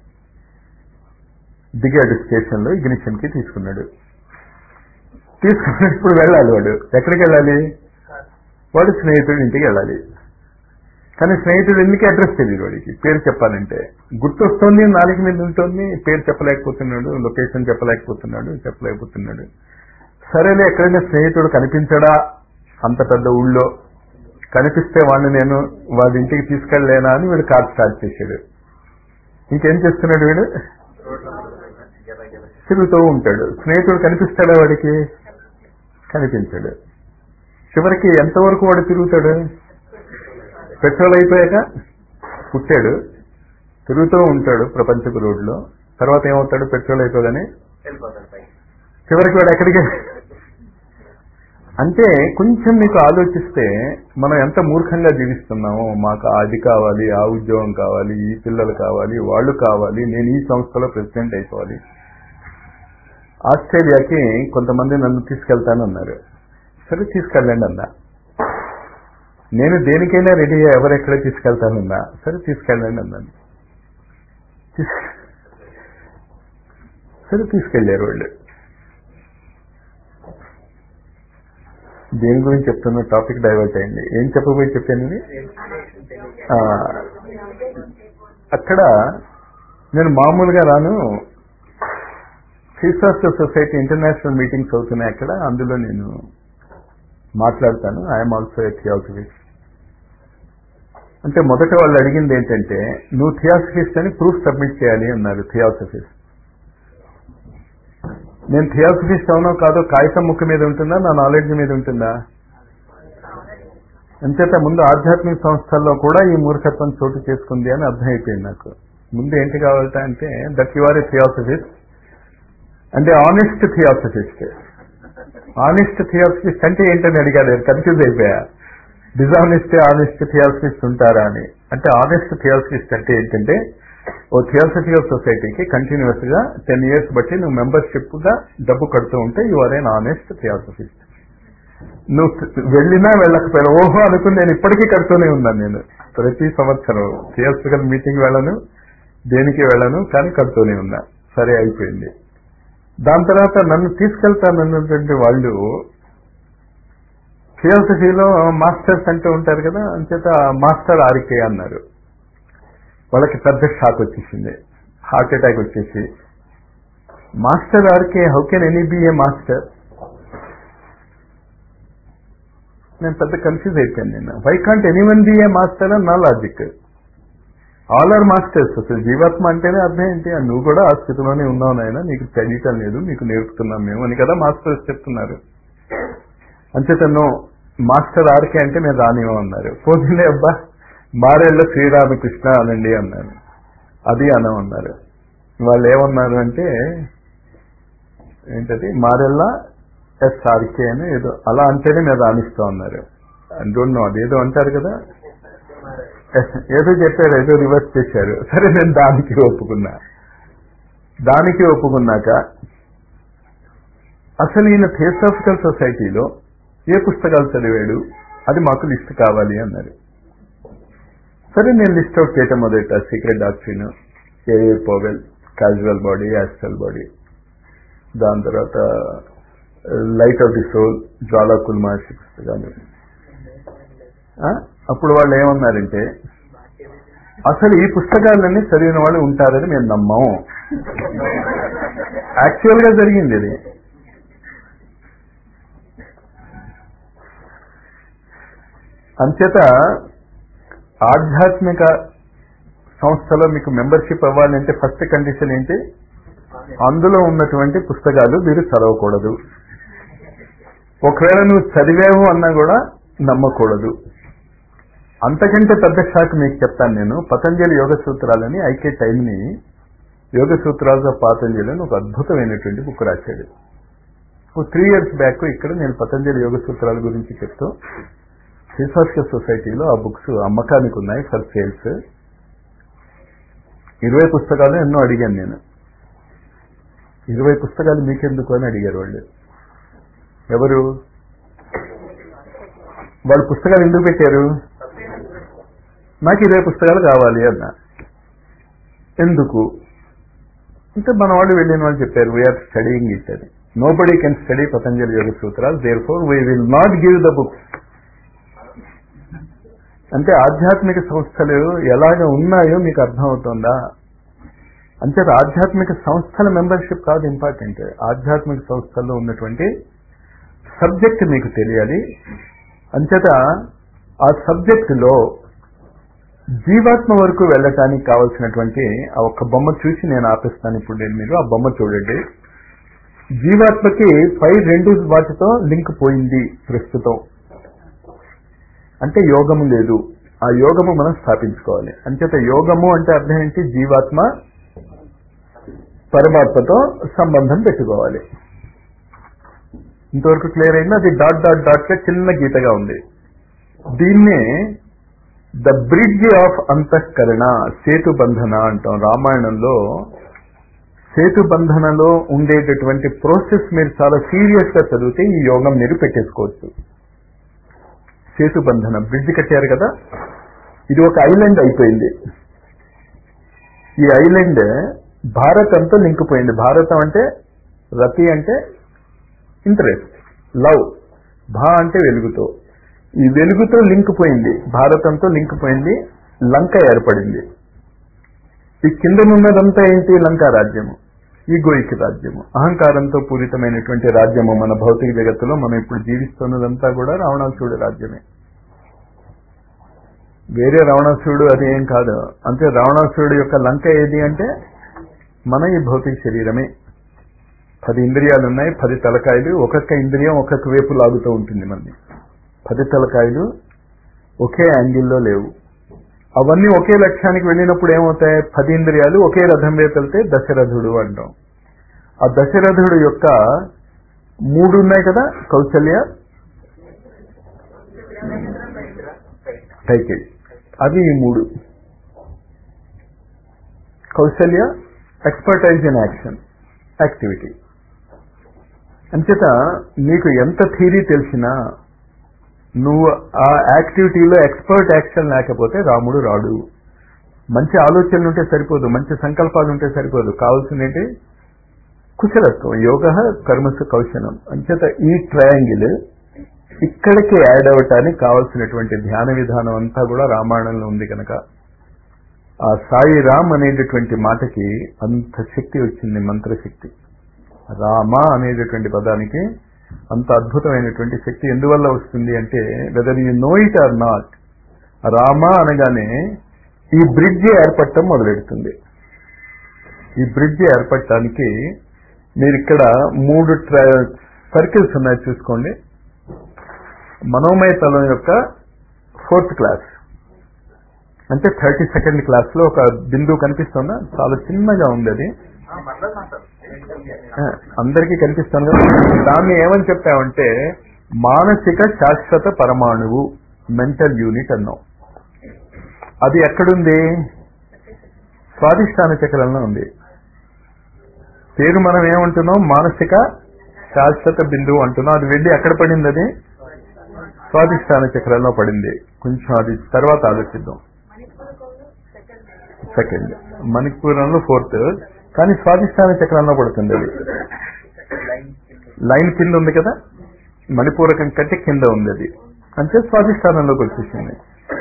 దిగాడు స్టేషన్ లో ఇగ్నిషన్ కి తీసుకున్నాడు తీసుకున్నాడు ఇప్పుడు వెళ్ళాలి వాడు ఎక్కడికి వెళ్ళాలి వాడు స్నేహితుడి ఇంటికి వెళ్ళాలి కానీ స్నేహితుడు ఎందుకు అడ్రస్ తెలియదు వాడికి పేరు చెప్పాలంటే గుర్తొస్తుంది నాలుగు మీద ఉంటుంది పేరు చెప్పలేకపోతున్నాడు లొకేషన్ చెప్పలేకపోతున్నాడు చెప్పలేకపోతున్నాడు సరేలే ఎక్కడైనా స్నేహితుడు కనిపించడా అంత పెద్ద ఊళ్ళో కనిపిస్తే వాడిని నేను వాడి ఇంటికి తీసుకెళ్ళలేనా అని వీడు కార్ స్టార్ట్ చేశాడు ఇంకేం చేస్తున్నాడు వీడు తిరుగుతూ ఉంటాడు స్నేహితుడు కనిపిస్తాడా వాడికి కనిపించాడు చివరికి ఎంతవరకు వాడు తిరుగుతాడు పెట్రోల్ అయిపోయాక పుట్టాడు తిరుగుతూ ఉంటాడు ప్రపంచపు రోడ్లో తర్వాత ఏమవుతాడు పెట్రోల్ అయిపోగానే వెళ్ళిపోతాడు పైకి చివరికి వాడు ఎక్కడికి అంటే కొంచెం మీకు ఆలోచిస్తే మనం ఎంత మూర్ఖంగా జీవిస్తున్నామో మాకు అది కావాలి ఆ ఉద్యోగం కావాలి ఈ పిల్లలు కావాలి వాళ్ళు కావాలి నేను ఈ సంస్థలో ప్రెసిడెంట్ అయిపోవాలి ఆస్ట్రేలియాకి కొంతమంది నన్ను తీసుకెళ్తానన్నారు సరే తీసుకెళ్ళండి అన్నా నేను దేనికైనా రెడీ ఎవరెక్కడ తీసుకెళ్తానన్నా సరే తీసుకెళ్ళండి అన్నాను తీస్- సరే తీసుకెళ్లారు వాళ్ళు దేని గురించి చెప్తున్న టాపిక్ డైవర్ట్ అయింది ఏం చెప్పబోయి చెప్పాను ఇది? ఆ, అక్కడ నేను మామూలుగా రాను ఫీసాస్టర్ సొసైటీ ఇంటర్నేషనల్ మీటింగ్స్ అవుతున్నాయి అక్కడ అందులో నేను మాట్లాడతాను ఐఎమ్ ఆల్సో ఏ థియాసఫిస్ట్ అంటే మొదట వాళ్ళు అడిగింది ఏంటంటే నువ్వు థియాసఫిస్ట్ అని ప్రూఫ్ సబ్మిట్ చేయాలి అన్నారు థియాసఫిస్ట్ నేను థియాసఫిస్ట్ అవునో కాదో కాగితం ముక్క మీద ఉంటుందా నా నాలెడ్జ్ మీద ఉంటుందా అంచేత ముందు ఆధ్యాత్మిక సంస్థల్లో కూడా ఈ మూర్ఖత్వం చోటు చేసుకుంది అని అర్థమైపోయింది నాకు ముందు ఏంటి కావాలట అంటే that you are a theosophist అంటే ఆనెస్ట్ థియాసఫిస్ట్ ఆనెస్ట్ థియాసఫిస్ట్ అంటే ఏంటని అడిగారు కన్ఫ్యూజ్ అయిపోయా డిజానెస్ట్ ఆనెస్ట్ థియాసఫిస్ట్ ఉంటారా అని అంటే ఆనెస్ట్ థియాలజిస్ట్ అంటే ఏంటంటే ఓ థియాలజికల్ సొసైటీకి కంటిన్యూస్ గా టెన్ ఇయర్స్ బట్టి నువ్వు మెంబర్షిప్ గా డబ్బు కడుతూ ఉంటే you are an honest theologist నువ్వు వెళ్ళినా వెళ్ళకపోయినా ఓహో అనుకుని నేను ఇప్పటికీ కడుతూనే ఉన్నాను నేను ప్రతి సంవత్సరం థియాలజికల్ మీటింగ్ వెళ్ళను దేనికి వెళ్ళను కానీ కడుతూనే ఉన్నా సరే అయిపోయింది దాని తర్వాత నన్ను తీసుకెళ్తానన్నటువంటి వాళ్ళు థియాలజీలో మాస్టర్స్ అంటూ ఉంటారు కదా అంచేత మాస్టర్ ఆర్కే అన్నారు వాళ్ళకి పెద్ద షాక్ వచ్చేసింది హార్ట్ అటాక్ వచ్చేసి master RK how can any be a master నేను పెద్ద కన్ఫ్యూజ్ అయిపోయాను నేను why can't anyone be a master అని నా లాజిక్ ఆల్ ఆర్ మాస్టర్స్ అసలు జీవాత్మ అంటేనే అర్థం ఏంటి ఆ నువ్వు కూడా ఆ స్థితిలోనే ఉన్నావు నాయన నీకు తెలియటం లేదు నీకు నేర్పుతున్నాం మేము అని కదా మాస్టర్స్ చెప్తున్నారు అంచేత నో మాస్టర్ ఆర్కే అంటే మేము రానివ్వం అన్నారు పోతుండే అబ్బా మారేళ్ళ శ్రీరామకృష్ణ అనండి అన్నారు అది అనమన్నారు వాళ్ళు ఏమన్నారు అంటే ఏంటది మారెల్లా ఎస్ఆర్కే అని ఏదో అలా అంటేనే మేము రాణిస్తా ఉన్నారు డోంట్ నో అదేదో అంటారు కదా ఏదో చెప్పారు ఏదో రివర్స్ చేశారు సరే నేను దానికి ఒప్పుకున్నా దానికి ఒప్పుకున్నాక అసలు ఈయన థియోసాఫికల్ సొసైటీలో ఏ పుస్తకాలు చదివాడు అది మాకు లిస్ట్ కావాలి అన్నారు సరే నేను లిస్ట్ అవుట్ చేయటం మొదట secret doctrine AA Powell causal body astral body దాని తర్వాత light of the soul Djwhal Khul మహర్షి పుస్తకాలు ఆ? అప్పుడు వాళ్ళు ఏమన్నారంటే అసలు ఈ పుస్తకాలన్నీ చదివిన వాళ్ళు ఉంటారని మేము నమ్మం యాక్చువల్ గా జరిగింది ఇది అంచేత ఆధ్యాత్మిక సంస్థలో మీకు మెంబర్షిప్ అవ్వాలంటే ఫస్ట్ కండిషన్ ఏంటి అందులో ఉన్నటువంటి పుస్తకాలు మీరు చదవకూడదు ఒకవేళ నువ్వు చదివావు అన్నా కూడా నమ్మకూడదు అంతకంటే పెద్ద షాక్ మీకు చెప్తాను నేను పతంజలి యోగ సూత్రాలని ఐకే టైంని యోగ సూత్రాలు ఆఫ్ పతంజలి అని ఒక అద్భుతమైనటువంటి బుక్ రాశాడు ఒక త్రీ ఇయర్స్ బ్యాక్ ఇక్కడ నేను పతంజలి యోగ సూత్రాల గురించి చెప్తూ ఫిలాసాఫికల్ సొసైటీలో ఆ బుక్స్ అమ్మకానికి ఉన్నాయి ఫర్ సేల్స్ ఇరవై పుస్తకాలు ఎన్నో అడిగాను నేను ఇరవై పుస్తకాలు మీకెందుకు అని అడిగారు వాళ్ళు ఎవరు వాళ్ళు పుస్తకాలు ఎందుకు పెట్టారు నాకు ఇరవై పుస్తకాలు కావాలి అన్న ఎందుకు అంటే మన వాళ్ళు వెళ్ళిన వాళ్ళు చెప్పారు వీఆర్ స్టడీయింగ్ ఇట్ అని nobody can study Patanjali yoga సూత్రాలు therefore we will not give the books అంటే ఆధ్యాత్మిక సంస్థలు ఎలాగ ఉన్నాయో మీకు అర్థమవుతుందా అంచేత ఆధ్యాత్మిక సంస్థల మెంబర్షిప్ కాదు ఇంపార్టెంట్ ఆధ్యాత్మిక సంస్థల్లో ఉన్నటువంటి సబ్జెక్ట్ మీకు తెలియాలి అంచేత ఆ సబ్జెక్టులో జీవాత్మ వరకు వెళ్ళటానికి కావలసినటువంటి ఆ ఒక్క బొమ్మ చూసి నేను ఆపిస్తాను ఇప్పుడు నేను మీరు ఆ బొమ్మ చూడండి జీవాత్మకి పై రెండు వాటితో లింక్ పోయింది ప్రస్తుతం అంటే యోగము లేదు ఆ యోగము మనం స్థాపించుకోవాలి అంచేత యోగము అంటే అర్థం ఏంటి జీవాత్మ పరమాత్మతో సంబంధం పెట్టుకోవాలి ఇంతవరకు క్లియర్ అయింది అది డాట్ డాట్ డాట్ గా చిన్న గీతగా ఉంది దీన్నే ద బ్రిడ్జ్ ఆఫ్ అంతఃకరణ సేతు బంధన అంటాం రామాయణంలో సేతు బంధనలో ఉండేటటువంటి ప్రాసెస్ మీరు చాలా సీరియస్ గా చదివితే ఈ యోగం మీరు పెట్టేసుకోవచ్చు సేతు బంధన బ్రిడ్జ్ కట్టారు కదా ఇది ఒక ఐలాండ్ అయిపోయింది ఈ ఐలాండ్ భారతంతో లింక్ పోయింది భారతం అంటే రతి అంటే ఇంట్రెస్ట్ లవ్ భా అంటే వెలుగుతో ఈ వెలుగుతో లింక్ పోయింది భారతంతో లింక్ పోయింది లంక ఏర్పడింది ఈ కింద ఉన్నదంతా ఏంటి లంకా రాజ్యము ఈగోయిక్ రాజ్యము అహంకారంతో పూరితమైనటువంటి రాజ్యము మన భౌతిక జగత్తులో మనం ఇప్పుడు జీవిస్తున్నదంతా కూడా రావణాసురుడు రాజ్యమే వేరే రావణాసురుడు అది ఏం కాదు అంతే రావణాసురుడు యొక్క లంక ఏది అంటే మన ఈ భౌతిక శరీరమే పది ఇంద్రియాలు ఉన్నాయి పది తలకాయలు ఒక్కొక్క ఇంద్రియం ఒక్కొక్క వైపు లాగుతూ ఉంటుంది మనని పది తలకాయలు ఒకే యాంగిల్లో లేవు అవన్నీ ఒకే లక్ష్యానికి వెళ్ళినప్పుడు ఏమవుతాయి పది ఇంద్రియాలు ఒకే రథం వైపు వెళ్తే దశరథుడు అంటాం ఆ దశరథుడు యొక్క మూడు ఉన్నాయి కదా కౌశల్య కైకేయి అది ఈ మూడు Kausalya expertise in action activity అంచేత నీకు ఎంత థీరీ తెలిసినా నువ్వు ఆ యాక్టివిటీలో ఎక్స్పర్ట్ యాక్షన్ లేకపోతే రాముడు రాడు మంచి ఆలోచనలు ఉంటే సరిపోదు మంచి సంకల్పాలు ఉంటే సరిపోదు కావాల్సిందేంటి కుశలత్వం యోగ కర్మసు కౌశలం అంచేత ఈ ట్రయాంగిల్ ఇక్కడికి యాడ్ అవటానికి కావలసినటువంటి ధ్యాన విధానం అంతా కూడా రామాయణంలో ఉంది కనుక ఆ సాయి రామ్ అనేటటువంటి మాటకి అంత శక్తి వచ్చింది మంత్రశక్తి రామ అనేటటువంటి పదానికి అంత అద్భుతమైనటువంటి శక్తి ఎందువల్ల వస్తుంది అంటే whether you know it or not Rama అనగానే ఈ బ్రిడ్జ్ ఏర్పడటం మొదలెడుతుంది ఈ బ్రిడ్జ్ ఏర్పడటానికి మీరు ఇక్కడ మూడు సర్కిల్స్ ఉన్నాయి చూసుకోండి మనోమయ తలం యొక్క ఫోర్త్ క్లాస్ అంటే థర్టీ సెకండ్ క్లాస్ లో ఒక బిందువు కనిపిస్తుందా చాలా చిన్నగా ఉంది అది మరలా మాట్లాడు ఆ, అందరికీ కనిపిస్తాను కదా దాన్ని ఏమని చెప్పామంటే మానసిక శాశ్వత పరమాణువు మెంటల్ యూనిట్ అన్నాం అది ఎక్కడుంది స్వాధిష్టాన చక్రంలో ఉంది పేరు మనం ఏమంటున్నాం మానసిక శాశ్వత బిందువు అంటున్నాం అది వెళ్ళి ఎక్కడ పడింది అది స్వాధిష్టాన చక్రంలో పడింది కొంచెం అది తర్వాత ఆలోచిద్దాం సెకండ్ మణిపురంలో ఫోర్త్ కానీ స్వాధిష్టాన చక్రంలో పడుతుంది అది లైన్ కింద ఉంది కదా మణిపూరకం కంటే కింద ఉంది అది అంటే స్వాధిష్టానంలోకి వచ్చేసింది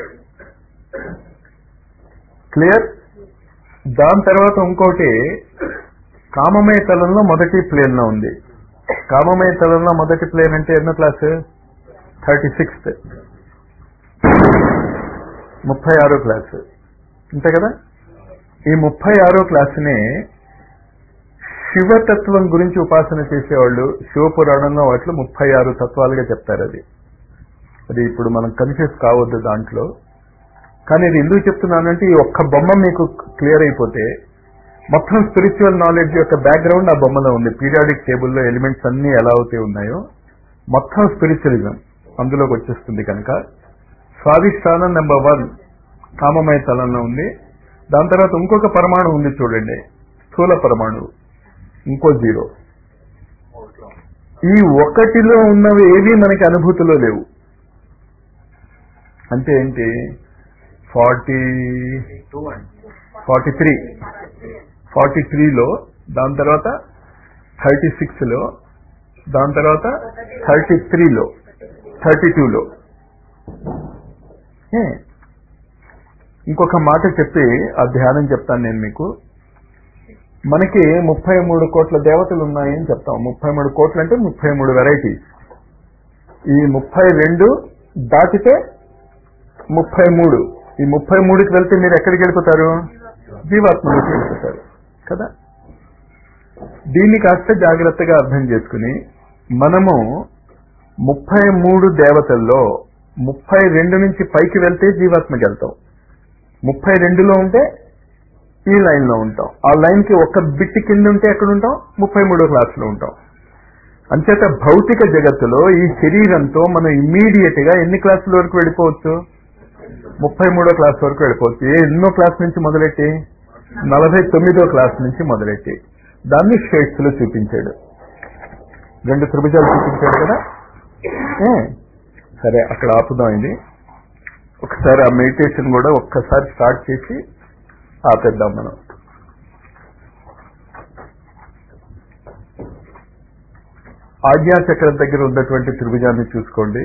క్లియర్ దాని తర్వాత ఇంకోటి కామమయ తలంలో మొదటి ప్లేన్ లో ఉంది కామమయ తలంలో మొదటి ప్లేన్ అంటే ఎన్నో క్లాస్ థర్టీ సిక్స్త్ ముప్పై ఆరో క్లాస్ అంతే కదా ఈ ముప్పై ఆరో క్లాసుని శివతత్వం గురించి ఉపాసన చేసేవాళ్ళు శివపురాణంలో వాటిలో ముప్పై ఆరు తత్వాలుగా చెప్తారు అది అది ఇప్పుడు మనం కన్ఫ్యూజ్ కావద్దు దాంట్లో కానీ ఇది ఎందుకు చెప్తున్నానంటే ఈ ఒక్క బొమ్మ మీకు క్లియర్ అయిపోతే మొత్తం స్పిరిచువల్ నాలెడ్జ్ యొక్క బ్యాక్గ్రౌండ్ ఆ బొమ్మలో ఉంది పీరియాడిక్ టేబుల్లో ఎలిమెంట్స్ అన్ని ఎలా అయితే ఉన్నాయో మొత్తం స్పిరిచువలిజం అందులోకి వచ్చేస్తుంది కనుక స్వాధిష్టానం నెంబర్ వన్ కామమయ తలంలో ఉంది దాని తర్వాత ఇంకొక పరమాణు ఉంది చూడండి స్థూల పరమాణువు ఇంకో జీరో ఈ ఒకటిలో ఉన్నవి ఏవి మనకి అనుభూతిలో లేవు అంటే ఏంటి ఫార్టీ టూ అండి ఫార్టీ త్రీ ఫార్టీ త్రీలో దాని తర్వాత థర్టీ సిక్స్లో దాని తర్వాత థర్టీ త్రీలో థర్టీ టూలో ఇంకొక మాట చెప్పి ఆ ధ్యానం చెప్తాను నేను మీకు మనకి ముప్పై మూడు కోట్ల దేవతలు ఉన్నాయని చెప్తాం ముప్పై మూడు కోట్లు అంటే ముప్పై మూడు వెరైటీస్ ఈ ముప్పై రెండు దాటితే ముప్పై మూడు ఈ ముప్పై మూడుకి వెళ్తే మీరు ఎక్కడికి వెళ్ళిపోతారు జీవాత్మలోకి వెళ్ళిపోతారు కదా దీన్ని కాస్త జాగ్రత్తగా అర్థం చేసుకుని మనము ముప్పై మూడు దేవతల్లో ముప్పై రెండు నుంచి పైకి వెళ్తే జీవాత్మకి వెళ్తాం ముప్పై రెండులో ఉంటే ఈ లైన్ లో ఉంటాం ఆ లైన్ కి ఒక్క బిట్ కింద ఉంటే ఎక్కడ ఉంటాం ముప్పై మూడో క్లాస్ లో ఉంటాం అంచేత భౌతిక జగత్తులో ఈ శరీరంతో మనం ఇమ్మీడియట్ గా ఎన్ని క్లాసుల వరకు వెళ్ళిపోవచ్చు ముప్పై మూడో క్లాస్ వరకు వెళ్ళిపోవచ్చు ఏ ఎన్నో క్లాస్ నుంచి మొదలెట్టి నలభై తొమ్మిదో క్లాస్ నుంచి మొదలెట్టి దాన్ని షేడ్స్ లో చూపించాడు రెండు త్రిభుజాలు చూపించాడు కదా ఏ, సరే అక్కడ ఆపుదాం ఇది ఒకసారి ఆ మెడిటేషన్ కూడా ఒక్కసారి స్టార్ట్ చేసి ఆపేద్దాం మనం ఆజ్ఞాచక్రం దగ్గర ఉన్నటువంటి త్రిభుజాన్ని చూసుకోండి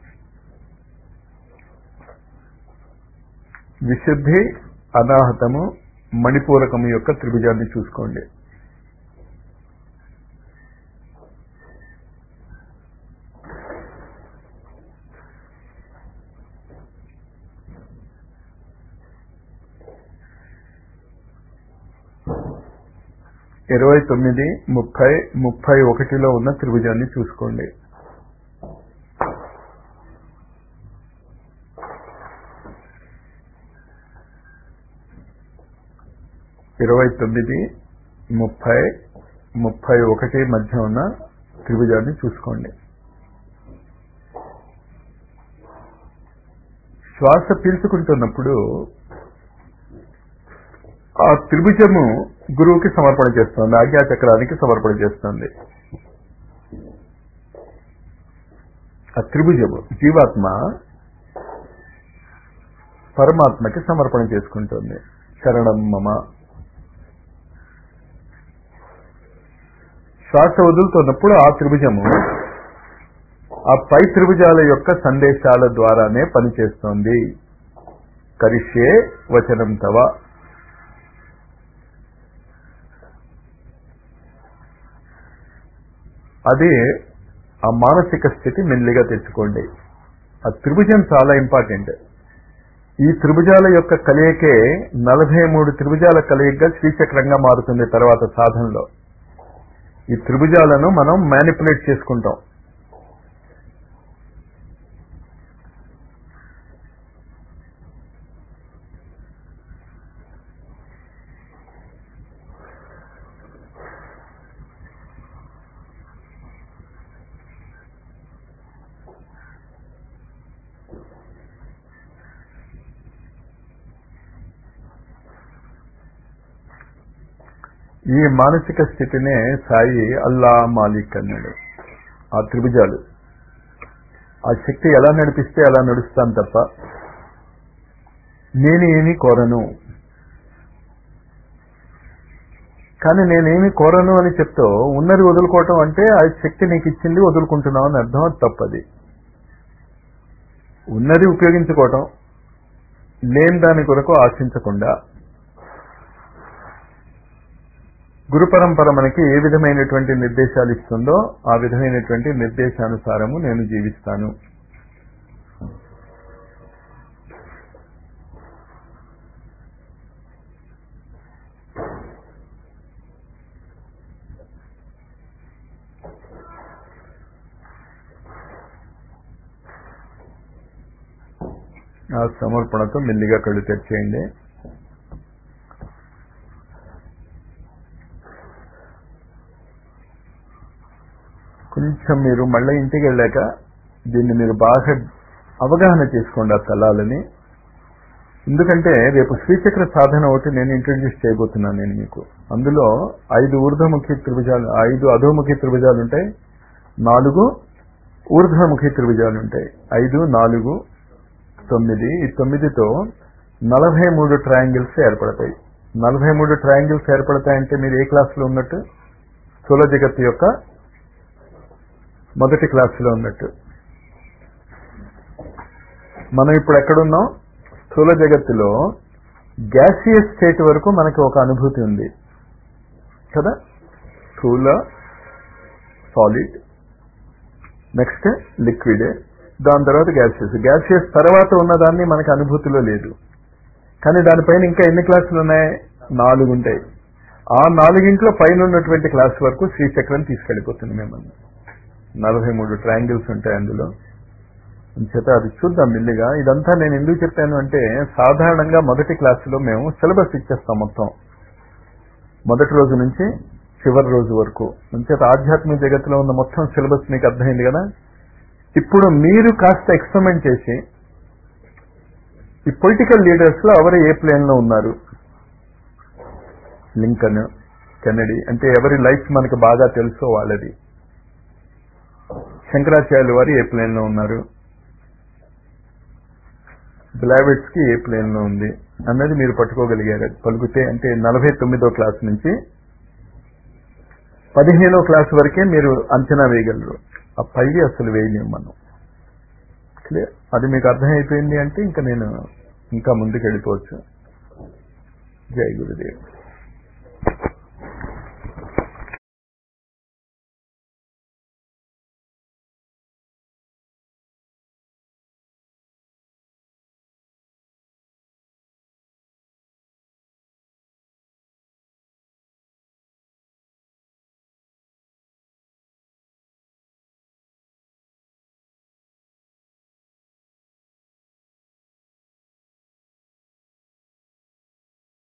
విశుద్ధి అనాహతము మణిపూరకము యొక్క త్రిభుజాన్ని చూసుకోండి ఇరవై తొమ్మిది ముప్పై ముప్పై ఒకటిలో ఉన్న త్రిభుజాన్ని చూసుకోండి ఇరవై తొమ్మిది ముప్పై ముప్పై ఒకటి మధ్య ఉన్న త్రిభుజాన్ని చూసుకోండి శ్వాస పీల్చుకుంటున్నప్పుడు ఆ త్రిభుజము గురువుకి సమర్పణ చేస్తుంది ఆజ్ఞాచక్రానికి సమర్పణ చేస్తుంది ఆ త్రిభుజము జీవాత్మ పరమాత్మకి సమర్పణ చేసుకుంటుంది శరణం మమ శ్వాస వదులుతున్నప్పుడు ఆ త్రిభుజము ఆ పై త్రిభుజాల యొక్క సందేశాల ద్వారానే పనిచేస్తోంది కరిష్యే వచనం తవ అదే ఆ మానసిక స్థితి మెల్లిగా తెచ్చుకోండి ఆ త్రిభుజం చాలా ఇంపార్టెంట్ ఈ త్రిభుజాల యొక్క కలయికే నలభై మూడు త్రిభుజాల కలయికగా శ్రీచక్రంగా మారుతుంది తర్వాత సాధనలో ఈ త్రిభుజాలను మనం మ్యానిపులేట్ చేసుకుంటాం ఈ మానసిక స్థితినే సాయి అల్లా మాలిక్ అన్నాడు ఆ త్రిభుజాలు ఆ శక్తి ఎలా నడిపిస్తే అలా నడుస్తాను తప్ప నేను ఏమి కోరను కానీ నేనేమి కోరను అని చెప్తూ ఉన్నది వదులుకోవటం అంటే ఆ శక్తి నీకు ఇచ్చింది వదులుకుంటున్నావు అని అర్థం అది తప్పది ఉన్నది ఉపయోగించుకోవటం లేని దాని కొరకు ఆశించకుండా గురు పరంపర మనకి ఏ విధమైనటువంటి నిర్దేశాలు ఇస్తుందో ఆ విధమైనటువంటి నిర్దేశానుసారము నేను జీవిస్తాను ఆ సమర్పణతో మెల్లిగా కళ్ళు తెరిచేయండి కొంచెం మీరు మళ్ళీ ఇంటికి వెళ్ళాక దీన్ని మీరు బాగా అవగాహన చేసుకోండి ఆ స్థలాలని ఎందుకంటే రేపు శ్రీచక్ర సాధన ఒకటి నేను ఇంట్రడ్యూస్ చేయబోతున్నాను నేను మీకు అందులో ఐదు ఊర్ధముఖి త్రిభుజాలు ఐదు అధోముఖి త్రిభుజాలు ఉంటాయి నాలుగు ఊర్ధ్వముఖి త్రిభుజాలు ఉంటాయి ఐదు నాలుగు తొమ్మిది ఈ తొమ్మిదితో నలభై మూడు ట్రయాంగిల్స్ ఏర్పడతాయి నలభై మూడు ట్రయాంగిల్స్ ఏర్పడతాయంటే మీరు ఏ క్లాసులో ఉన్నట్టు స్థూల జగత్తు యొక్క మొదటి క్లాసులో ఉన్నట్టు మనం ఇప్పుడు ఎక్కడున్నాం స్థూల జగత్తులో గ్యాసియస్ స్టేట్ వరకు మనకి ఒక అనుభూతి ఉంది కదా స్థూల సాలిడ్ నెక్స్ట్ లిక్విడ్ దాని తర్వాత గ్యాసియస్ గ్యాసియస్ తర్వాత ఉన్నదాన్ని మనకి అనుభూతిలో లేదు కానీ దానిపైన ఇంకా ఎన్ని క్లాసులు ఉన్నాయి నాలుగు ఉంటాయి ఆ నాలుగింట్లో పైన ఉన్నటువంటి క్లాస్ వరకు శ్రీచక్రం తీసుకెళ్ళిపోతుంది మిమ్మల్ని నలభై మూడు ట్రయాంగిల్స్ ఉంటాయి అందులో చేత అది చూద్దాం మెల్లిగా ఇదంతా నేను ఎందుకు చెప్పాను అంటే సాధారణంగా మొదటి క్లాసులో మేము సిలబస్ ఇచ్చేస్తాం మొత్తం మొదటి రోజు నుంచి చివరి రోజు వరకు అంచేత ఆధ్యాత్మిక జగత్తులో ఉన్న మొత్తం సిలబస్ మీకు అర్థమైంది కదా ఇప్పుడు మీరు కాస్త ఎక్స్పెరిమెంట్ చేసి ఈ పొలిటికల్ లీడర్స్ లో ఎవరు ఏ ప్లేన్ లో ఉన్నారు లింకన్ కెనడీ అంటే ఎవరి లైఫ్ మనకు బాగా తెలుసో వాళ్ళది శంకరాచార్యులు వారు ఏ ప్లేన్ లో ఉన్నారు బ్లావెట్స్ కి ఏ ప్లేన్ లో ఉంది అన్నది మీరు పట్టుకోగలిగారు పలుకుతే అంటే నలభై తొమ్మిదో క్లాస్ నుంచి పదిహేనో క్లాస్ వరకే మీరు అంచనా వేయగలరు ఆ పైవి అసలు వేయలేము మనం క్లియర్ అది మీకు అర్థమైపోయింది అంటే ఇంకా నేను ఇంకా ముందుకు వెళ్ళిపోవచ్చు జై గురుదేవ్